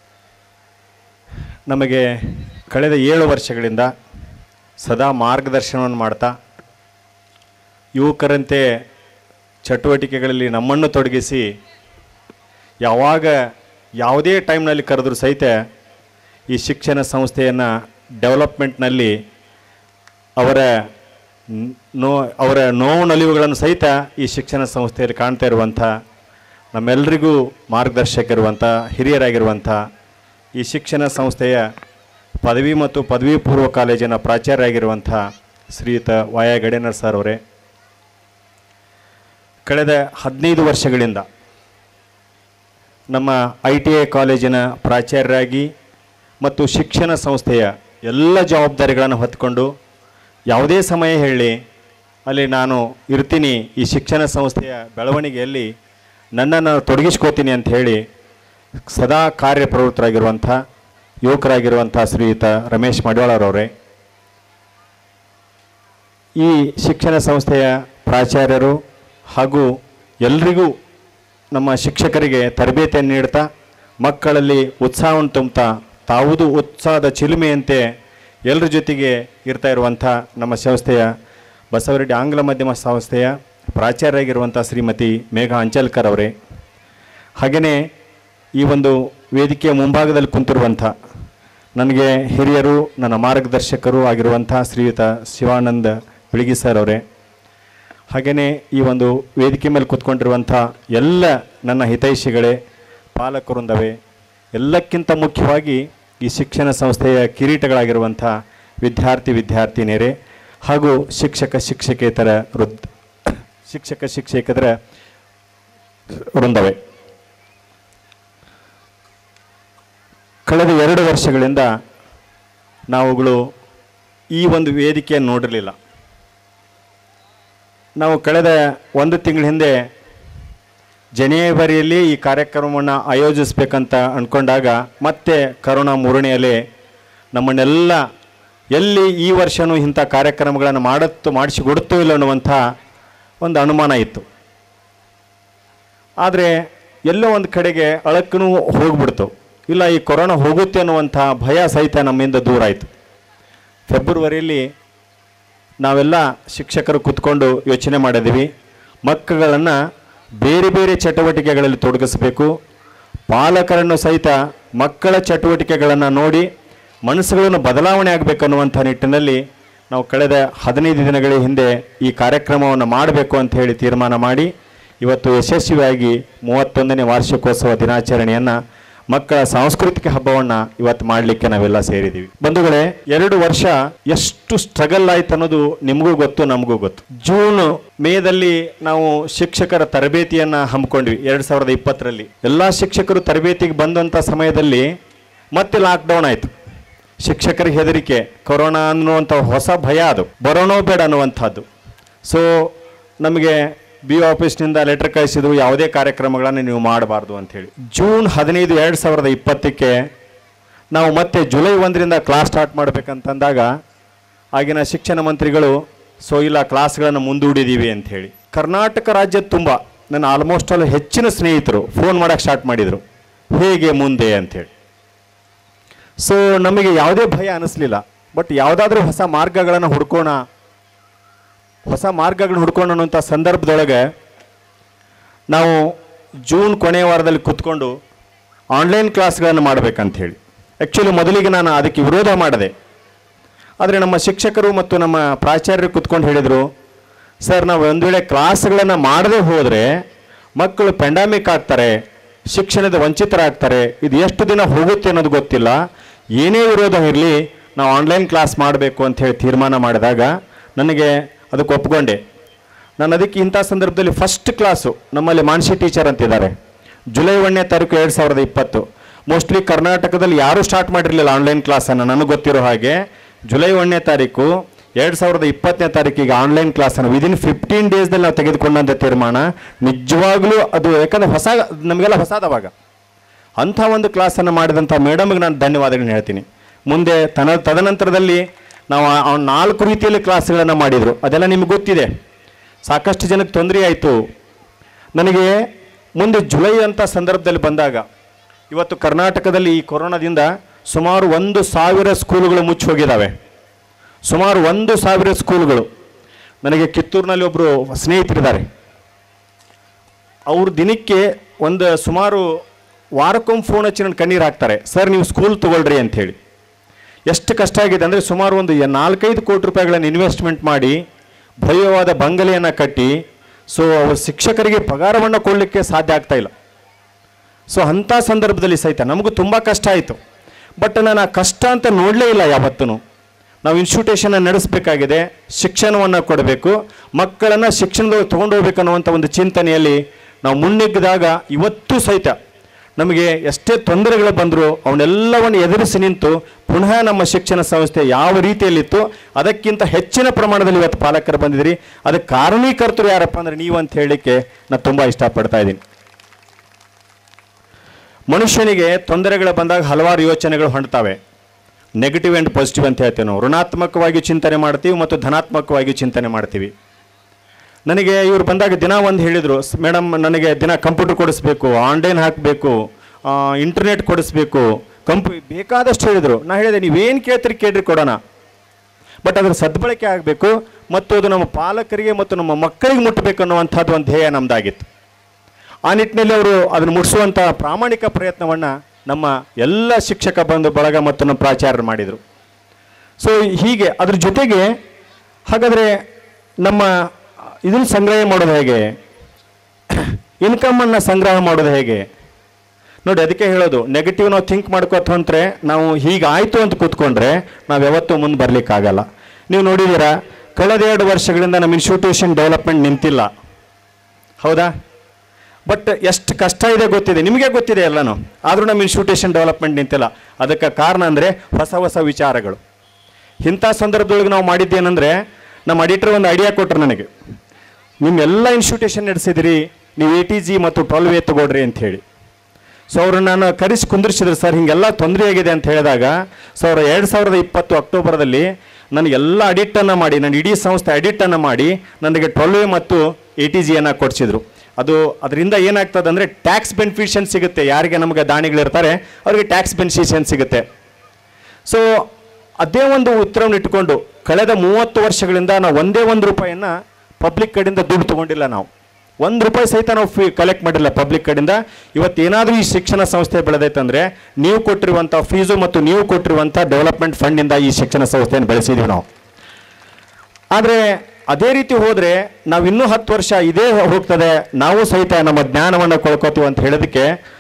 ನಮಗೆ ಕಳೆದ ಏಳು ವರ್ಷಗಳಿಂದ ಸದಾ ಮಾರ್ಗದರ್ಶನವನ್ನು ಮಾಡ್ತಾ ಯುವಕರಂತೆ ಚಟುವಟಿಕೆಗಳಲ್ಲಿ ನಮ್ಮನ್ನು ತೊಡಗಿಸಿ ಯಾವಾಗ ಯಾವುದೇ ಟೈಮ್ನಲ್ಲಿ ಕರೆದರೂ ಸಹಿತ ಈ ಶಿಕ್ಷಣ ಸಂಸ್ಥೆಯನ್ನು ಡೆವಲಪ್ಮೆಂಟ್ನಲ್ಲಿ ಅವರ ನ್- ನೋ ಅವರ ನೋವು ನಲಿವುಗಳನ್ನು ಸಹಿತ ಈ ಶಿಕ್ಷಣ ಸಂಸ್ಥೆಯಲ್ಲಿ ಕಾಣ್ತಾ ಇರುವಂಥ ನಮ್ಮೆಲ್ಲರಿಗೂ ಮಾರ್ಗದರ್ಶಕರಿರುವಂಥ ಹಿರಿಯರಾಗಿರುವಂಥ ಈ ಶಿಕ್ಷಣ ಸಂಸ್ಥೆಯ ಪದವಿ ಮತ್ತು ಪದವಿ ಪೂರ್ವ ಕಾಲೇಜಿನ ಪ್ರಾಚಾರ್ಯರಾಗಿರುವಂಥ ಶ್ರೀಯುತ ವಾಯ ಗಡೇನರ್ ಸರ್ ಅವರೇ ಕಳೆದ ಹದಿನೈದು ವರ್ಷಗಳಿಂದ ನಮ್ಮ ಐ ಟಿ ಐ ಕಾಲೇಜಿನ ಪ್ರಾಚಾರ್ಯರಾಗಿ ಮತ್ತು ಶಿಕ್ಷಣ ಸಂಸ್ಥೆಯ ಎಲ್ಲ ಜವಾಬ್ದಾರಿಗಳನ್ನು ಹೊತ್ಕೊಂಡು ಯಾವುದೇ ಸಮಯ ಹೇಳಿ ಅಲ್ಲಿ ನಾನು ಇರ್ತೀನಿ ಈ ಶಿಕ್ಷಣ ಸಂಸ್ಥೆಯ ಬೆಳವಣಿಗೆಯಲ್ಲಿ ನನ್ನನ್ನು ತೊಡಗಿಸ್ಕೋತೀನಿ ಅಂತ ಹೇಳಿ ಸದಾ ಕಾರ್ಯಪ್ರವೃತ್ತರಾಗಿರುವಂಥ ಯುವಕರಾಗಿರುವಂಥ ಶ್ರೀಯುತ ರಮೇಶ್ ಮಡಿವಾಳರವರೇ ಈ ಶಿಕ್ಷಣ ಸಂಸ್ಥೆಯ ಪ್ರಾಚಾರ್ಯರು ಹಾಗೂ ಎಲ್ರಿಗೂ ನಮ್ಮ ಶಿಕ್ಷಕರಿಗೆ ತರಬೇತಿಯನ್ನು ನೀಡ್ತಾ ಮಕ್ಕಳಲ್ಲಿ ಉತ್ಸಾಹವನ್ನು ತುಂಬುತ್ತಾ ತಾವುದು ಉತ್ಸಾಹದ ಚಿಲುಮೆಯಂತೆ ಎಲ್ಲರ ಜೊತೆಗೆ ಇರ್ತಾ ಇರುವಂಥ ನಮ್ಮ ಸಂಸ್ಥೆಯ ಬಸವರೆಡ್ಡಿ ಆಂಗ್ಲ ಮಾಧ್ಯಮ ಸಂಸ್ಥೆಯ ಪ್ರಾಚಾರ್ಯರಾಗಿರುವಂಥ ಶ್ರೀಮತಿ ಮೇಘಾ ಅಂಚಲ್ಕರ್ ಅವರೇ ಹಾಗೆಯೇ ಈ ಒಂದು ವೇದಿಕೆಯ ಮುಂಭಾಗದಲ್ಲಿ ಕುಂತಿರುವಂಥ ನನಗೆ ಹಿರಿಯರು ನನ್ನ ಮಾರ್ಗದರ್ಶಕರು ಆಗಿರುವಂಥ ಶ್ರೀಯುತ ಶಿವಾನಂದ ಬಿಳಿಗಿ ಸರ್ ಅವರೇ ಹಾಗೆಯೇ ಈ ಒಂದು ವೇದಿಕೆ ಮೇಲೆ ಕೂತ್ಕೊಂಡಿರುವಂಥ ಎಲ್ಲ ನನ್ನ ಹಿತೈಷಿಗಳೇ ಪಾಲಕವೃಂದವೇ ಎಲ್ಲಕ್ಕಿಂತ ಮುಖ್ಯವಾಗಿ ಈ ಶಿಕ್ಷಣ ಸಂಸ್ಥೆಯ ಕಿರೀಟಗಳಾಗಿರುವಂಥ ವಿದ್ಯಾರ್ಥಿ ವಿದ್ಯಾರ್ಥಿನಿಯರೇ ಹಾಗೂ ಶಿಕ್ಷಕ ಶಿಕ್ಷಕೇತರ ವೃದ್ಧ ಶಿಕ್ಷಕ ಶಿಕ್ಷಕೇತರ ವೃಂದವೇ ಕಳೆದ ಎರಡು ವರ್ಷಗಳಿಂದ ನಾವುಗಳು ಈ ಒಂದು ವೇದಿಕೆಯನ್ನು ನೋಡಿರಲಿಲ್ಲ ನಾವು ಕಳೆದ ಒಂದು ತಿಂಗಳ ಹಿಂದೆ ಜನೇವರಿಯಲ್ಲಿ ಈ ಕಾರ್ಯಕ್ರಮವನ್ನು ಆಯೋಜಿಸ್ಬೇಕಂತ ಅಂದ್ಕೊಂಡಾಗ ಮತ್ತೆ ಕರೋನಾ ಮೂರನೆಯಲ್ಲಿ ನಮ್ಮನ್ನೆಲ್ಲ ಎಲ್ಲಿ ಈ ವರ್ಷವೂ ಇಂಥ ಕಾರ್ಯಕ್ರಮಗಳನ್ನು ಮಾಡತ್ತು ಮಾಡಿಸಿಕೊಡುತ್ತೋ ಇಲ್ಲ ಅನ್ನುವಂಥ ಒಂದು ಅನುಮಾನ ಇತ್ತು ಆದರೆ ಎಲ್ಲೋ ಒಂದು ಕಡೆಗೆ ಅಳಕ್ಕೂ ಹೋಗ್ಬಿಡ್ತು ಇಲ್ಲ ಈ ಕೊರೋನಾ ಹೋಗುತ್ತೆ ಅನ್ನುವಂಥ ಭಯ ಸಹಿತ ನಮ್ಮಿಂದ ದೂರ ಆಯಿತು ಫೆಬ್ರವರಿಯಲ್ಲಿ ನಾವೆಲ್ಲ ಶಿಕ್ಷಕರು ಕೂತ್ಕೊಂಡು ಯೋಚನೆ ಮಾಡಿದ್ದೀವಿ ಮಕ್ಕಳನ್ನು ಬೇರೆ ಬೇರೆ ಚಟುವಟಿಕೆಗಳಲ್ಲಿ ತೊಡಗಿಸಬೇಕು ಪಾಲಕರನ್ನು ಸಹಿತ ಮಕ್ಕಳ ಚಟುವಟಿಕೆಗಳನ್ನು ನೋಡಿ ಮನಸ್ಸುಗಳನ್ನು ಬದಲಾವಣೆ ಆಗಬೇಕನ್ನುವಂಥ ನಿಟ್ಟಿನಲ್ಲಿ ನಾವು ಕಳೆದ ಹದಿನೈದು ದಿನಗಳ ಹಿಂದೆ ಈ ಕಾರ್ಯಕ್ರಮವನ್ನು ಮಾಡಬೇಕು ಅಂತ ಹೇಳಿ ತೀರ್ಮಾನ ಮಾಡಿ ಇವತ್ತು ಯಶಸ್ವಿಯಾಗಿ ಮೂವತ್ತೊಂದನೇ ವಾರ್ಷಿಕೋತ್ಸವ ದಿನಾಚರಣೆಯನ್ನು ಮಕ್ಕಳ ಸಾಂಸ್ಕೃತಿಕ ಹಬ್ಬವನ್ನ ಇವತ್ತು ಮಾಡಲಿಕ್ಕೆ ನಾವೆಲ್ಲ ಸೇರಿದ್ದೀವಿ ಬಂಧುಗಳೇ ಎರಡು ವರ್ಷ ಎಷ್ಟು ಸ್ಟ್ರಗಲ್ ಆಯ್ತು ಅನ್ನೋದು ನಿಮಗೂ ಗೊತ್ತು ನಮಗೂ ಗೊತ್ತು ಜೂನ್ ಮೇದಲ್ಲಿ ನಾವು ಶಿಕ್ಷಕರ ತರಬೇತಿಯನ್ನ ಹಮ್ಮಿಕೊಂಡ್ವಿ ಎರಡ್ ಸಾವಿರದ ಇಪ್ಪತ್ತರಲ್ಲಿ ಎಲ್ಲಾ ಶಿಕ್ಷಕರು ತರಬೇತಿಗೆ ಬಂದಂತ ಸಮಯದಲ್ಲಿ ಮತ್ತೆ ಲಾಕ್ಡೌನ್ ಆಯ್ತು ಶಿಕ್ಷಕರಿಗೆ ಹೆದರಿಕೆ ಕೊರೋನಾ ಅನ್ನುವಂಥ ಹೊಸ ಭಯ ಅದು ಬರೋಣೋ ಬೇಡ ಅನ್ನುವಂಥದ್ದು ಸೊ ನಮಗೆ ಬಿ ಆಫೀಸ್ನಿಂದ ಲೆಟರ್ ಕಳಿಸಿದ್ರು ಯಾವುದೇ ಕಾರ್ಯಕ್ರಮಗಳನ್ನು ನೀವು ಮಾಡಬಾರ್ದು ಅಂಥೇಳಿ ಜೂನ್ ಹದಿನೈದು ಎರಡು ಸಾವಿರದ ಇಪ್ಪತ್ತಕ್ಕೆ ನಾವು ಮತ್ತೆ ಜುಲೈ ಒಂದರಿಂದ ಕ್ಲಾಸ್ ಸ್ಟಾರ್ಟ್ ಮಾಡಬೇಕಂತಂದಾಗ ಆಗಿನ ಶಿಕ್ಷಣ ಮಂತ್ರಿಗಳು ಸೊ ಇಲ್ಲ ಕ್ಲಾಸ್ಗಳನ್ನು ಮುಂದೂಡಿದ್ದೀವಿ ಅಂಥೇಳಿ ಕರ್ನಾಟಕ ರಾಜ್ಯದ ತುಂಬ ನನ್ನ ಆಲ್ಮೋಸ್ಟ್ ಆಲ್ ಹೆಚ್ಚಿನ ಸ್ನೇಹಿತರು ಫೋನ್ ಮಾಡೋಕ್ಕೆ ಸ್ಟಾರ್ಟ್ ಮಾಡಿದರು ಹೇಗೆ ಮುಂದೆ ಅಂಥೇಳಿ ಸೊ ನಮಗೆ ಯಾವುದೇ ಭಯ ಅನಿಸ್ಲಿಲ್ಲ ಬಟ್ ಯಾವುದಾದ್ರೂ ಹೊಸ ಮಾರ್ಗಗಳನ್ನು ಹುಡ್ಕೋಣ ಹೊಸ ಮಾರ್ಗಗಳನ್ನ ಹುಡ್ಕೋಣ ಅನ್ನೋಂಥ ಸಂದರ್ಭದೊಳಗೆ ನಾವು ಜೂನ್ ಕೊನೆಯ ವಾರದಲ್ಲಿ ಕೂತ್ಕೊಂಡು ಆನ್ಲೈನ್ ಕ್ಲಾಸ್ಗಳನ್ನು ಮಾಡಬೇಕಂತ ಹೇಳಿ ಆ್ಯಕ್ಚುಲಿ ಮೊದಲಿಗೆ ನಾನು ಅದಕ್ಕೆ ವಿರೋಧ ಮಾಡಿದೆ ಆದರೆ ನಮ್ಮ ಶಿಕ್ಷಕರು ಮತ್ತು ನಮ್ಮ ಪ್ರಾಚಾರ್ಯರು ಕೂತ್ಕೊಂಡು ಹೇಳಿದರು ಸರ್ ನಾವು ಒಂದು ವೇಳೆ ಕ್ಲಾಸ್ಗಳನ್ನು ಮಾಡದೆ ಹೋದರೆ ಮಕ್ಕಳು ಪೆಂಡಾಮಿಕ್ ಆಗ್ತಾರೆ ಶಿಕ್ಷಣದ ವಂಚಿತರಾಗ್ತಾರೆ ಇದು ಎಷ್ಟು ದಿನ ಹೋಗುತ್ತೆ ಅನ್ನೋದು ಗೊತ್ತಿಲ್ಲ ಏನೇ ವಿರೋಧ ಇರಲಿ ನಾವು ಆನ್ಲೈನ್ ಕ್ಲಾಸ್ ಮಾಡಬೇಕು ಅಂತ ಹೇಳಿ ತೀರ್ಮಾನ ಮಾಡಿದಾಗ ನನಗೆ ಅದಕ್ಕೆ ಒಪ್ಕೊಂಡೆ ನಾನು ಅದಕ್ಕೆ ಇಂಥ ಸಂದರ್ಭದಲ್ಲಿ ಫಸ್ಟ್ ಕ್ಲಾಸು ನಮ್ಮಲ್ಲಿ ಮಾನಸಿ ಟೀಚರ್ ಅಂತಿದ್ದಾರೆ ಜುಲೈ ಒಂದನೇ ತಾರೀಕು ಎರಡು ಸಾವಿರದ ಇಪ್ಪತ್ತು ಮೋಸ್ಟ್ಲಿ ಕರ್ನಾಟಕದಲ್ಲಿ ಯಾರೂ ಸ್ಟಾರ್ಟ್ ಮಾಡಿರಲಿಲ್ಲ ಆನ್ಲೈನ್ ಕ್ಲಾಸನ್ನು ನನಗೆ ಗೊತ್ತಿರೋ ಹಾಗೆ ಜುಲೈ ಒಂದನೇ ತಾರೀಕು ಎರಡು ಸಾವಿರದ ಇಪ್ಪತ್ತನೇ ತಾರೀಕಿಗೆ ಆನ್ಲೈನ್ ಕ್ಲಾಸನ್ನು ವಿದಿನ್ ಫಿಫ್ಟೀನ್ ಡೇಸ್ದಲ್ಲಿ ನಾವು ತೆಗೆದುಕೊಂಡಂಥ ತೀರ್ಮಾನ ನಿಜವಾಗ್ಲೂ ಅದು ಯಾಕಂದರೆ ಹೊಸ ನಮಗೆಲ್ಲ ಹೊಸದವಾಗ ಅಂಥ ಒಂದು ಕ್ಲಾಸನ್ನು ಮಾಡಿದಂಥ ಮೇಡಮ್ಗೆ ನಾನು ಧನ್ಯವಾದಗಳನ್ನ ಹೇಳ್ತೀನಿ ಮುಂದೆ ತನ ತದನಂತರದಲ್ಲಿ ನಾವು ಆ- ಆ ನಾಲ್ಕು ರೀತಿಯಲ್ಲಿ ಕ್ಲಾಸ್ಗಳನ್ನು ಮಾಡಿದರು ಅದೆಲ್ಲ ನಿಮ್ಗೆ ಗೊತ್ತಿದೆ ಸಾಕಷ್ಟು ಜನಕ್ಕೆ ತೊಂದರೆ ಆಯಿತು ನನಗೆ ಮುಂದೆ ಜುಲೈ ಅಂತ ಸಂದರ್ಭದಲ್ಲಿ ಬಂದಾಗ ಇವತ್ತು ಕರ್ನಾಟಕದಲ್ಲಿ ಈ ಕೊರೋನಾದಿಂದ ಸುಮಾರು ಒಂದು ಸಾವಿರ ಸ್ಕೂಲುಗಳು ಮುಚ್ಚಿ ಹೋಗಿದ್ದಾವೆ ಸುಮಾರು ಒಂದು ಸಾವಿರ ಸ್ಕೂಲುಗಳು ನನಗೆ ಕಿತ್ತೂರಿನಲ್ಲಿ ಒಬ್ಬರು ಸ್ನೇಹಿತರಿದ್ದಾರೆ ಅವರು ದಿನಕ್ಕೆ ಒಂದು ಸುಮಾರು ವಾರಕ್ಕೊಮ್ಮೆ ಫೋನ್ ಹಚ್ಚಿ ನನ್ನ ಕಣ್ಣೀರು ಹಾಕ್ತಾರೆ ಸರ್ ನೀವು ಸ್ಕೂಲ್ ತೊಗೊಳ್ರಿ ಅಂಥೇಳಿ ಎಷ್ಟು ಕಷ್ಟ ಆಗಿದೆ ಅಂದರೆ ಸುಮಾರು ಒಂದು ಯ- ನಾಲ್ಕೈದು ಕೋಟಿ ರೂಪಾಯಿಗಳನ್ನು ಇನ್ವೆಸ್ಟ್ಮೆಂಟ್ ಮಾಡಿ ಭವ್ಯವಾದ ಬಂಗಲೆಯನ್ನು ಕಟ್ಟಿ ಸೊ ಅವ್ರ ಶಿಕ್ಷಕರಿಗೆ ಪಗಾರವನ್ನು ಕೊಡಲಿಕ್ಕೆ ಸಾಧ್ಯ ಆಗ್ತಾ ಇಲ್ಲ ಸೊ ಅಂಥ ಸಂದರ್ಭದಲ್ಲಿ ಸಹಿತ ನಮಗೂ ತುಂಬ ಕಷ್ಟ ಆಯಿತು ಬಟ್ ನಾನು ಆ ಕಷ್ಟ ಅಂತ ನೋಡಲೇ ಇಲ್ಲ ಯಾವತ್ತೂ ನಾವು ಇನ್ಸ್ಟಿಟ್ಯೂಷನ್ನ ನಡೆಸಬೇಕಾಗಿದೆ ಶಿಕ್ಷಣವನ್ನು ಕೊಡಬೇಕು ಮಕ್ಕಳನ್ನು ಶಿಕ್ಷಣದೊಳಗೆ ತೊಗೊಂಡು ಹೋಗ್ಬೇಕು ಅನ್ನುವಂಥ ಒಂದು ಚಿಂತನೆಯಲ್ಲಿ ನಾವು ಮುನ್ನುಗ್ಗಿದಾಗ ಇವತ್ತೂ ಸಹಿತ ನಮಗೆ ಎಷ್ಟೇ ತೊಂದರೆಗಳು ಬಂದರೂ ಅವನ್ನೆಲ್ಲವನ್ನು ಎದುರಿಸಿ ನಿಂತು ಪುನಃ ನಮ್ಮ ಶಿಕ್ಷಣ ಸಂಸ್ಥೆ ಯಾವ ರೀತಿಯಲ್ಲಿತ್ತು ಅದಕ್ಕಿಂತ ಹೆಚ್ಚಿನ ಪ್ರಮಾಣದಲ್ಲಿ ಇವತ್ತು ಪಾಲಕರು ಬಂದಿದ್ದೀರಿ ಅದಕ್ಕೆ ಕಾರಣೀಕರ್ತರು ಯಾರಪ್ಪ ಅಂದರೆ ನೀವು ಅಂತ ಹೇಳಲಿಕ್ಕೆ ನಾನು ತುಂಬ ಇಷ್ಟಪಡ್ತಾ ಇದ್ದೀನಿ ಮನುಷ್ಯನಿಗೆ ತೊಂದರೆಗಳು ಬಂದಾಗ ಹಲವಾರು ಯೋಚನೆಗಳು ಹೊಂಡ್ತವೆ ನೆಗೆಟಿವ್ ಆ್ಯಂಡ್ ಪಾಸಿಟಿವ್ ಅಂತ ಹೇಳ್ತೇವೆ ನಾವು ಋಣಾತ್ಮಕವಾಗಿ ಚಿಂತನೆ ಮಾಡ್ತೀವಿ ಮತ್ತು ಧನಾತ್ಮಕವಾಗಿ ಚಿಂತನೆ ಮಾಡ್ತೀವಿ ನನಗೆ ಇವರು ಬಂದಾಗ ದಿನ ಒಂದು ಹೇಳಿದರು ಮೇಡಮ್ ನನಗೆ ದಿನ ಕಂಪ್ಯೂಟರ್ ಕೊಡಿಸ್ಬೇಕು ಆನ್ಲೈನ್ ಹಾಕಬೇಕು ಇಂಟರ್ನೆಟ್ ಕೊಡಿಸ್ಬೇಕು ಕಂಪು ಬೇಕಾದಷ್ಟು ಹೇಳಿದರು ನಾ ಹೇಳಿದೆ ನೀವೇನು ಕೇಳ್ತೀರಿ ಕೇಳ್ರಿ ಕೊಡೋಣ ಬಟ್ ಅದರ ಸದ್ಬಳಕೆ ಆಗಬೇಕು ಮತ್ತು ಅದು ನಮ್ಮ ಪಾಲಕರಿಗೆ ಮತ್ತು ನಮ್ಮ ಮಕ್ಕಳಿಗೆ ಮುಟ್ಟಬೇಕು ಅನ್ನುವಂಥದ್ದು ಒಂದು ಧ್ಯೇಯ ನಮ್ಮದಾಗಿತ್ತು ಆ ನಿಟ್ಟಿನಲ್ಲಿ ಅವರು ಅದನ್ನು ಮುಟ್ಟಿಸುವಂಥ ಪ್ರಾಮಾಣಿಕ ಪ್ರಯತ್ನವನ್ನು ನಮ್ಮ ಎಲ್ಲ ಶಿಕ್ಷಕ ಬಂಧು ಬಳಗ ಮತ್ತು ನಮ್ಮ ಪ್ರಾಚಾರ್ಯರು ಮಾಡಿದರು ಸೊ ಹೀಗೆ ಅದ್ರ ಜೊತೆಗೆ ಹಾಗಾದರೆ ನಮ್ಮ ಇದನ್ನು ಸಂಗ್ರಹ ಮಾಡೋದು ಹೇಗೆ ಇನ್ಕಮನ್ನು ಸಂಗ್ರಹ ಮಾಡೋದು ಹೇಗೆ ನೋಡಿ ಅದಕ್ಕೆ ಹೇಳೋದು ನೆಗೆಟಿವ್ ನಾವು ಥಿಂಕ್ ಮಾಡ್ಕೋತ ಹೊಂಟ್ರೆ ನಾವು ಹೀಗಾಯಿತು ಅಂತ ಕೂತ್ಕೊಂಡ್ರೆ ನಾವು ಯಾವತ್ತೂ ಮುಂದೆ ಬರಲಿಕ್ಕಾಗಲ್ಲ ನೀವು ನೋಡಿದ್ದೀರಾ ಕಳೆದ ಎರಡು ವರ್ಷಗಳಿಂದ ನಮ್ಮ ಇನ್ಸ್ಟಿಟ್ಯೂಷನ್ ಡೆವಲಪ್ಮೆಂಟ್ ನಿಂತಿಲ್ಲ ಹೌದಾ ಬಟ್ ಎಷ್ಟು ಕಷ್ಟ ಇದೆ ಗೊತ್ತಿದೆ ನಿಮಗೆ ಗೊತ್ತಿದೆ ಎಲ್ಲನೂ ಆದರೂ ನಮ್ಮ ಇನ್ಸ್ಟಿಟ್ಯೂಷನ್ ಡೆವಲಪ್ಮೆಂಟ್ ನಿಂತಿಲ್ಲ ಅದಕ್ಕೆ ಕಾರಣ ಅಂದರೆ ಹೊಸ ಹೊಸ ವಿಚಾರಗಳು ಇಂಥ ಸಂದರ್ಭದೊಳಗೆ ನಾವು ಮಾಡಿದ್ದೇನೆಂದರೆ ನಮ್ಮ ಅಡಿಟರ್ ಒಂದು ಐಡಿಯಾ ಕೊಟ್ಟರು ನನಗೆ ನಿಮ್ಮೆಲ್ಲ ಇನ್ಸ್ಟಿಟ್ಯೂಷನ್ ನಡೆಸಿದಿರಿ ನೀವು ಎ ಟಿ ಜಿ ಮತ್ತು ಟ್ವೆಲ್ವ್ ಎ ತಗೊಳ್ರಿ ಅಂತ ಹೇಳಿ ಸೊ ಅವರು ನಾನು ಕರೆಸಿ ಕುಂದಿರಿಸಿದ್ರು ಸರ್ ಹಿಂಗೆಲ್ಲ ತೊಂದರೆ ಆಗಿದೆ ಅಂತ ಹೇಳಿದಾಗ ಸೊ ಅವರು ಎರಡು ಸಾವಿರದ ಇಪ್ಪತ್ತು ಅಕ್ಟೋಬರ್ದಲ್ಲಿ ನನಗೆಲ್ಲ ಅಡಿಟನ್ನು ಮಾಡಿ ನನ್ನ ಇಡೀ ಸಂಸ್ಥೆ ಅಡಿಟನ್ನು ಮಾಡಿ ನನಗೆ ಟ್ವೆಲ್ವ್ ಎ ಮತ್ತು ಎ ಟಿ ಜಿಯನ್ನು ಕೊಡಿಸಿದ್ರು ಅದು ಅದರಿಂದ ಏನಾಗ್ತದೆ ಅಂದರೆ ಟ್ಯಾಕ್ಸ್ ಬೆನಿಫಿಷನ್ ಸಿಗುತ್ತೆ ಯಾರಿಗೆ ನಮಗೆ ದಾನಿಗಳಿರ್ತಾರೆ ಅವರಿಗೆ ಟ್ಯಾಕ್ಸ್ ಬೆನಿಫಿಷನ್ ಸಿಗುತ್ತೆ ಸೊ ಅದೇ ಒಂದು ಉತ್ತರವನ್ನು ಇಟ್ಕೊಂಡು ಕಳೆದ ಮೂವತ್ತು ವರ್ಷಗಳಿಂದ ನಾವು ಒಂದೇ ಒಂದು ರೂಪಾಯಿಯನ್ನು ಪಬ್ಲಿಕ್ ಕಡೆಯಿಂದ ದುಡ್ಡು ತೊಗೊಂಡಿಲ್ಲ ನಾವು ಒಂದು ರೂಪಾಯಿ ಸಹಿತ ನಾವು ಫೀ ಕಲೆಕ್ಟ್ ಮಾಡಿಲ್ಲ ಪಬ್ಲಿಕ್ ಕಡೆಯಿಂದ ಇವತ್ತೇನಾದರೂ ಈ ಶಿಕ್ಷಣ ಸಂಸ್ಥೆ ಬೆಳೆದೈತಂದರೆ ನೀವು ಕೊಟ್ಟಿರುವಂಥ ಫೀಸು ಮತ್ತು ನೀವು ಕೊಟ್ಟಿರುವಂಥ ಡೆವಲಪ್ಮೆಂಟ್ ಫಂಡಿಂದ ಈ ಶಿಕ್ಷಣ ಸಂಸ್ಥೆಯನ್ನು ಬೆಳೆಸಿದ್ದೀವಿ ನಾವು ಆದರೆ ಅದೇ ರೀತಿ ಹೋದರೆ ನಾವು ಇನ್ನೂ ಹತ್ತು ವರ್ಷ ಇದೇ ಹೋಗ್ತದೆ ನಾವು ಸಹಿತ ನಮ್ಮ ಜ್ಞಾನವನ್ನು ಕಳ್ಕೊತೀವಿ ಅಂತ ಹೇಳೋದಕ್ಕೆ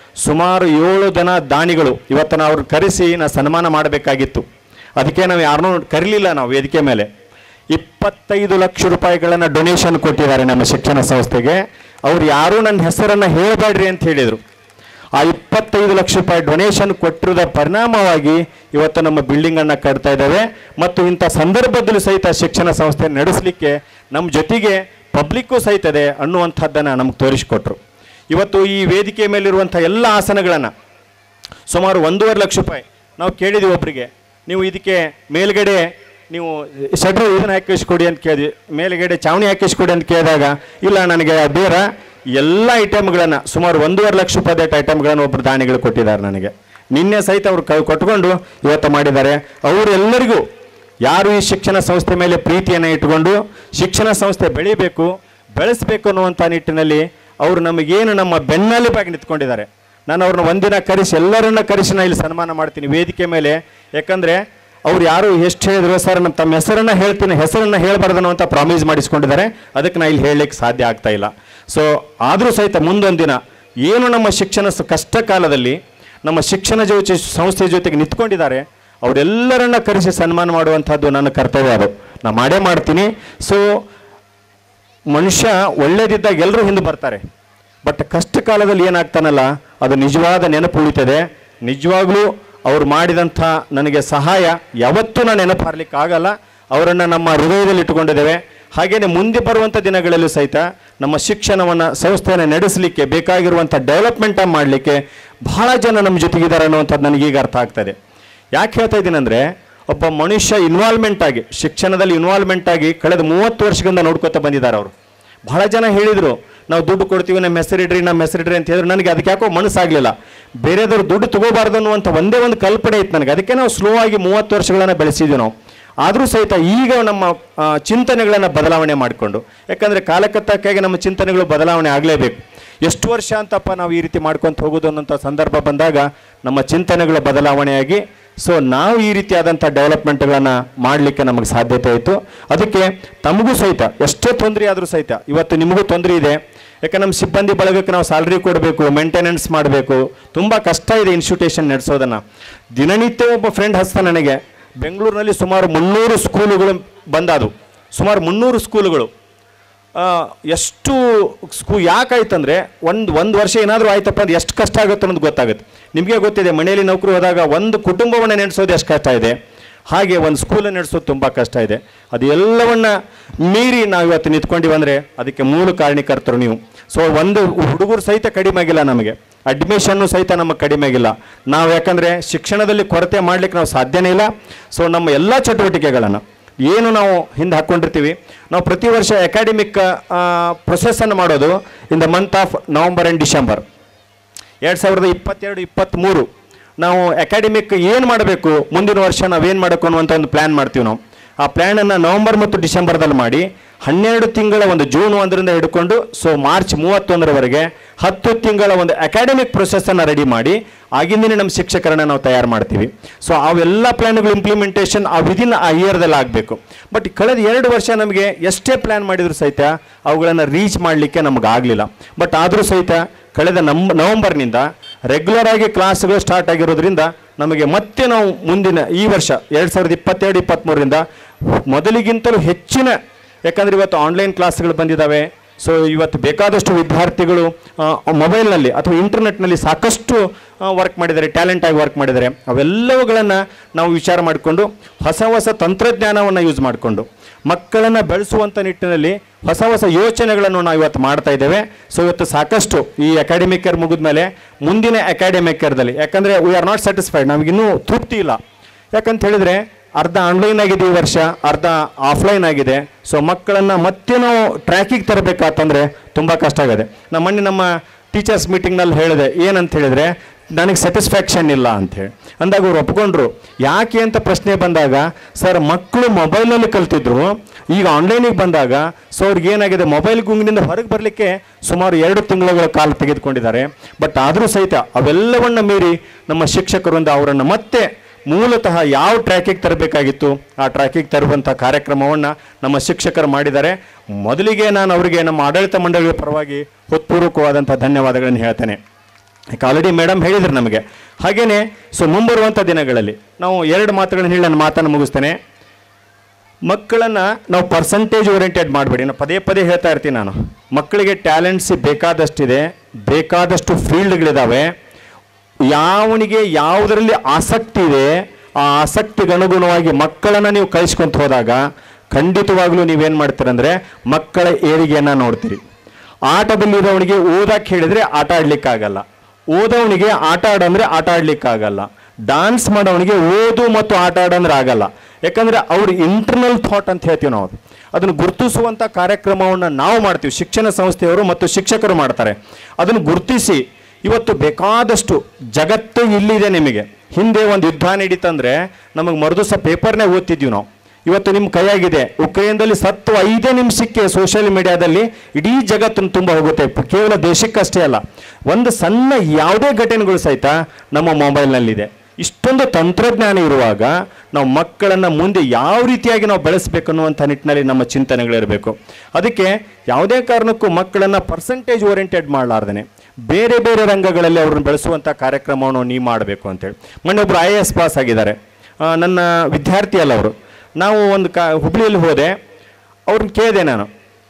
ಸುಮಾರು ಏಳು ಜನ ದಾನಿಗಳು ಇವತ್ತು ನಾವು ಅವ್ರನ್ನ ಕರೆಸಿ ನಾವು ಸನ್ಮಾನ ಮಾಡಬೇಕಾಗಿತ್ತು ಅದಕ್ಕೆ ನಾವು ಯಾರನ್ನೂ ಕರೀಲಿಲ್ಲ ನಾವು ವೇದಿಕೆ ಮೇಲೆ ಇಪ್ಪತ್ತೈದು ಲಕ್ಷ ರೂಪಾಯಿಗಳನ್ನು ಡೊನೇಷನ್ ಕೊಟ್ಟಿದ್ದಾರೆ ನಮ್ಮ ಶಿಕ್ಷಣ ಸಂಸ್ಥೆಗೆ ಅವ್ರು ಯಾರೂ ನನ್ನ ಹೆಸರನ್ನು ಹೇಳಬೇಡ್ರಿ ಅಂತ ಹೇಳಿದರು ಆ ಇಪ್ಪತ್ತೈದು ಲಕ್ಷ ರೂಪಾಯಿ ಡೊನೇಷನ್ ಕೊಟ್ಟಿರೋದ ಪರಿಣಾಮವಾಗಿ ಇವತ್ತು ನಮ್ಮ ಬಿಲ್ಡಿಂಗನ್ನು ಕಟ್ತಾ ಇದ್ದಾವೆ ಮತ್ತು ಇಂಥ ಸಂದರ್ಭದಲ್ಲೂ ಸಹಿತ ಶಿಕ್ಷಣ ಸಂಸ್ಥೆ ನಡೆಸಲಿಕ್ಕೆ ನಮ್ಮ ಜೊತೆಗೆ ಪಬ್ಲಿಕ್ಕು ಸಹಿತ ಇದೆ ಅನ್ನುವಂಥದ್ದನ್ನು ನಮಗೆ ತೋರಿಸಿಕೊಟ್ರು ಇವತ್ತು ಈ ವೇದಿಕೆ ಮೇಲಿರುವಂಥ ಎಲ್ಲ ಆಸನಗಳನ್ನು ಸುಮಾರು ಒಂದೂವರೆ ಲಕ್ಷ ರೂಪಾಯಿ ನಾವು ಕೇಳಿದ್ವಿ ಒಬ್ಬರಿಗೆ ನೀವು ಇದಕ್ಕೆ ಮೇಲ್ಗಡೆ ನೀವು ಶಟ್ರು ಇದನ್ನು ಹಾಕಿಸ್ಕೊಡಿ ಅಂತ ಕೇಳಿದ್ವಿ ಮೇಲ್ಗಡೆ ಚಾವಣಿ ಹಾಕಿಸ್ಕೊಡಿ ಅಂತ ಕೇಳಿದಾಗ ಇಲ್ಲ ನನಗೆ ಬೇಡ ಎಲ್ಲ ಐಟಮ್ಗಳನ್ನು ಸುಮಾರು ಒಂದೂವರೆ ಲಕ್ಷ ರೂಪಾಯಿ ಐಟಮ್ಗಳನ್ನು ಒಬ್ಬರು ದಾನಿಗಳು ಕೊಟ್ಟಿದ್ದಾರೆ ನನಗೆ ನಿನ್ನೆ ಸಹಿತ ಅವರು ಕ ಕೊಟ್ಕೊಂಡು ಇವತ್ತು ಮಾಡಿದ್ದಾರೆ ಅವರೆಲ್ಲರಿಗೂ ಯಾರು ಈ ಶಿಕ್ಷಣ ಸಂಸ್ಥೆ ಮೇಲೆ ಪ್ರೀತಿಯನ್ನು ಇಟ್ಟುಕೊಂಡು ಶಿಕ್ಷಣ ಸಂಸ್ಥೆ ಬೆಳಿಬೇಕು ಬೆಳೆಸಬೇಕು ಅನ್ನುವಂಥ ನಿಟ್ಟಿನಲ್ಲಿ ಅವರು ನಮಗೇನು ನಮ್ಮ ಬೆನ್ನೆಲುಬಾಗಿ ನಿಂತ್ಕೊಂಡಿದ್ದಾರೆ ನಾನು ಅವ್ರನ್ನ ಒಂದಿನ ಕರೆಸಿ ಎಲ್ಲರನ್ನ ಕರೆಸಿ ನಾನು ಇಲ್ಲಿ ಸನ್ಮಾನ ಮಾಡ್ತೀನಿ ವೇದಿಕೆ ಮೇಲೆ ಯಾಕಂದರೆ ಅವ್ರು ಯಾರು ಎಷ್ಟು ಹೇಳಿದ್ರು ಸರ್ ನಮ್ಮ ತಮ್ಮ ಹೆಸರನ್ನು ಹೇಳ್ತೀನಿ ಹೆಸರನ್ನು ಹೇಳಬಾರ್ದು ಅಂತ ಪ್ರಾಮಿಸ್ ಮಾಡಿಸ್ಕೊಂಡಿದ್ದಾರೆ ಅದಕ್ಕೆ ನಾನು ಇಲ್ಲಿ ಹೇಳಲಿಕ್ಕೆ ಸಾಧ್ಯ ಆಗ್ತಾ ಇಲ್ಲ ಸೊ ಆದರೂ ಸಹಿತ ಮುಂದೊಂದು ದಿನ ಏನು ನಮ್ಮ ಶಿಕ್ಷಣ ಸ- ಕಷ್ಟ ಕಾಲದಲ್ಲಿ ನಮ್ಮ ಶಿಕ್ಷಣ ಜೊತೆ ಸಂಸ್ಥೆ ಜೊತೆಗೆ ನಿಂತ್ಕೊಂಡಿದ್ದಾರೆ ಅವರೆಲ್ಲರನ್ನ ಕರೆಸಿ ಸನ್ಮಾನ ಮಾಡುವಂಥದ್ದು ನನ್ನ ಕರ್ತವ್ಯ ಅದು ನಾನು ಮಾಡೇ ಮಾಡ್ತೀನಿ ಸೊ ಮನುಷ್ಯ ಒಳ್ಳೇದಿದ್ದಾಗ ಎಲ್ಲರೂ ಹಿಂದೆ ಬರ್ತಾರೆ ಬಟ್ ಕಷ್ಟ ಕಾಲದಲ್ಲಿ ಏನಾಗ್ತಾನಲ್ಲ ಅದು ನಿಜವಾದ ನೆನಪು ಉಳಿತದೆ ನಿಜವಾಗ್ಲೂ ಅವ್ರು ಮಾಡಿದಂಥ ನನಗೆ ಸಹಾಯ ಯಾವತ್ತೂ ನಾನು ನೆನಪು ಹಾರ್ಲಿಕ್ಕೆ ಆಗಲ್ಲ ಅವರನ್ನು ನಮ್ಮ ಹೃದಯದಲ್ಲಿ ಇಟ್ಟುಕೊಂಡಿದ್ದೇವೆ ಹಾಗೆಯೇ ಮುಂದೆ ಬರುವಂಥ ದಿನಗಳಲ್ಲೂ ಸಹಿತ ನಮ್ಮ ಶಿಕ್ಷಣವನ್ನು ಸಂಸ್ಥೆಯನ್ನು ನಡೆಸಲಿಕ್ಕೆ ಬೇಕಾಗಿರುವಂಥ ಡೆವಲಪ್ಮೆಂಟ್ ಮಾಡಲಿಕ್ಕೆ ಬಹಳ ಜನ ನಮ್ಮ ಜೊತೆಗಿದ್ದಾರೆ ಅನ್ನುವಂಥದ್ದು ನನಗೀಗ ಅರ್ಥ ಆಗ್ತದೆ ಯಾಕೆ ಹೇಳ್ತಾ ಇದ್ದೀನಂದರೆ ಒಬ್ಬ ಮನುಷ್ಯ ಇನ್ವಾಲ್ವ್ಮೆಂಟ್ ಆಗಿ ಶಿಕ್ಷಣದಲ್ಲಿ ಇನ್ವಾಲ್ವ್ಮೆಂಟ್ ಆಗಿ ಕಳೆದ ಮೂವತ್ತು ವರ್ಷಗಳಿಂದ ನೋಡ್ಕೊತಾ ಬಂದಿದ್ದಾರೆ ಅವರು ಬಹಳ ಜನ ಹೇಳಿದರು ನಾವು ದುಡ್ಡು ಕೊಡ್ತೀವಿ ನಮ್ಮ ಹೆಸರಿಡ್ರಿ ನಮ್ಮ ಹೆಸರಿಡ್ರಿ ಅಂತ ಹೇಳಿದ್ರು ನನಗೆ ಅದಕ್ಕೆ ಯಾಕೋ ಮನಸ್ಸಾಗಲಿಲ್ಲ ಬೇರೆದವ್ರು ದುಡ್ಡು ತಗೋಬಾರ್ದು ಅನ್ನುವಂಥ ಒಂದೇ ಒಂದು ಕಲ್ಪನೆ ಇತ್ತು ನನಗೆ ಅದಕ್ಕೆ ನಾವು ಸ್ಲೋ ಆಗಿ ಮೂವತ್ತು ವರ್ಷಗಳನ್ನು ಬೆಳೆಸಿದ್ವಿ ನಾವು ಆದರೂ ಸಹಿತ ಈಗ ನಮ್ಮ ಆ, ಚಿಂತನೆಗಳನ್ನು ಬದಲಾವಣೆ ಮಾಡಿಕೊಂಡು ಯಾಕಂದರೆ ಕಾಲಕತ್ತಕ್ಕಾಗಿ ನಮ್ಮ ಚಿಂತನೆಗಳು ಬದಲಾವಣೆ ಆಗಲೇಬೇಕು ಎಷ್ಟು ವರ್ಷ ಅಂತಪ್ಪ ನಾವು ಈ ರೀತಿ ಮಾಡ್ಕೊಂತ ಹೋಗೋದು ಅನ್ನೋಂಥ ಸಂದರ್ಭ ಬಂದಾಗ ನಮ್ಮ ಚಿಂತನೆಗಳ ಬದಲಾವಣೆಯಾಗಿ ಸೊ ನಾವು ಈ ರೀತಿಯಾದಂಥ ಡೆವಲಪ್ಮೆಂಟ್ಗಳನ್ನು ಮಾಡಲಿಕ್ಕೆ ನಮಗೆ ಸಾಧ್ಯತೆ ಆಯಿತು ಅದಕ್ಕೆ ತಮಗೂ ಸಹಿತ ಎಷ್ಟೇ ತೊಂದರೆ ಆದರೂ ಸಹಿತ ಇವತ್ತು ನಿಮಗೂ ತೊಂದರೆ ಇದೆ ಯಾಕೆ ನಮ್ಮ ಸಿಬ್ಬಂದಿ ಬಳಗಕ್ಕೆ ನಾವು ಸ್ಯಾಲ್ರಿ ಕೊಡಬೇಕು ಮೇಂಟೆನೆನ್ಸ್ ಮಾಡಬೇಕು ತುಂಬ ಕಷ್ಟ ಇದೆ ಇನ್ಸ್ಟಿಟ್ಯೂಷನ್ ನಡೆಸೋದನ್ನು ದಿನನಿತ್ಯ ಒಬ್ಬ ಫ್ರೆಂಡ್ ಹಸ್ತ ನನಗೆ ಬೆಂಗಳೂರಿನಲ್ಲಿ ಸುಮಾರು ಮುನ್ನೂರು ಸ್ಕೂಲುಗಳು ಬಂದಾದವು ಸುಮಾರು ಮುನ್ನೂರು ಸ್ಕೂಲುಗಳು ಆ, ಎಷ್ಟು ಸ್ಕೂ ಯಾಕಾಯ್ತಂದರೆ ಒಂದು ಒಂದು ವರ್ಷ ಏನಾದರೂ ಆಯ್ತಪ್ಪ ಅಂದ್ರೆ ಎಷ್ಟು ಕಷ್ಟ ಆಗುತ್ತೆ ಅನ್ನೋದು ಗೊತ್ತಾಗುತ್ತೆ ನಿಮಗೆ ಗೊತ್ತಿದೆ ಮನೆಯಲ್ಲಿ ನೌಕರಿ ಹೋದಾಗ ಒಂದು ಕುಟುಂಬವನ್ನು ನಡೆಸೋದು ಎಷ್ಟು ಕಷ್ಟ ಇದೆ ಹಾಗೆ ಒಂದು ಸ್ಕೂಲನ್ನು ನಡೆಸೋದು ತುಂಬ ಕಷ್ಟ ಇದೆ ಅದು ಎಲ್ಲವನ್ನ ಮೀರಿ ನಾವು ಇವತ್ತು ನಿಂತ್ಕೊಂಡಿವಿ ಅಂದರೆ ಅದಕ್ಕೆ ಮೂಲ ಕಾರಣೀಕರ್ತರು ನೀವು ಸೊ ಒಂದು ಹುಡುಗರು ಸಹಿತ ಕಡಿಮೆ ಆಗಿಲ್ಲ ನಮಗೆ ಅಡ್ಮಿಷನ್ನು ಸಹಿತ ನಮಗೆ ಕಡಿಮೆ ಆಗಿಲ್ಲ ನಾವು ಯಾಕಂದರೆ ಶಿಕ್ಷಣದಲ್ಲಿ ಕೊರತೆ ಮಾಡಲಿಕ್ಕೆ ನಾವು ಸಾಧ್ಯನೇ ಇಲ್ಲ ಸೊ ನಮ್ಮ ಎಲ್ಲ ಚಟುವಟಿಕೆಗಳನ್ನು ಏನು ನಾವು ಹಿಂದೆ ಹಾಕ್ಕೊಂಡಿರ್ತೀವಿ ನಾವು ಪ್ರತಿ ವರ್ಷ ಅಕಾಡೆಮಿಕ್ ಪ್ರೊಸೆಸನ್ನು ಮಾಡೋದು in the month of November and December ಎರಡು ಸಾವಿರದ ಇಪ್ಪತ್ತೆರಡು ಇಪ್ಪತ್ತ್ಮೂರು ನಾವು ಅಕಾಡೆಮಿಕ್ ಏನು ಮಾಡಬೇಕು ಮುಂದಿನ ವರ್ಷ ನಾವೇನು ಮಾಡಬೇಕು ಅನ್ನುವಂಥ ಒಂದು ಪ್ಲ್ಯಾನ್ ಮಾಡ್ತೀವಿ ನಾವು ಆ ಪ್ಲ್ಯಾನನ್ನು ನವಂಬರ್ ಮತ್ತು ಡಿಸೆಂಬರ್ದಲ್ಲಿ ಮಾಡಿ ಹನ್ನೆರಡು ತಿಂಗಳ ಒಂದು ಜೂನ್ ಒಂದರಿಂದ ಹಿಡ್ಕೊಂಡು ಸೊ ಮಾರ್ಚ್ ಮೂವತ್ತೊಂದರವರೆಗೆ ಹತ್ತು ತಿಂಗಳ ಒಂದು ಅಕಾಡೆಮಿಕ್ ಪ್ರೊಸೆಸನ್ನು ರೆಡಿ ಮಾಡಿ ಆಗಿಂದನೇ ನಮ್ಮ ಶಿಕ್ಷಕರನ್ನ ನಾವು ತಯಾರು ಮಾಡ್ತೀವಿ ಸೊ ಅವೆಲ್ಲ ಪ್ಲ್ಯಾನ್ಗಳು ಇಂಪ್ಲಿಮೆಂಟೇಷನ್ ಆ ವಿದಿನ್ ಆ ಇಯರ್ದಲ್ಲಿ ಆಗಬೇಕು ಬಟ್ ಕಳೆದ ಎರಡು ವರ್ಷ ನಮಗೆ ಎಷ್ಟೇ ಪ್ಲ್ಯಾನ್ ಮಾಡಿದ್ರು ಸಹಿತ ಅವುಗಳನ್ನು ರೀಚ್ ಮಾಡಲಿಕ್ಕೆ ನಮಗೆ ಆಗಲಿಲ್ಲ ಬಟ್ ಆದರೂ ಸಹಿತ ಕಳೆದ ನಮ್ ನವಂಬರ್ನಿಂದ ರೆಗ್ಯುಲರ್ ಆಗಿ ಕ್ಲಾಸ್ಗಳು ಸ್ಟಾರ್ಟ್ ಆಗಿರೋದ್ರಿಂದ ನಮಗೆ ಮತ್ತೆ ನಾವು ಮುಂದಿನ ಈ ವರ್ಷ ಎರಡು ಸಾವಿರದ ಇಪ್ಪತ್ತೆರಡು ಇಪ್ಪತ್ತ್ಮೂರರಿಂದ ಮೊದಲಿಗಿಂತಲೂ ಹೆಚ್ಚಿನ ಯಾಕಂದರೆ ಇವತ್ತು ಆನ್ಲೈನ್ ಕ್ಲಾಸ್ಗಳು ಬಂದಿದ್ದಾವೆ ಸೊ ಇವತ್ತು ಬೇಕಾದಷ್ಟು ವಿದ್ಯಾರ್ಥಿಗಳು ಮೊಬೈಲ್ನಲ್ಲಿ ಅಥವಾ ಇಂಟರ್ನೆಟ್ನಲ್ಲಿ ಸಾಕಷ್ಟು ವರ್ಕ್ ಮಾಡಿದ್ದಾರೆ ಟ್ಯಾಲೆಂಟ್ ಆಗಿ ವರ್ಕ್ ಮಾಡಿದ್ದಾರೆ ಅವೆಲ್ಲವುಗಳನ್ನು ನಾವು ವಿಚಾರ ಮಾಡಿಕೊಂಡು ಹೊಸ ಹೊಸ ತಂತ್ರಜ್ಞಾನವನ್ನು ಯೂಸ್ ಮಾಡಿಕೊಂಡು ಮಕ್ಕಳನ್ನು ಬೆಳೆಸುವಂಥ ನಿಟ್ಟಿನಲ್ಲಿ ಹೊಸ ಹೊಸ ಯೋಚನೆಗಳನ್ನು ನಾವು ಇವತ್ತು ಮಾಡ್ತಾ ಇದ್ದೇವೆ ಸೊ ಇವತ್ತು ಸಾಕಷ್ಟು ಈ ಅಕಾಡೆಮಿಕ್ ಇಯರ್ ಮುಗಿದ ಮೇಲೆ ಮುಂದಿನ ಅಕಾಡೆಮಿಕ್ ಇಯರ್ದಲ್ಲಿ ಯಾಕಂದರೆ ವಿ ಆರ್ ನಾಟ್ ಸ್ಯಾಟಿಸ್ಫೈಡ್ ನಮಗಿನ್ನೂ ತೃಪ್ತಿ ಇಲ್ಲ ಯಾಕಂತ ಹೇಳಿದರೆ ಅರ್ಧ ಆನ್ಲೈನ್ ಆಗಿದೆ ಈ ವರ್ಷ ಅರ್ಧ ಆಫ್ಲೈನ್ ಆಗಿದೆ ಸೊ ಮಕ್ಕಳನ್ನು ಮತ್ತೆ ನಾವು ಟ್ರ್ಯಾಕಿಗೆ ತರಬೇಕಾತಂದರೆ ತುಂಬ ಕಷ್ಟ ಆಗಿದೆ ನಮ್ಮ ಮೊನ್ನೆ ನಮ್ಮ ಟೀಚರ್ಸ್ ಮೀಟಿಂಗ್ನಲ್ಲಿ ಹೇಳಿದೆ ಏನಂತ ಹೇಳಿದರೆ ನನಗೆ ಸ್ಯಾಟಿಸ್ಫ್ಯಾಕ್ಷನ್ ಇಲ್ಲ ಅಂಥೇಳಿ ಅಂದಾಗ ಅವ್ರು ಒಪ್ಕೊಂಡ್ರು ಯಾಕೆ ಅಂತ ಪ್ರಶ್ನೆ ಬಂದಾಗ ಸರ್ ಮಕ್ಕಳು ಮೊಬೈಲಲ್ಲಿ ಕಲ್ತಿದ್ರು ಈಗ ಆನ್ಲೈನಿಗೆ ಬಂದಾಗ ಸೊ ಅವ್ರಿಗೆ ಏನಾಗಿದೆ ಮೊಬೈಲ್ ಗುಂಗಿನಿಂದ ಹೊರಗೆ ಬರಲಿಕ್ಕೆ ಸುಮಾರು ಎರಡು ತಿಂಗಳುಗಳ ಕಾಲ ತೆಗೆದುಕೊಂಡಿದ್ದಾರೆ ಬಟ್ ಆದರೂ ಸಹಿತ ಅವೆಲ್ಲವನ್ನು ಮೀರಿ ನಮ್ಮ ಶಿಕ್ಷಕರಿಂದ ಅವರನ್ನು ಮತ್ತೆ ಮೂಲತಃ ಯಾವ ಟ್ರ್ಯಾಕಿಗೆ ತರಬೇಕಾಗಿತ್ತು ಆ ಟ್ರ್ಯಾಕಿಗೆ ತರುವಂಥ ಕಾರ್ಯಕ್ರಮವನ್ನು ನಮ್ಮ ಶಿಕ್ಷಕರು ಮಾಡಿದ್ದಾರೆ ಮೊದಲಿಗೆ ನಾನು ಅವರಿಗೆ ನಮ್ಮ ಆಡಳಿತ ಮಂಡಳಿಯ ಪರವಾಗಿ ಹೃತ್ಪೂರ್ವಕವಾದಂಥ ಧನ್ಯವಾದಗಳನ್ನು ಹೇಳ್ತೇನೆ ಯಾಕೆ ಆಲ್ರೆಡಿ ಮೇಡಮ್ ಹೇಳಿದ್ರು ನಮಗೆ ಹಾಗೆಯೇ ಸೊ ಮುಂಬರುವಂಥ ದಿನಗಳಲ್ಲಿ ನಾವು ಎರಡು ಮಾತುಗಳನ್ನು ಹೇಳಿ ನನ್ನ ಮಾತನ್ನು ಮುಗಿಸ್ತೇನೆ ಮಕ್ಕಳನ್ನು ನಾವು ಪರ್ಸಂಟೇಜ್ ಓರಿಯೆಂಟೆಡ್ ಮಾಡಬೇಡಿ ನಾನು ಪದೇ ಪದೇ ಹೇಳ್ತಾ ಇರ್ತೀನಿ ನಾನು ಮಕ್ಕಳಿಗೆ ಟ್ಯಾಲೆಂಟ್ಸ್ ಬೇಕಾದಷ್ಟಿದೆ ಬೇಕಾದಷ್ಟು ಫೀಲ್ಡ್ಗಳಿದ್ದಾವೆ ಯಾವನಿಗೆ ಯಾವುದರಲ್ಲಿ ಆಸಕ್ತಿ ಇದೆ ಆ ಆಸಕ್ತಿಗೆ ಅನುಗುಣವಾಗಿ ಮಕ್ಕಳನ್ನು ನೀವು ಕಳಿಸ್ಕೊಂತ ಹೋದಾಗ ಖಂಡಿತವಾಗ್ಲೂ ನೀವೇನು ಮಾಡ್ತೀರಂದ್ರೆ ಮಕ್ಕಳ ಏರಿಗೆಯನ್ನು ನೋಡ್ತೀರಿ ಆಟದಲ್ಲಿರೋವನಿಗೆ ಓದಕ್ಕೆ ಹೇಳಿದ್ರೆ ಆಟ ಆಡ್ಲಿಕ್ಕಾಗಲ್ಲ ಓದೋವನಿಗೆ ಆಟ ಆಡಂದ್ರೆ ಆಟ ಆಡ್ಲಿಕ್ಕಾಗಲ್ಲ ಡಾನ್ಸ್ ಮಾಡೋವನಿಗೆ ಓದು ಮತ್ತು ಆಟ ಆಡಂದ್ರೆ ಆಗಲ್ಲ ಯಾಕಂದ್ರೆ ಅವ್ರ ಇಂಟರ್ನಲ್ ಥಾಟ್ ಅಂತ ಹೇಳ್ತೀವಿ ನಾವು ಅದನ್ನು ಗುರುತಿಸುವಂಥ ಕಾರ್ಯಕ್ರಮವನ್ನು ನಾವು ಮಾಡ್ತೀವಿ ಶಿಕ್ಷಣ ಸಂಸ್ಥೆಯವರು ಮತ್ತು ಶಿಕ್ಷಕರು ಮಾಡ್ತಾರೆ ಅದನ್ನು ಗುರುತಿಸಿ ಇವತ್ತು ಬೇಕಾದಷ್ಟು ಜಗತ್ತು ಇಲ್ಲಿದೆ ನಿಮಗೆ ಹಿಂದೆ ಒಂದು ಯುದ್ಧ ನಡೀತಂದ್ರೆ ನಮಗೆ ಮರುದಿವಸ ಪೇಪರ್ನೇ ಓದ್ತಿದ್ವಿ ನಾವು ಇವತ್ತು ನಿಮ್ಮ ಕೈಯಾಗಿದೆ ಉಕ್ರೇನ್ದಲ್ಲಿ ಸತ್ತು ಐದೇ ನಿಮಿಷಕ್ಕೆ ಸೋಷಿಯಲ್ ಮೀಡಿಯಾದಲ್ಲಿ ಇಡೀ ಜಗತ್ತನ್ನು ತುಂಬ ಹೋಗುತ್ತೆ ಪ- ಕೇವಲ ದೇಶಕ್ಕಷ್ಟೇ ಅಲ್ಲ ಒಂದು ಸಣ್ಣ ಯಾವುದೇ ಘಟನೆಗಳು ಸಹಿತ ನಮ್ಮ ಮೊಬೈಲ್ನಲ್ಲಿದೆ ಇಷ್ಟೊಂದು ತಂತ್ರಜ್ಞಾನ ಇರುವಾಗ ನಾವು ಮಕ್ಕಳನ್ನು ಮುಂದೆ ಯಾವ ರೀತಿಯಾಗಿ ನಾವು ಬೆಳೆಸಬೇಕು ಅನ್ನುವಂಥ ನಿಟ್ಟಿನಲ್ಲಿ ನಮ್ಮ ಚಿಂತನೆಗಳಿರಬೇಕು ಅದಕ್ಕೆ ಯಾವುದೇ ಕಾರಣಕ್ಕೂ ಮಕ್ಕಳನ್ನು ಪರ್ಸೆಂಟೇಜ್ ಓರಿಯೆಂಟೆಡ್ ಮಾಡಲಾರ್ದೇ ಬೇರೆ ಬೇರೆ ರಂಗಗಳಲ್ಲಿ ಅವ್ರನ್ನ ಬೆಳೆಸುವಂಥ ಕಾರ್ಯಕ್ರಮವನ್ನು ನೀವು ಮಾಡಬೇಕು ಅಂತೇಳಿ ಮೊನ್ನೆ ಒಬ್ಬರು ಐ ಎ ಎಸ್ ಪಾಸ್ ಆಗಿದ್ದಾರೆ ಆ, ನನ್ನ ವಿದ್ಯಾರ್ಥಿ ಅಲ್ಲ ಅವರು ನಾವು ಒಂದು ಕಾ ಹುಬ್ಳಿಯಲ್ಲಿ ಹೋದೆ ಅವ್ರನ್ನ ಕೇಳಿದೆ ನಾನು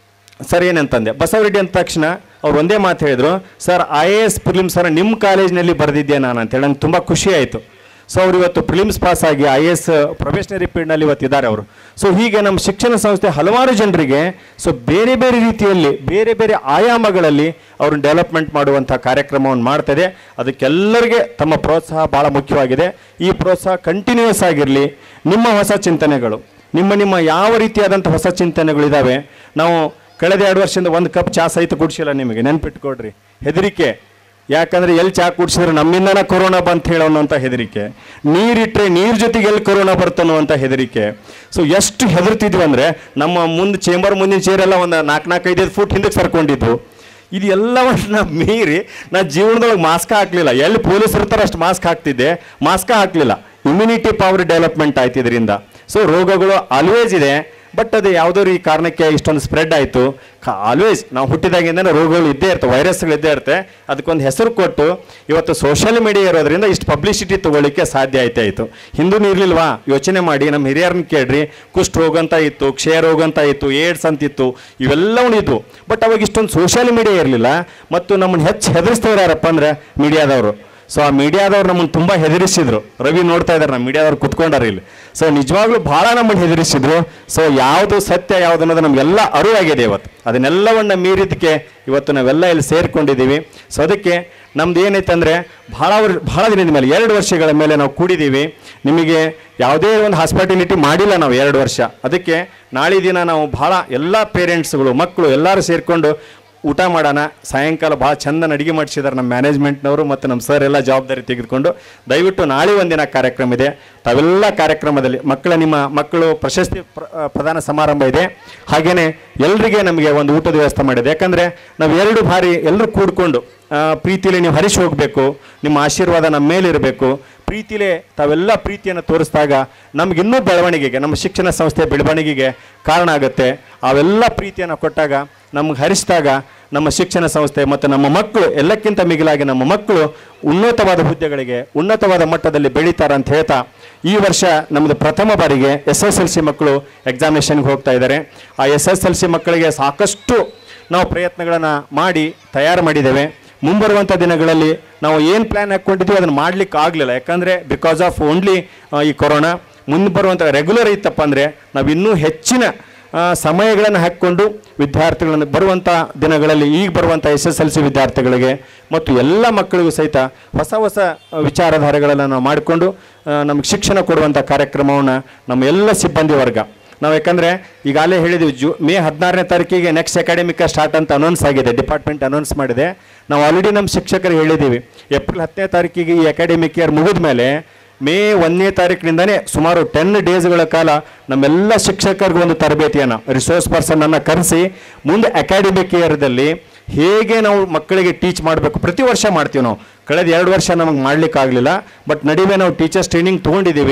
ಸರ್ ಏನಂತಂದೆ ಬಸವರೆಡ್ಡಿ ಅಂದ ತಕ್ಷಣ ಅವ್ರು ಒಂದೇ ಮಾತು ಹೇಳಿದ್ರು sir I A S prelims sir ನಿಮ್ಮ ಕಾಲೇಜಿನಲ್ಲಿ ಬರೆದಿದ್ದೆ ನಾನು ಅಂತೇಳಿ ನಂಗೆ ತುಂಬ ಖುಷಿ ಆಯಿತು ಸೊ ಅವ್ರು ಇವತ್ತು ಪ್ರಿಲಿಮ್ಸ್ ಪಾಸ್ ಆಗಿ ಐ ಎ ಎಸ್ ಪ್ರೊಫೆಷನರಿ ಫೀಲ್ಡ್ನಲ್ಲಿ ಇವತ್ತು ಇದ್ದಾರೆ ಅವರು ಸೊ ಹೀಗೆ ನಮ್ಮ ಶಿಕ್ಷಣ ಸಂಸ್ಥೆ ಹಲವಾರು ಜನರಿಗೆ ಸೊ ಬೇರೆ ಬೇರೆ ರೀತಿಯಲ್ಲಿ ಬೇರೆ ಬೇರೆ ಆಯಾಮಗಳಲ್ಲಿ ಅವ್ರನ್ನ ಡೆವಲಪ್ಮೆಂಟ್ ಮಾಡುವಂಥ ಕಾರ್ಯಕ್ರಮವನ್ನು ಮಾಡ್ತದೆ ಅದಕ್ಕೆಲ್ಲರಿಗೆ ತಮ್ಮ ಪ್ರೋತ್ಸಾಹ ಭಾಳ ಮುಖ್ಯವಾಗಿದೆ ಈ ಪ್ರೋತ್ಸಾಹ ಕಂಟಿನ್ಯೂಸ್ ಆಗಿರಲಿ ನಿಮ್ಮ ಹೊಸ ಚಿಂತನೆಗಳು ನಿಮ್ಮ ನಿಮ್ಮ ಯಾವ ರೀತಿಯಾದಂಥ ಹೊಸ ಚಿಂತನೆಗಳಿದ್ದಾವೆ ನಾವು ಕಳೆದ ಎರಡು ವರ್ಷದಿಂದ ಒಂದು ಕಪ್ ಚಾ ಸಹಿತ ಕುಡಿಸಿಲ್ಲ ನಿಮಗೆ ನೆನ್ಪಿಟ್ಕೊಡ್ರಿ ಹೆದರಿಕೆ ಯಾಕಂದ್ರೆ ಎಲ್ಲಿ ಚಾ ಕುಡಿಸಿದ್ರೆ ನಮ್ಮಿಂದನ ಕೊರೋನಾ ಬಂತ ಹೇಳೋಣ ಹೆದರಿಕೆ ನೀರಿಟ್ರೆ ನೀರ್ ಜೊತೆಗೆ ಎಲ್ಲಿ ಕೊರೋನಾ ಬರ್ತನೋ ಅಂತ ಹೆದರಿಕೆ ಸೊ ಎಷ್ಟು ಹೆದರ್ತಿದ್ವಿ ಅಂದ್ರೆ ನಮ್ಮ ಮುಂದೆ ಚೇಂಬರ್ ಮುಂದಿನ ಚೇರೆಲ್ಲ ಒಂದು ನಾಲ್ಕು ನಾಲ್ಕು ಐದೈದು ಫುಟ್ ಹಿಂದಕ್ಕೆ ಸರ್ಕೊಂಡಿದ್ವು ಇದು ಎಲ್ಲವನ್ನ ಮೀರಿ ನಾ ಜೀವನದೊಳಗೆ ಮಾಸ್ಕ್ ಹಾಕ್ಲಿಲ್ಲ ಎಲ್ಲಿ ಪೊಲೀಸ್ ಇರ್ತಾರೋ ಅಷ್ಟು ಮಾಸ್ಕ್ ಹಾಕ್ತಿದ್ದೆ ಮಾಸ್ಕ ಹಾಕ್ಲಿಲ್ಲ ಇಮ್ಯುನಿಟಿ ಪವರ್ ಡೆವಲಪ್ಮೆಂಟ್ ಆಯ್ತು ಇದರಿಂದ ಸೊ ರೋಗಗಳು ಆಲ್ವೇಸ್ ಇದೆ ಬಟ್ ಅದು ಯಾವುದೋ ಈ ಕಾರಣಕ್ಕೆ ಇಷ್ಟೊಂದು ಸ್ಪ್ರೆಡ್ ಆಯಿತು ಆಲ್ವೇಸ್ ನಾವು ಹುಟ್ಟಿದಾಗಿಂದ ರೋಗಗಳು ಇದ್ದೇ ಇರ್ತವೆ ವೈರಸ್ಗಳು ಇದ್ದೇ ಇರುತ್ತೆ ಅದಕ್ಕೊಂದು ಹೆಸರು ಕೊಟ್ಟು ಇವತ್ತು ಸೋಷಿಯಲ್ ಮೀಡಿಯಾ ಇರೋದ್ರಿಂದ ಇಷ್ಟು ಪಬ್ಲಿಸಿಟಿ ತಗೊಳ್ಳಿಕ್ಕೆ ಸಾಧ್ಯ ಆಯ್ತಾ ಇತ್ತು ಹಿಂದೂ ಇರ್ಲಿಲ್ವಾ ಯೋಚನೆ ಮಾಡಿ ನಮ್ಮ ಹಿರಿಯರನ್ನ ಕೇಳ್ರಿ ಕುಷ್ಠ ರೋಗ ಅಂತ ಇತ್ತು ಕ್ಷಯ ರೋಗ ಅಂತ ಇತ್ತು ಏಡ್ಸ್ ಅಂತಿತ್ತು ಇವೆಲ್ಲವೂ ಇದ್ವು ಬಟ್ ಅವಾಗ ಇಷ್ಟೊಂದು ಸೋಷಿಯಲ್ ಮೀಡಿಯಾ ಇರಲಿಲ್ಲ ಮತ್ತು ನಮ್ಮನ್ನು ಹೆಚ್ಚು ಹೆದರಿಸ್ತವ್ರು ಯಾರಪ್ಪ ಅಂದ್ರೆ ಮೀಡಿಯಾದವರು ಸೊ ಆ ಮೀಡಿಯಾದವ್ರು ನಮ್ಮನ್ನು ತುಂಬ ಹೆದರಿಸಿದ್ರು ರವಿ ನೋಡ್ತಾ ಇದ್ದಾರೆ ನಮ್ಮ ಮೀಡಿಯಾದವ್ರು ಕುತ್ಕೊಂಡಾರ ಇಲ್ಲಿ ಸೊ ನಿಜವಾಗ್ಲೂ ಭಾಳ ನಮ್ಮನ್ನು ಹೆದರಿಸಿದ್ರು ಸೊ ಯಾವುದು ಸತ್ಯ ಯಾವುದು ಅನ್ನೋದು ನಮಗೆಲ್ಲ ಅರಿವಾಗಿದೆ ಇವತ್ತು ಅದನ್ನೆಲ್ಲವನ್ನ ಮೀರಿದ್ದಕ್ಕೆ ಇವತ್ತು ನಾವೆಲ್ಲ ಇಲ್ಲಿ ಸೇರ್ಕೊಂಡಿದ್ದೀವಿ ಸೊ ಅದಕ್ಕೆ ನಮ್ದು ಏನೈತೆ ಅಂದರೆ ಭಾಳ ವರ್ ಭಾಳ ದಿನದ ಮೇಲೆ ಎರಡು ವರ್ಷಗಳ ಮೇಲೆ ನಾವು ಕೂಡಿದ್ದೀವಿ ನಿಮಗೆ ಯಾವುದೇ ಒಂದು ಹಾಸ್ಪಿಟಾಲಿಟಿ ಮಾಡಿಲ್ಲ ನಾವು ಎರಡು ವರ್ಷ ಅದಕ್ಕೆ ನಾಳೆ ದಿನ ನಾವು ಭಾಳ ಎಲ್ಲ ಪೇರೆಂಟ್ಸ್ಗಳು ಮಕ್ಕಳು ಎಲ್ಲರೂ ಸೇರಿಕೊಂಡು ಊಟ ಮಾಡೋಣ ಸಾಯಂಕಾಲ ಭಾಳ ಚಂದ ಅಡುಗೆ ಮಾಡಿಸಿದ್ದಾರೆ ನಮ್ಮ ಮ್ಯಾನೇಜ್ಮೆಂಟ್ನವರು ಮತ್ತು ನಮ್ಮ ಸರ್ ಎಲ್ಲ ಜವಾಬ್ದಾರಿ ತೆಗೆದುಕೊಂಡು ದಯವಿಟ್ಟು ನಾಳೆ ಒಂದಿನ ಕಾರ್ಯಕ್ರಮ ಇದೆ ತಾವೆಲ್ಲ ಕಾರ್ಯಕ್ರಮದಲ್ಲಿ ಮಕ್ಕಳ ನಿಮ್ಮ ಮಕ್ಕಳು ಪ್ರಶಸ್ತಿ ಪ್ರ- ಆ, ಪ್ರದಾನ ಸಮಾರಂಭ ಇದೆ ಹಾಗೆಯೇ ಎಲ್ಲರಿಗೆ ನಮಗೆ ಒಂದು ಊಟದ ವ್ಯವಸ್ಥೆ ಮಾಡಿದೆ ಯಾಕಂದರೆ ನಾವು ಎರಡು ಬಾರಿ ಎಲ್ಲರೂ ಕೂಡ್ಕೊಂಡು ಆ, ಪ್ರೀತಿಲಿ ನೀವು ಹರಿಸಿ ಹೋಗಬೇಕು ನಿಮ್ಮ ಆಶೀರ್ವಾದ ನಮ್ಮ ಮೇಲಿರಬೇಕು ಪ್ರೀತಿಲೇ ತಾವೆಲ್ಲ ಪ್ರೀತಿಯನ್ನು ತೋರಿಸಿದಾಗ ನಮಗಿನ್ನೂ ಬೆಳವಣಿಗೆಗೆ ನಮ್ಮ ಶಿಕ್ಷಣ ಸಂಸ್ಥೆ ಬೆಳವಣಿಗೆಗೆ ಕಾರಣ ಆಗುತ್ತೆ ಅವೆಲ್ಲ ಪ್ರೀತಿಯನ್ನು ಕೊಟ್ಟಾಗ ನಮ್ಗೆ ಹರಿಸಿದಾಗ ನಮ್ಮ ಶಿಕ್ಷಣ ಸಂಸ್ಥೆ ಮತ್ತು ನಮ್ಮ ಮಕ್ಕಳು ಎಲ್ಲಕ್ಕಿಂತ ಮಿಗಿಲಾಗಿ ನಮ್ಮ ಮಕ್ಕಳು ಉನ್ನತವಾದ ಹುದ್ದೆಗಳಿಗೆ ಉನ್ನತವಾದ ಮಟ್ಟದಲ್ಲಿ ಬೆಳೀತಾರೆ ಅಂತ ಹೇಳ್ತಾ ಈ ವರ್ಷ ನಮ್ಮದು ಪ್ರಥಮ ಬಾರಿಗೆ ಎಸ್ ಎಸ್ ಎಲ್ ಸಿ ಮಕ್ಕಳು ಎಕ್ಸಾಮಿನೇಷನ್ಗೆ ಹೋಗ್ತಾ ಇದ್ದಾರೆ ಆ ಎಸ್ ಎಸ್ ಎಲ್ ಸಿ ಮಕ್ಕಳಿಗೆ ಸಾಕಷ್ಟು ನಾವು ಪ್ರಯತ್ನಗಳನ್ನು ಮಾಡಿ ತಯಾರು ಮಾಡಿದ್ದೇವೆ ಮುಂಬರುವಂಥ ದಿನಗಳಲ್ಲಿ ನಾವು ಏನು ಪ್ಲ್ಯಾನ್ ಹಾಕ್ಕೊಂಡಿದ್ವಿ ಅದನ್ನು ಮಾಡ್ಲಿಕ್ಕೆ ಆಗಲಿಲ್ಲ ಯಾಕಂದರೆ ಬಿಕಾಸ್ ಆಫ್ ಓನ್ಲಿ ಈ ಕೊರೋನಾ ಮುಂದೆ ಬರುವಂಥ ರೆಗ್ಯುಲರ್ ಇತ್ತಪ್ಪ ಅಂದರೆ ನಾವು ಇನ್ನೂ ಹೆಚ್ಚಿನ ಆ, ಸಮಯಗಳನ್ನು ಹಾಕ್ಕೊಂಡು ವಿದ್ಯಾರ್ಥಿಗಳನ್ನು ಬರುವಂಥ ದಿನಗಳಲ್ಲಿ ಈಗ ಬರುವಂಥ ಎಸ್ ಎಸ್ ಎಲ್ ಸಿ ವಿದ್ಯಾರ್ಥಿಗಳಿಗೆ ಮತ್ತು ಎಲ್ಲ ಮಕ್ಕಳಿಗೂ ಸಹಿತ ಹೊಸ ಹೊಸ ವಿಚಾರಧಾರೆಗಳನ್ನು ನಾವು ಮಾಡಿಕೊಂಡು ನಮಗೆ ಶಿಕ್ಷಣ ಕೊಡುವಂಥ ಕಾರ್ಯಕ್ರಮವನ್ನು ನಮ್ಮ ಎಲ್ಲ ಸಿಬ್ಬಂದಿ ವರ್ಗ ನಾವು ಯಾಕಂದರೆ ಈಗಾಗಲೇ ಹೇಳಿದ್ವಿ ಜೂ ಮೇ ಹದಿನಾರನೇ ತಾರೀಕಿಗೆ ನೆಕ್ಸ್ಟ್ ಅಕಾಡೆಮಿಕ ಸ್ಟಾರ್ಟ್ ಅಂತ ಅನೌನ್ಸ್ ಆಗಿದೆ ಡಿಪಾರ್ಟ್ಮೆಂಟ್ ಅನೌನ್ಸ್ ಮಾಡಿದೆ ನಾವು ಆಲ್ರೆಡಿ ನಮ್ಮ ಶಿಕ್ಷಕರಿಗೆ ಹೇಳಿದ್ದೀವಿ ಏಪ್ರಿಲ್ ಹತ್ತನೇ ತಾರೀಕಿಗೆ ಈ ಅಕಾಡೆಮಿಕ್ ಇಯರ್ ಮುಗಿದ ಮೇಲೆ ಮೇ ಒಂದನೇ ತಾರೀಕಿನಿಂದನೇ ಸುಮಾರು ಟೆನ್ ಡೇಸ್ಗಳ ಕಾಲ ನಮ್ಮೆಲ್ಲ ಶಿಕ್ಷಕರಿಗೂ ಒಂದು ತರಬೇತಿಯನ್ನು ರಿಸೋರ್ಸ್ ಪರ್ಸನನ್ನು ಕರೆಸಿ ಮುಂದೆ ಅಕಾಡೆಮಿಕ್ ಇಯರ್ದಲ್ಲಿ ಹೇಗೆ ನಾವು ಮಕ್ಕಳಿಗೆ ಟೀಚ್ ಮಾಡಬೇಕು ಪ್ರತಿ ವರ್ಷ ಮಾಡ್ತೀವಿ ನಾವು ಕಳೆದ ಎರಡು ವರ್ಷ ನಮಗೆ ಮಾಡಲಿಕ್ಕಾಗಲಿಲ್ಲ ಬಟ್ ನಡುವೆ ನಾವು ಟೀಚರ್ಸ್ ಟ್ರೈನಿಂಗ್ ತೊಗೊಂಡಿದ್ದೀವಿ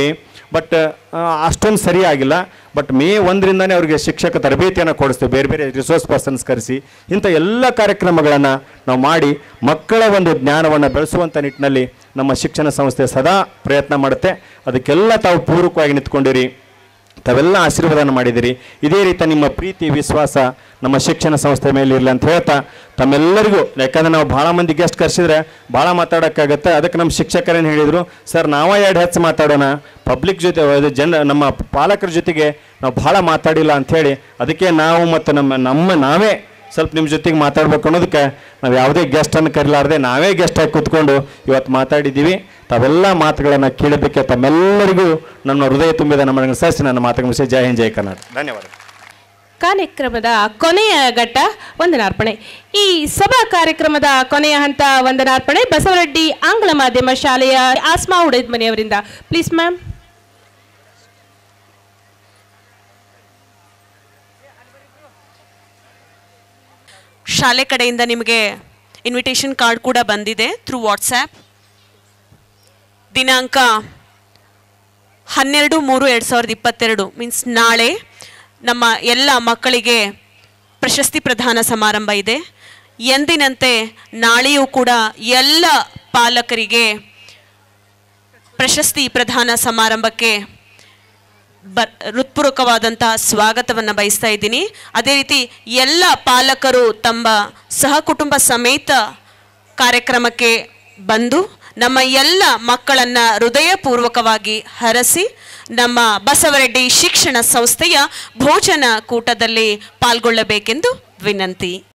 ಬಟ್ ಅಷ್ಟೊಂದು ಸರಿ ಆಗಿಲ್ಲ ಬಟ್ ಮೇ ಒಂದರಿಂದನೇ ಅವರಿಗೆ ಶಿಕ್ಷಕ ತರಬೇತಿಯನ್ನು ಕೊಡಿಸ್ತೀವಿ ಬೇರೆ ಬೇರೆ ರಿಸೋರ್ಸ್ ಪರ್ಸನ್ಸ್ ಕರೆಸಿ ಇಂಥ ಎಲ್ಲ ಕಾರ್ಯಕ್ರಮಗಳನ್ನು ನಾವು ಮಾಡಿ ಮಕ್ಕಳ ಒಂದು ಜ್ಞಾನವನ್ನು ಬೆಳೆಸುವಂಥ ನಿಟ್ಟಿನಲ್ಲಿ ನಮ್ಮ ಶಿಕ್ಷಣ ಸಂಸ್ಥೆ ಸದಾ ಪ್ರಯತ್ನ ಮಾಡುತ್ತೆ ಅದಕ್ಕೆಲ್ಲ ತಾವು ಪೂರಕವಾಗಿ ನಿಂತ್ಕೊಂಡಿರಿ ತಾವೆಲ್ಲ ಆಶೀರ್ವಾದನ ಮಾಡಿದಿರಿ ಇದೇ ರೀತಿ ನಿಮ್ಮ ಪ್ರೀತಿ ವಿಶ್ವಾಸ ನಮ್ಮ ಶಿಕ್ಷಣ ಸಂಸ್ಥೆ ಮೇಲೆ ಇರಲಿ ಅಂತ ಹೇಳ್ತಾ ತಮ್ಮೆಲ್ಲರಿಗೂ ಯಾಕಂದ್ರೆ ನಾವು ಭಾಳ ಮಂದಿ ಗೆಸ್ಟ್ ಕರೆಸಿದ್ರೆ ಭಾಳ ಮಾತಾಡೋಕ್ಕಾಗತ್ತೆ ಅದಕ್ಕೆ ನಮ್ಮ ಶಿಕ್ಷಕರೇನು ಹೇಳಿದರು ಸರ್ ನಾವ ಎರಡು ಹೆಚ್ಚು ಮಾತಾಡೋಣ ಪಬ್ಲಿಕ್ ಜೊತೆ ಅದು ಜನ ನಮ್ಮ ಪಾಲಕರ ಜೊತೆಗೆ ನಾವು ಭಾಳ ಮಾತಾಡಿಲ್ಲ ಅಂಥೇಳಿ ಅದಕ್ಕೆ ನಾವು ಮತ್ತು ನಮ್ಮ ನಮ್ಮ ನಾವೇ ಸ್ವಲ್ಪ ನಿಮ್ಮ ಜೊತೆಗೆ ಮಾತಾಡ್ಬೇಕು ಅನ್ನೋದಕ್ಕೆ ನಾವು ಯಾವುದೇ ಗೆಸ್ಟನ್ನು ಕರಿಲಾರ್ದೆ ನಾವೇ ಗೆಸ್ಟಾಗಿ ಕೂತ್ಕೊಂಡು ಇವತ್ತು ಮಾತಾಡಿದ್ದೀವಿ ತಾವೆಲ್ಲ ಮಾತುಗಳನ್ನು ಕೇಳೋದಕ್ಕೆ ತಮ್ಮೆಲ್ಲರಿಗೂ ನನ್ನ ಹೃದಯ ತುಂಬಿದ ನಮ್ಮ ಸಸಿ ನನ್ನ ಮಾತುಗಳ ವಿಷಯ ಜೈ ಹಿಂದ್ ಜೈ ಕರ್ನಾಟಕ ಧನ್ಯವಾದ ಕಾರ್ಯಕ್ರಮದ ಕೊನೆಯ ಘಟ್ಟ ವಂದನಾರ್ಪಣೆ ಈ ಸಭಾ ಕಾರ್ಯಕ್ರಮದ ಕೊನೆಯ ಹಂತ ವಂದನಾರ್ಪಣೆ ಬಸವರೆಡ್ಡಿ ಆಂಗ್ಲ ಮಾಧ್ಯಮ ಶಾಲೆಯ ಆಸ್ಮಾ ಉಡೇದ್ ಮನೆಯವರಿಂದ ಪ್ಲೀಸ್ ಮ್ಯಾಮ್ ಶಾಲೆ ಕಡೆಯಿಂದ ನಿಮಗೆ ಇನ್ವಿಟೇಷನ್ ಕಾರ್ಡ್ ಕೂಡ ಬಂದಿದೆ ಥ್ರೂ ವಾಟ್ಸ್ಯಾಪ್ ದಿನಾಂಕ ಹನ್ನೆರಡು ಮೂರು ಎರಡು ಸಾವಿರದ ಇಪ್ಪತ್ತೆರಡು ಮೀನ್ಸ್ ನಾಳೆ ನಮ್ಮ ಎಲ್ಲ ಮಕ್ಕಳಿಗೆ ಪ್ರಶಸ್ತಿ ಪ್ರದಾನ ಸಮಾರಂಭ ಇದೆ ಎಂದಿನಂತೆ ನಾಳೆಯೂ ಕೂಡ ಎಲ್ಲ ಪಾಲಕರಿಗೆ ಪ್ರಶಸ್ತಿ ಪ್ರದಾನ ಸಮಾರಂಭಕ್ಕೆ ಬ ಹೃತ್ಪೂರ್ವಕವಾದಂತಹ ಸ್ವಾಗತವನ್ನು ಬಯಸ್ತಾ ಇದ್ದೀನಿ ಅದೇ ರೀತಿ ಎಲ್ಲ ಪಾಲಕರು ತಮ್ಮ ಸಹಕುಟುಂಬ ಸಮೇತ ಕಾರ್ಯಕ್ರಮಕ್ಕೆ ಬಂದು ನಮ್ಮ ಎಲ್ಲ ಮಕ್ಕಳನ್ನು ಹೃದಯಪೂರ್ವಕವಾಗಿ ಹರಸಿ ನಮ್ಮ ಬಸವರೆಡ್ಡಿ ಶಿಕ್ಷಣ ಸಂಸ್ಥೆಯ ಭೋಜನ ಕೂಟದಲ್ಲಿ ಪಾಲ್ಗೊಳ್ಳಬೇಕೆಂದು ವಿನಂತಿ